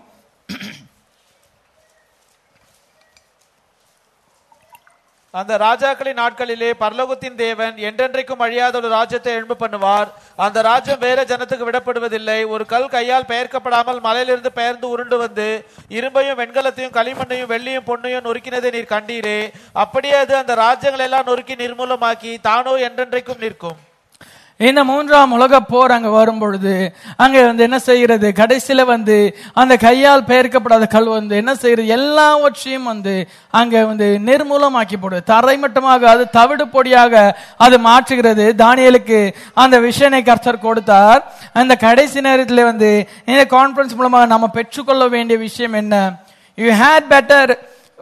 அந்த ராஜாக்களின் நாட்களிலே பரலோகத்தின் தேவன் என்றென்றைக்கும் அழியாத ஒரு ராஜ்யத்தை எழும்பு பண்ணுவார் அந்த ராஜ்யம் வேற ஜனத்துக்கு விடப்படுவதில்லை ஒரு கல் கையால் பெயர்க்கப்படாமல் மலையிலிருந்து பெயர்ந்து உருண்டு வந்து இரும்பையும் வெண்கலத்தையும் களிமண்ணையும் வெள்ளியும் பொன்னையும் நொறுக்கினதை நீர் கண்டீரே அப்படியே அது அந்த ராஜ்யங்கள் எல்லாம் நொறுக்கி நிர்மூலமாக்கி தானோ என்றென்றைக்கும் நிற்கும் இந்த மூன்றாம் உலக போர் அங்க வரும் பொழுது அங்க வந்து என்ன செய்கிறது கடைசியில வந்து அந்த கையால் பெயர்க்கப்படாத கல் வந்து என்ன செய்யறது எல்லாவற்றையும் வந்து அங்க வந்து நிர்மூலமாக்கி போடுது தரைமட்டமாக அது தவிடு பொடியாக அது மாற்றுகிறது தானியலுக்கு அந்த விஷயனை கர்த்தர் கொடுத்தார் அந்த கடைசி நேரத்தில் வந்து இந்த கான்ஃபரன்ஸ் மூலமாக நம்ம பெற்றுக்கொள்ள வேண்டிய விஷயம் என்ன you had better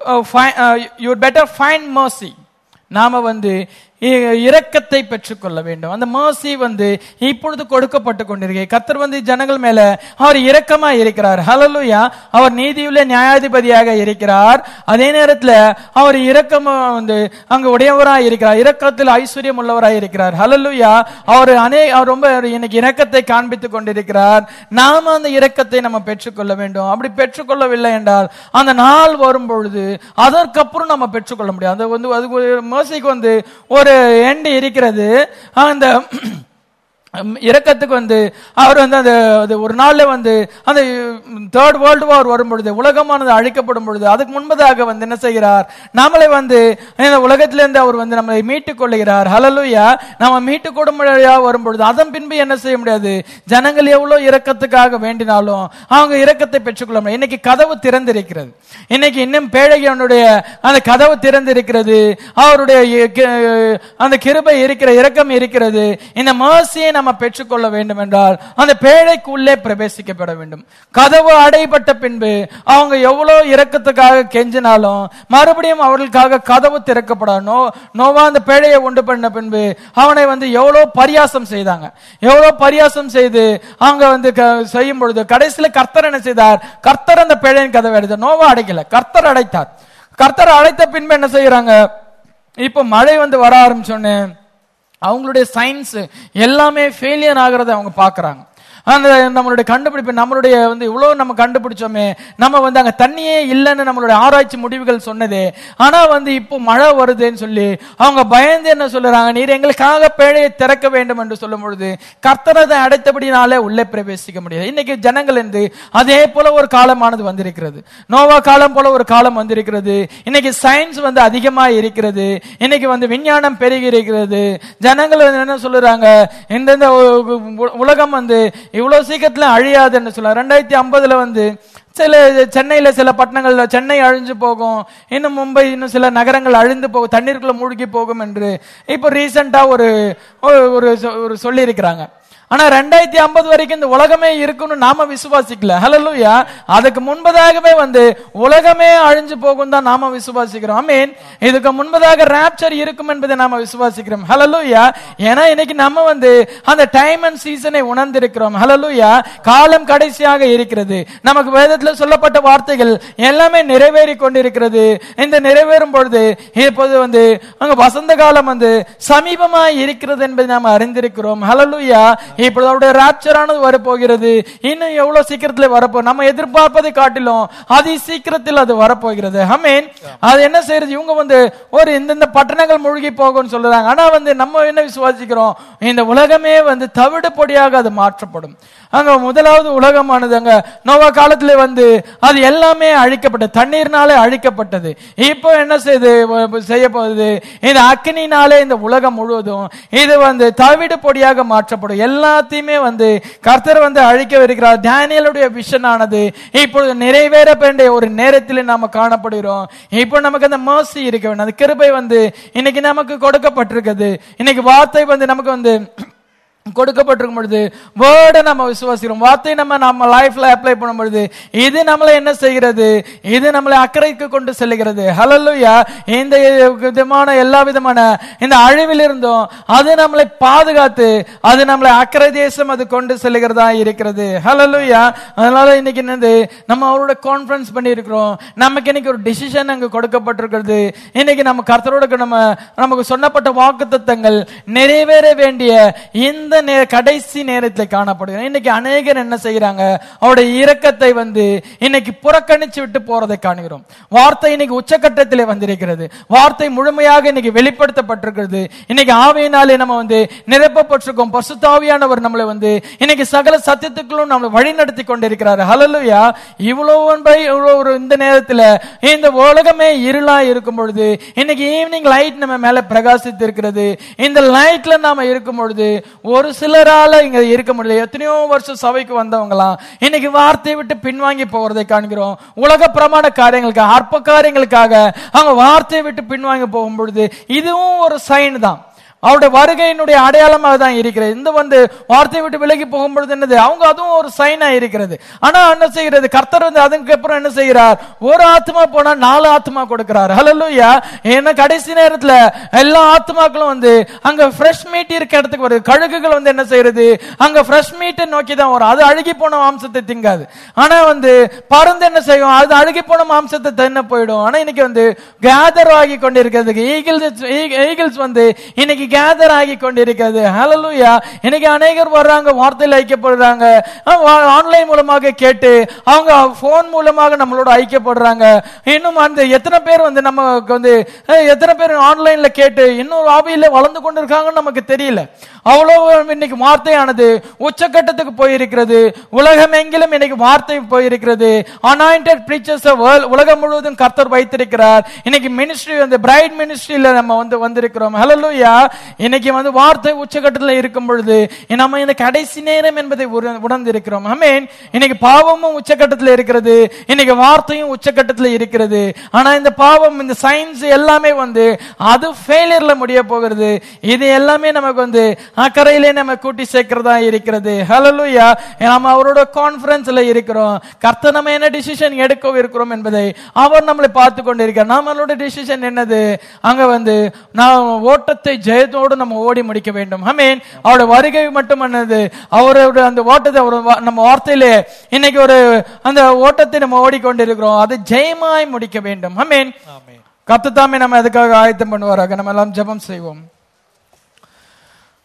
you better find mercy நாம வந்து இ- இரக்கத்தை பெற்றுக்கொள்ள வேண்டும் அந்த mercy வந்து இப்பொழுது கொடுக்கப்பட்டு கொண்டிருக்கு கத்தர் வந்து ஜனங்கள் மேல அவர் இரக்கமா இருக்கிறார் ஹalleluya அவர் நீதியுள்ள நியாயாதிபதியாக இருக்கிறார் அதே நேரத்துல அவர் இரக்கமா வந்து அங்க உடையவராய் இருக்கிறார் இரக்கத்தில் ஐஸ்வர்யம் உள்ளவராய் இருக்கிறார் ஹalleluya அவர் அநே அவர் ரொம்ப இன்னைக்கு இரக்கத்தை காண்பித்துக் கொண்டிருக்கிறார் நாம அந்த இரக்கத்தை நம்ம பெற்றுக்கொள்ள வேண்டும் அப்படி பெற்றுக்கொள்ளவில்லை என்றால் அந்த நாள் வரும் பொழுது அதற்கப்புறம் நம்ம பெற்றுக்கொள்ள முடியாது அது வந்து அது மேசைக்கு வந்து ஒரு எண்ட் இருக்கிறது அந்த இரக்கத்துக்கு வந்து அவர் வந்து அந்த அது ஒரு நாள்ல வந்து அந்த தேர்ட் வேர்ல்டு வார் வரும் பொழுது உலகமானது அழிக்கப்படும் பொழுது அதுக்கு முன்பதாக வந்து என்ன செய்கிறார் நம்மளை வந்து இந்த உலகத்திலிருந்து அவர் வந்து நம்மளை மீட்டுக் கொள்ளுகிறார் ஹalleluya நம்ம மீட்டுக் கொடுமையா வரும் பொழுது அதன் பின்பு என்ன செய்ய முடியாது ஜனங்கள் எவ்வளவு இரக்கத்துக்காக வேண்டினாலும் அவங்க இரக்கத்தை பெற்றுக்கொள்ள முடியும் இன்னைக்கு கதவு திறந்திருக்கிறது இன்னைக்கு இன்னும் பேழையனுடைய அந்த கதவு திறந்திருக்கிறது அவருடைய இ- கி- அந்த கிருபை இருக்கிற இரக்கம் இருக்கிறது இந்த mercy-யை நம்ம பெற்றுக்கொள்ள வேண்டும் என்றால் அந்த பேழைக்குள்ளே பிரவேசிக்கப்பட வேண்டும் கதவு அடைபட்ட பின்பு அவங்க எவ்வளவு இரக்கத்துக்காக கெஞ்சினாலும் மறுபடியும் அவர்களுக்காக கதவு திறக்கப்படும் நோ நோவா அந்த பேழையை உண்டு பண்ண பின்பு அவனை வந்து எவ்வளவு பரியாசம் செய்தாங்க எவ்வளவு பரியாசம் செய்து அவங்க வந்து க- செய்யும் பொழுது கடைசியில கர்த்தர் என்ன செய்தார் கர்த்தர் அந்த பேழையின் கதவை அடைத்தார் நோவா அடைக்கல கர்த்தர் அடைத்தார் கர்த்தர் அடைத்த பின்பு என்ன செய்யறாங்க இப்போ மழை வந்து வர ஆரம்பிச்சோன்னு அவங்களுடைய சயின்ஸ் எல்லாமே ஃபெயிலியர் ஆகிறத அவங்க பார்க்கறாங்க அந்த நம்மளுடைய கண்டுபிடிப்பு நம்மளுடைய வந்து இவ்வளவு நம்ம கண்டுபிடிச்சோமே நம்ம வந்து அங்க தண்ணியே இல்லைன்னு நம்மளுடைய ஆராய்ச்சி முடிவுகள் சொன்னதே ஆனா வந்து இப்போ மழை வருதுன்னு சொல்லி அவங்க பயந்து என்ன சொல்லுறாங்க நீர் எங்களுக்காக பேழையை திறக்க வேண்டும் என்று சொல்லும் பொழுது கர்த்தரதை அடைத்தபடினாலே உள்ளே பிரவேசிக்க முடியாது இன்னைக்கு ஜனங்கள் இருந்து அதே போல ஒரு காலமானது வந்திருக்கிறது நோவா காலம் போல ஒரு காலம் வந்திருக்கிறது இன்னைக்கு சயின்ஸ் வந்து அதிகமா இருக்கிறது இன்னைக்கு வந்து விஞ்ஞானம் பெருகி இருக்கிறது ஜனங்கள் வந்து என்ன சொல்லுறாங்க இந்தந்த உ- உ- உலகம் வந்து இவ்வளவு சீக்கிரத்துல அழியாதுன்னு சொல்ல ரெண்டாயிரத்தி ஐம்பதுல வந்து சில சென்னையில சில பட்டணங்கள்ல சென்னை அழிஞ்சு போகும் இன்னும் மும்பை இன்னும் சில நகரங்கள் அழிந்து போகும் தண்ணீருக்குள்ள மூழ்கி போகும் என்று இப்போ ரீசெண்டா ஒரு ஒரு- ஒரு சொ- ஒரு சொல்லி இருக்கிறாங்க ஆனா ரெண்டாயிரத்தி ஐம்பது வரைக்கும் இந்த உலகமே இருக்கும்னு நாம விசுவாசிக்கல ஹலலூயா அதுக்கு முன்பதாகவே வந்து உலகமே அழிஞ்சு போகும் தான் நாம விசுவாசிக்கிறோம் I mean இதுக்கு முன்பதாக ராப்சர் இருக்கும் என்பதை நாம விசுவாசிக்கிறோம் ஹலலூயா ஏன்னா இன்னைக்கு நம்ம வந்து அந்த டைம் அண்ட் சீசனை உணர்ந்திருக்கிறோம் ஹலலூயா காலம் கடைசியாக இருக்கிறது நமக்கு வேதத்துல சொல்லப்பட்ட வார்த்தைகள் எல்லாமே நிறைவேறி கொண்டிருக்கிறது இந்த நிறைவேறும் பொழுது இப்போது வந்து அங்க வசந்த காலம் வந்து சமீபமாய் இருக்கிறது என்பதை நாம் அறிந்திருக்கிறோம் ஹலலூயா இப்பொழுது அவருடைய ராப்சரானது வரப்போகிறது இன்னும் எவ்வளவு சீக்கிரத்துல வரப்போ நம்ம எதிர்பார்ப்பதை காட்டிலும் அதி சீக்கிரத்தில் அது வரப்போகிறது ஹமீன் அது என்ன செய்யறது இவங்க வந்து ஒரு இந்தந்த பட்டணங்கள் மூழ்கி போகும்னு சொல்றாங்க ஆனா வந்து நம்ம என்ன விசுவாசிக்கிறோம் இந்த உலகமே வந்து தவிடு பொடியாக அது மாற்றப்படும் அங்க முதலாவது உலகமானது அங்க நோவா காலத்துல வந்து அது எல்லாமே அழிக்கப்பட்டது தண்ணீர்னாலே அழிக்கப்பட்டது இப்போ என்ன செய்து செய்ய போகுது இந்த அக்னினாலே இந்த உலகம் முழுவதும் இது வந்து தவிடு பொடியாக மாற்றப்படும் எல்லாத்தையுமே வந்து கர்த்தர் வந்து அழிக்க இருக்கிறார் டேனியலுடைய விஷன் ஆனது இப்பொழுது நிறைவேற வேண்டிய ஒரு நேரத்தில் நாம காணப்படுகிறோம் இப்போ நமக்கு அந்த mercy இருக்க வேண்டும் அந்த கிருபை வந்து இன்னைக்கு நமக்கு கொடுக்கப்பட்டிருக்குது இன்னைக்கு வார்த்தை வந்து நமக்கு வந்து கொடுக்கப்பட்டிருக்கும் பொழுது வேர்டை நம்ம விசுவாசிக்கிறோம் வார்த்தை நம்ம நம்ம லைஃப்ல அப்ளை பண்ணும் பொழுது இது நம்மளை என்ன செய்கிறது இது நம்மளை அக்கறைக்கு கொண்டு செல்லுகிறது ஹலல்லுயா இந்த விதமான எல்லா விதமான இந்த அழிவில் இருந்தும் அது நம்மளை பாதுகாத்து அது நம்மளை அக்கறை தேசம் அது கொண்டு செல்லுகிறதா இருக்கிறது ஹலல்லுயா அதனால இன்னைக்கு என்னது நம்ம அவரோட கான்ஃபரன்ஸ் பண்ணி இருக்கிறோம் நமக்கு இன்னைக்கு ஒரு டிசிஷன் அங்க கொடுக்கப்பட்டிருக்கிறது இன்னைக்கு நம்ம கர்த்தரோட நம்ம நமக்கு சொன்னப்பட்ட வாக்குத்தத்தங்கள் நிறைவேற வேண்டிய இந்த நே- கடைசி நேரத்தில் காணப்படுகிறோம் இன்னைக்கு அநேகர் என்ன செய்யறாங்க அவருடைய இரக்கத்தை வந்து இன்னைக்கு புறக்கணிச்சு விட்டு போறதை காணுகிறோம் வார்த்தை இன்னைக்கு உச்சக்கட்டத்திலே வந்திருக்கிறது வார்த்தை முழுமையாக இன்னைக்கு வெளிப்படுத்தப்பட்டிருக்கிறது இன்னைக்கு ஆவியினாலே நம்ம வந்து நிரப்பப்பட்டிருக்கோம் பசுத்தாவியானவர் நம்மளை வந்து இன்னைக்கு சகல சத்தியத்துக்களும் நம்மளை வழிநடத்தி கொண்டிருக்கிறார் ஹalleluya இவ்வளவு அன்பை இவ்வளவு ஒரு இந்த நேரத்துல இந்த உலகமே இருளா இருக்கும் பொழுது இன்னைக்கு ஈவினிங் லைட் நம்ம மேல பிரகாசித்து இருக்கிறது இந்த லைட்ல நாம இருக்கும் பொழுது ஒரு சிலரால இங்க இருக்க முடியல எத்தனையோ வருஷம் சபைக்கு வந்தவங்களாம் இன்னைக்கு வார்த்தையை விட்டு பின்வாங்கி போகிறதை காண்கிறோம் உலக பிரமாண காரியங்களுக்காக அற்ப காரியங்களுக்காக அவங்க வார்த்தையை விட்டு பின்வாங்கி போகும் பொழுது இதுவும் ஒரு சைன் தான் அவருடைய வருகையினுடைய அடையாளமாக தான் இருக்கிறது இந்த வந்து வார்த்தையை விட்டு விலகி போகும்பொழுது என்னது அவங்க அதுவும் ஒரு சைனா இருக்கிறது ஆனா என்ன செய்கிறது கர்த்தர் வந்து அதுக்கு அப்புறம் என்ன செய்கிறார் ஒரு ஆத்மா போனா நாலு ஆத்மா கொடுக்கிறார் ஹalleluya ஏன்னா கடைசி நேரத்துல எல்லா ஆத்மாக்களும் வந்து அங்க ஃப்ரெஷ் மீட் இருக்க இடத்துக்கு வருது கழுகுகள் வந்து என்ன செய்யறது அங்க ஃப்ரெஷ் மீட்டை நோக்கி தான் வரும் அது அழுகி போன மாம்சத்தை திங்காது ஆனா வந்து பருந்து என்ன செய்யும் அது அழுகி போன மாம்சத்தை தின்ன போயிடும் ஆனா இன்னைக்கு வந்து கேதர் ஆகி கொண்டிருக்கிறதுக்கு ஈகிள்ஸ் ஈகிள்ஸ் வந்து இன்னைக்கு கேதர் ஆகி கொண்டிருக்கிறது ஹalleluya இன்னைக்கு அநேகர் வர்றாங்க வார்த்தையில் ஐக்கியப்படுறாங்க ஆன்லைன் மூலமாக கேட்டு அவங்க போன் மூலமாக நம்மளோட ஐக்கியப்படுறாங்க இன்னும் அந்த எத்தனை பேர் வந்து நமக்கு வந்து அஹ், எத்தனை பேர் ஆன்லைன்ல கேட்டு இன்னும் ஆவியில வளர்ந்து கொண்டிருக்காங்கன்னு நமக்கு தெரியல அவ்வளவு இன்னைக்கு வார்த்தையானது உச்சக்கட்டத்துக்கு போயிருக்கிறது உலகம் எங்கிலும் இன்னைக்கு வார்த்தை போயிருக்கிறது அனாயிண்டட் பிரீச்சர்ஸ் உலகம் முழுவதும் கர்த்தர் வைத்திருக்கிறார் இன்னைக்கு மினிஸ்ட்ரி வந்து பிரைட் மினிஸ்ட்ரியில நம்ம வந்து வந்திருக்கிறோம் ஹalleluya இன்னைக்கு வந்து வார்த்தை உச்சக்கட்டத்தில் இருக்கும் பொழுது நம்ம இந்த கடைசி நேரம் என்பதை உண- உணர்ந்திருக்கிறோம் ஆமென் இன்னைக்கு பாவமும் உச்சக்கட்டத்தில் இருக்கிறது இன்னைக்கு வார்த்தையும் உச்சக்கட்டத்தில் இருக்கிறது ஆனா இந்த பாவம் இந்த சயின்ஸ் எல்லாமே வந்து அது ஃபெயிலியர்ல முடிய போகிறது இது எல்லாமே நமக்கு வந்து அக்கறையிலே நம்ம கூட்டி சேர்க்கிறதா இருக்கிறது ஹalleluya நம்ம அவரோட கான்ஃபரன்ஸ்ல இருக்கிறோம் கர்த்தர் நம்ம என்ன டிசிஷன் எடுக்க இருக்கிறோம் என்பதை அவர் நம்மளை பார்த்து கொண்டிருக்கிறார் நம்மளோட டிசிஷன் என்னது அங்க வந்து நாம் ஓட்டத்தை ஜெயத்தோடு நம்ம ஓடி முடிக்க வேண்டும் ஆமென் அவருடைய வருகை மட்டும் என்னது அவரோட அந்த ஓட்டத்தை அவர் வா- நம்ம வார்த்தையிலே இன்னைக்கு ஒரு அந்த ஓட்டத்தை நம்ம ஓடிக்கொண்டிருக்கிறோம் அது ஜெயமாய் முடிக்க வேண்டும் ஆமென் கத்துத்தாமே நம்ம அதுக்காக ஆயத்தம் பண்ணுவாராக நம்ம எல்லாம் ஜெபம் செய்வோம்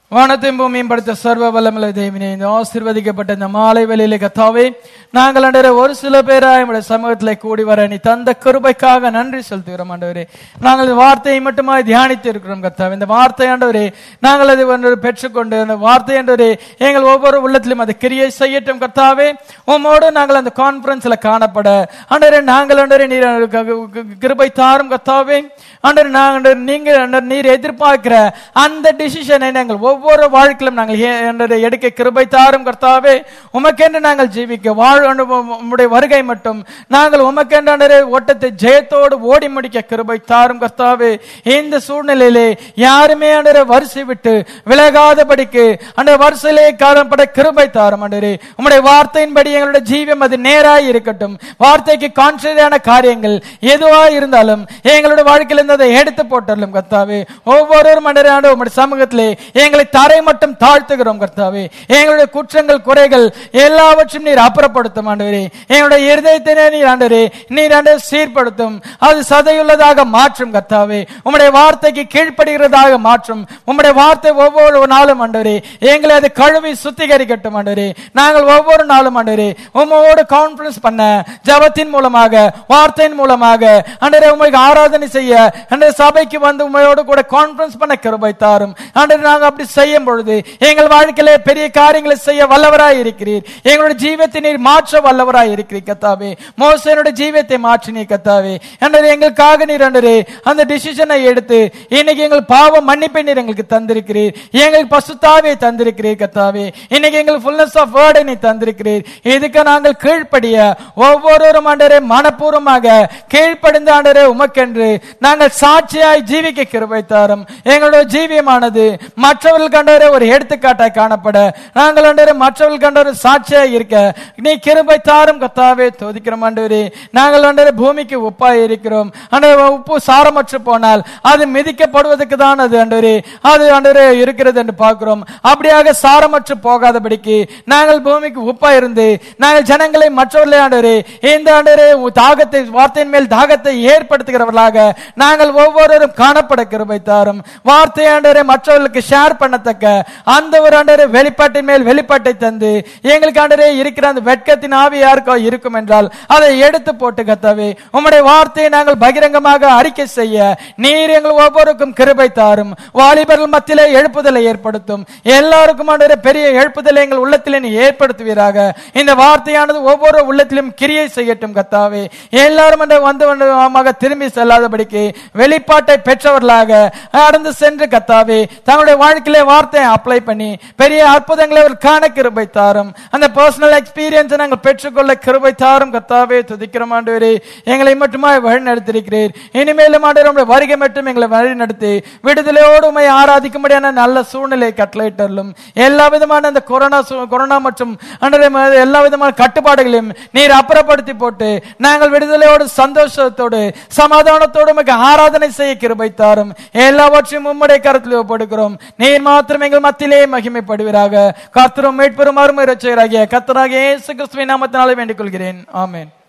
வானத்தையும் பூமியும் படுத்த சர்வ வல்லமுள்ள தேவனே இந்த ஆசீர்வதிக்கப்பட்ட இந்த மாலை வேளையிலே கத்தாவே நாங்கள் அன்றரை ஒரு சில பேராய் உடைய சமூகத்திலே கூடி வர நீ தந்த கிருபைக்காக நன்றி செலுத்துகிறோம் ஆண்டவரே நாங்கள் இந்த வார்த்தையை மட்டுமாய் தியானித்து இருக்கிறோம் கத்தாவே இந்த வார்த்தை ஆண்டவரே நாங்கள் அதை ஒன்று பெற்றுக்கொண்டு அந்த வார்த்தை ஆண்டவரே எங்கள் ஒவ்வொரு உள்ளத்திலும் அதை கிரியை செய்யட்டும் கத்தாவே உம்மோடு நாங்கள் அந்த கான்பரன்ஸ்ல காணப்பட ஆண்டவரே நாங்கள் ஆண்டவரே நீர் கிருபை தாரும் கத்தாவே ஆண்டவரே நாங்கள் நீங்க ஆண்டவரே, நீர் எதிர்பார்க்கிற அந்த டிசிஷனை நாங்கள் ஒவ்வொரு வாழ்க்கையிலும் நாங்கள் ஏ- ஆண்டவரே, எடுக்க கிருபை தாரும் கர்த்தாவே உமக்கென்று நாங்கள் ஜீவிக்க வாழ் அனுபவம் உம்முடைய வருகை மட்டும் நாங்கள் உமக்கென்று ஆண்டவரே, ஓட்டத்தை ஜெயத்தோடு ஓடி முடிக்க கிருபை தாரும் கர்த்தாவே இந்த சூழ்நிலையிலே யாருமே ஆண்டவரே வரிசை விட்டு விலகாதபடிக்கு அந்த வரிசையிலே காணப்பட கிருபை தாரும் ஆண்டவரே உம்முடைய வார்த்தையின்படி எங்களுடைய ஜீவியம் அது நேராய் இருக்கட்டும் வார்த்தைக்கு கான்ட்ரரியான காரியங்கள் எதுவா இருந்தாலும் எங்களுடைய வாழ்க்கையில் இருந்து அதை எடுத்து போட்டாலும் கர்த்தாவே ஒவ்வொரு மண்டரான உம்முடைய சமூகத்திலே எங்களை தரை மட்டும் தாழ்த்துகிறோம் கர்த்தாவே எங்களுடைய குற்றங்கள் குறைகள் எல்லாவற்றையும் நீர் அப்புறப்படுத்தும் ஆண்டவரே எங்களுடைய இருதயத்தினே நீர் ஆண்டவரே நீர் ஆண்டவர் சீர்படுத்தும் அது சதையுள்ளதாக மாற்றும் கர்த்தாவே உம்முடைய வார்த்தைக்கு கீழ்ப்படுகிறதாக மாற்றும் உம்முடைய வார்த்தை ஒவ்வொரு நாளும் ஆண்டவரே எங்களை அது கழுவி சுத்திகரிக்கட்டும் ஆண்டவரே நாங்கள் ஒவ்வொரு நாளும் ஆண்டவரே உம்மோடு கான்ஃபரன்ஸ் பண்ண ஜபத்தின் மூலமாக வார்த்தையின் மூலமாக ஆண்டவரே உங்களுக்கு ஆராதனை செய்ய அந்த சபைக்கு வந்து உண்மையோடு கூட கான்ஃபரன்ஸ் பண்ண கிருபை தாரும் ஆண்டவரே நாங்கள் அப்படி செய்யும் பொழுது எங்கள் வாழ்க்கையிலே பெரிய காரியங்களை செய்ய வல்லவராய் இருக்கிறீர் எங்களுடைய ஜீவத்தை நீர் மாற்ற வல்லவராய் இருக்கிறீர் கத்தாவே மோசனுடைய ஜீவத்தை மாற்றினீர் கத்தாவே ஆண்டவரே எங்களுக்காக நீர் ஆண்டவரே அந்த டிசிஷனை எடுத்து இன்னைக்கு எங்கள் பாவ மன்னிப்பை நீர் எங்களுக்கு தந்திருக்கிறீர் எங்களுக்கு பசுத்தாவே தந்திருக்கிறீர் கத்தாவே இன்னைக்கு எங்களுக்கு ஃபுல்னஸ் ஆஃப் வேர்டை நீ தந்திருக்கிறீர் இதுக்கு நாங்கள் கீழ்ப்படிய ஒவ்வொருவரும் ஆண்டரே மனப்பூர்வமாக கீழ்ப்படிந்த ஆண்டரே உமக்கென்று நாங்கள் சாட்சியாய் ஜீவிக்க கிருபை தாரும் எங்களுடைய ஜீவியமானது மற்றவர்கள் கண்டவரே ஒரு எடுத்துக்காட்டாய் காணப்பட நாங்கள் ஆண்டவரே மற்றவர்கள் கண்டவரை சாட்சியாய் இருக்க நீ கிருபை தாரும் கத்தாவே தோதிக்கிறோம் ஆண்டவரே நாங்கள் ஆண்டவரே பூமிக்கு உப்பாய் இருக்கிறோம் ஆண்டவரே உப்பு சாரமற்று போனால் அது மிதிக்கப்படுவதற்கு தான் அது ஆண்டவரே அது ஆண்டவரே இருக்கிறது என்று பார்க்கிறோம் அப்படியாக சாரமற்று போகாதபடிக்கு நாங்கள் பூமிக்கு உப்பா இருந்து நாங்கள் ஜனங்களை மற்றவர்களே ஆண்டவரே இந்த ஆண்டவரே உம் தாகத்தை வார்த்தையின் மேல் தாகத்தை ஏற்படுத்துகிறவர்களாக நாங்கள் ஒவ்வொருவரும் காணப்பட கிருபை தாரும் வார்த்தை ஆண்டவரே மற்றவர்களுக்கு ஷேர் பண்ணத்தக்க அந்த ஒரு ஆண்டவரே வெளிப்பாட்டின் மேல் வெளிப்பாட்டை தந்து எங்களுக்கு ஆண்டவரே இருக்கிற அந்த வெட்கத்தின் ஆவி யாருக்கோ இருக்கும் என்றால் அதை எடுத்து போட்டு கத்தாவே உம்முடைய வார்த்தையை நாங்கள் பகிரங்கமாக அறிக்கை செய்ய நீர் எங்கள் ஒவ்வொருக்கும் கிருபை தாரும் வாலிபர்கள் மத்தியிலே எழுப்புதலை ஏற்படுத்தும் எல்லாருக்கும் ஆண்டவரே பெரிய எழுப்புதலை எங்கள் உள்ளத்திலே நீ ஏற்படுத்துவீராக இந்த வார்த்தையானது ஒவ்வொரு உள்ளத்திலும் கிரியை செய்யட்டும் கத்தாவே எல்லாரும் அந்த வந்து வந்து திரும்பி செல்லாதபடிக்கு வெளிப்பாட்டை பெற்றவர்களாக நடந்து சென்று கத்தாவே தங்களுடைய வாழ்க்கையிலே வார்த்தையை அப்ளை பண்ணி பெரிய அற்புதங்களை அவர் காண கிருபை தாரும் அந்த பர்சனல் எக்ஸ்பீரியன்ஸ் நாங்கள் பெற்றுக்கொள்ள கிருபை தாரும் கத்தாவே துதிக்கிறோம் ஆண்டவரே எங்களை மட்டுமா வழி நடத்திருக்கிறீர் இனிமேலும் ஆண்டவர் உம்முடைய வருகை மட்டும் எங்களை வழி நடத்தி விடுதலையோடு உண்மை ஆராதிக்கும்படியான நல்ல சூழ்நிலை கட்டளையிட்டலும் எல்லா விதமான அந்த கொரோனா சூ- கொரோனா மற்றும் ஆண்டவரே, ம- எல்லா விதமான கட்டுப்பாடுகளையும் நீர் அப்புறப்படுத்தி போட்டு நாங்கள் விடுதலையோடு சந்தோஷத்தோடு சமாதானத்தோடு உமக்கு ஆராதனை செய்ய கிருபை தாரும் எல்லாவற்றையும் உம்முடைய கருத்தில் ஒப்படுகிறோம் நீர் மாத்திரம் எங்கள் மத்தியிலே மகிமைப்படுவீராக கர்த்தரும் மீட்பெரும் அருமை ரட்சகராகிய கர்த்தராகிய இயேசு கிறிஸ்துவின் நாமத்தினாலே வேண்டிக் கொள்கிறேன் ஆமென்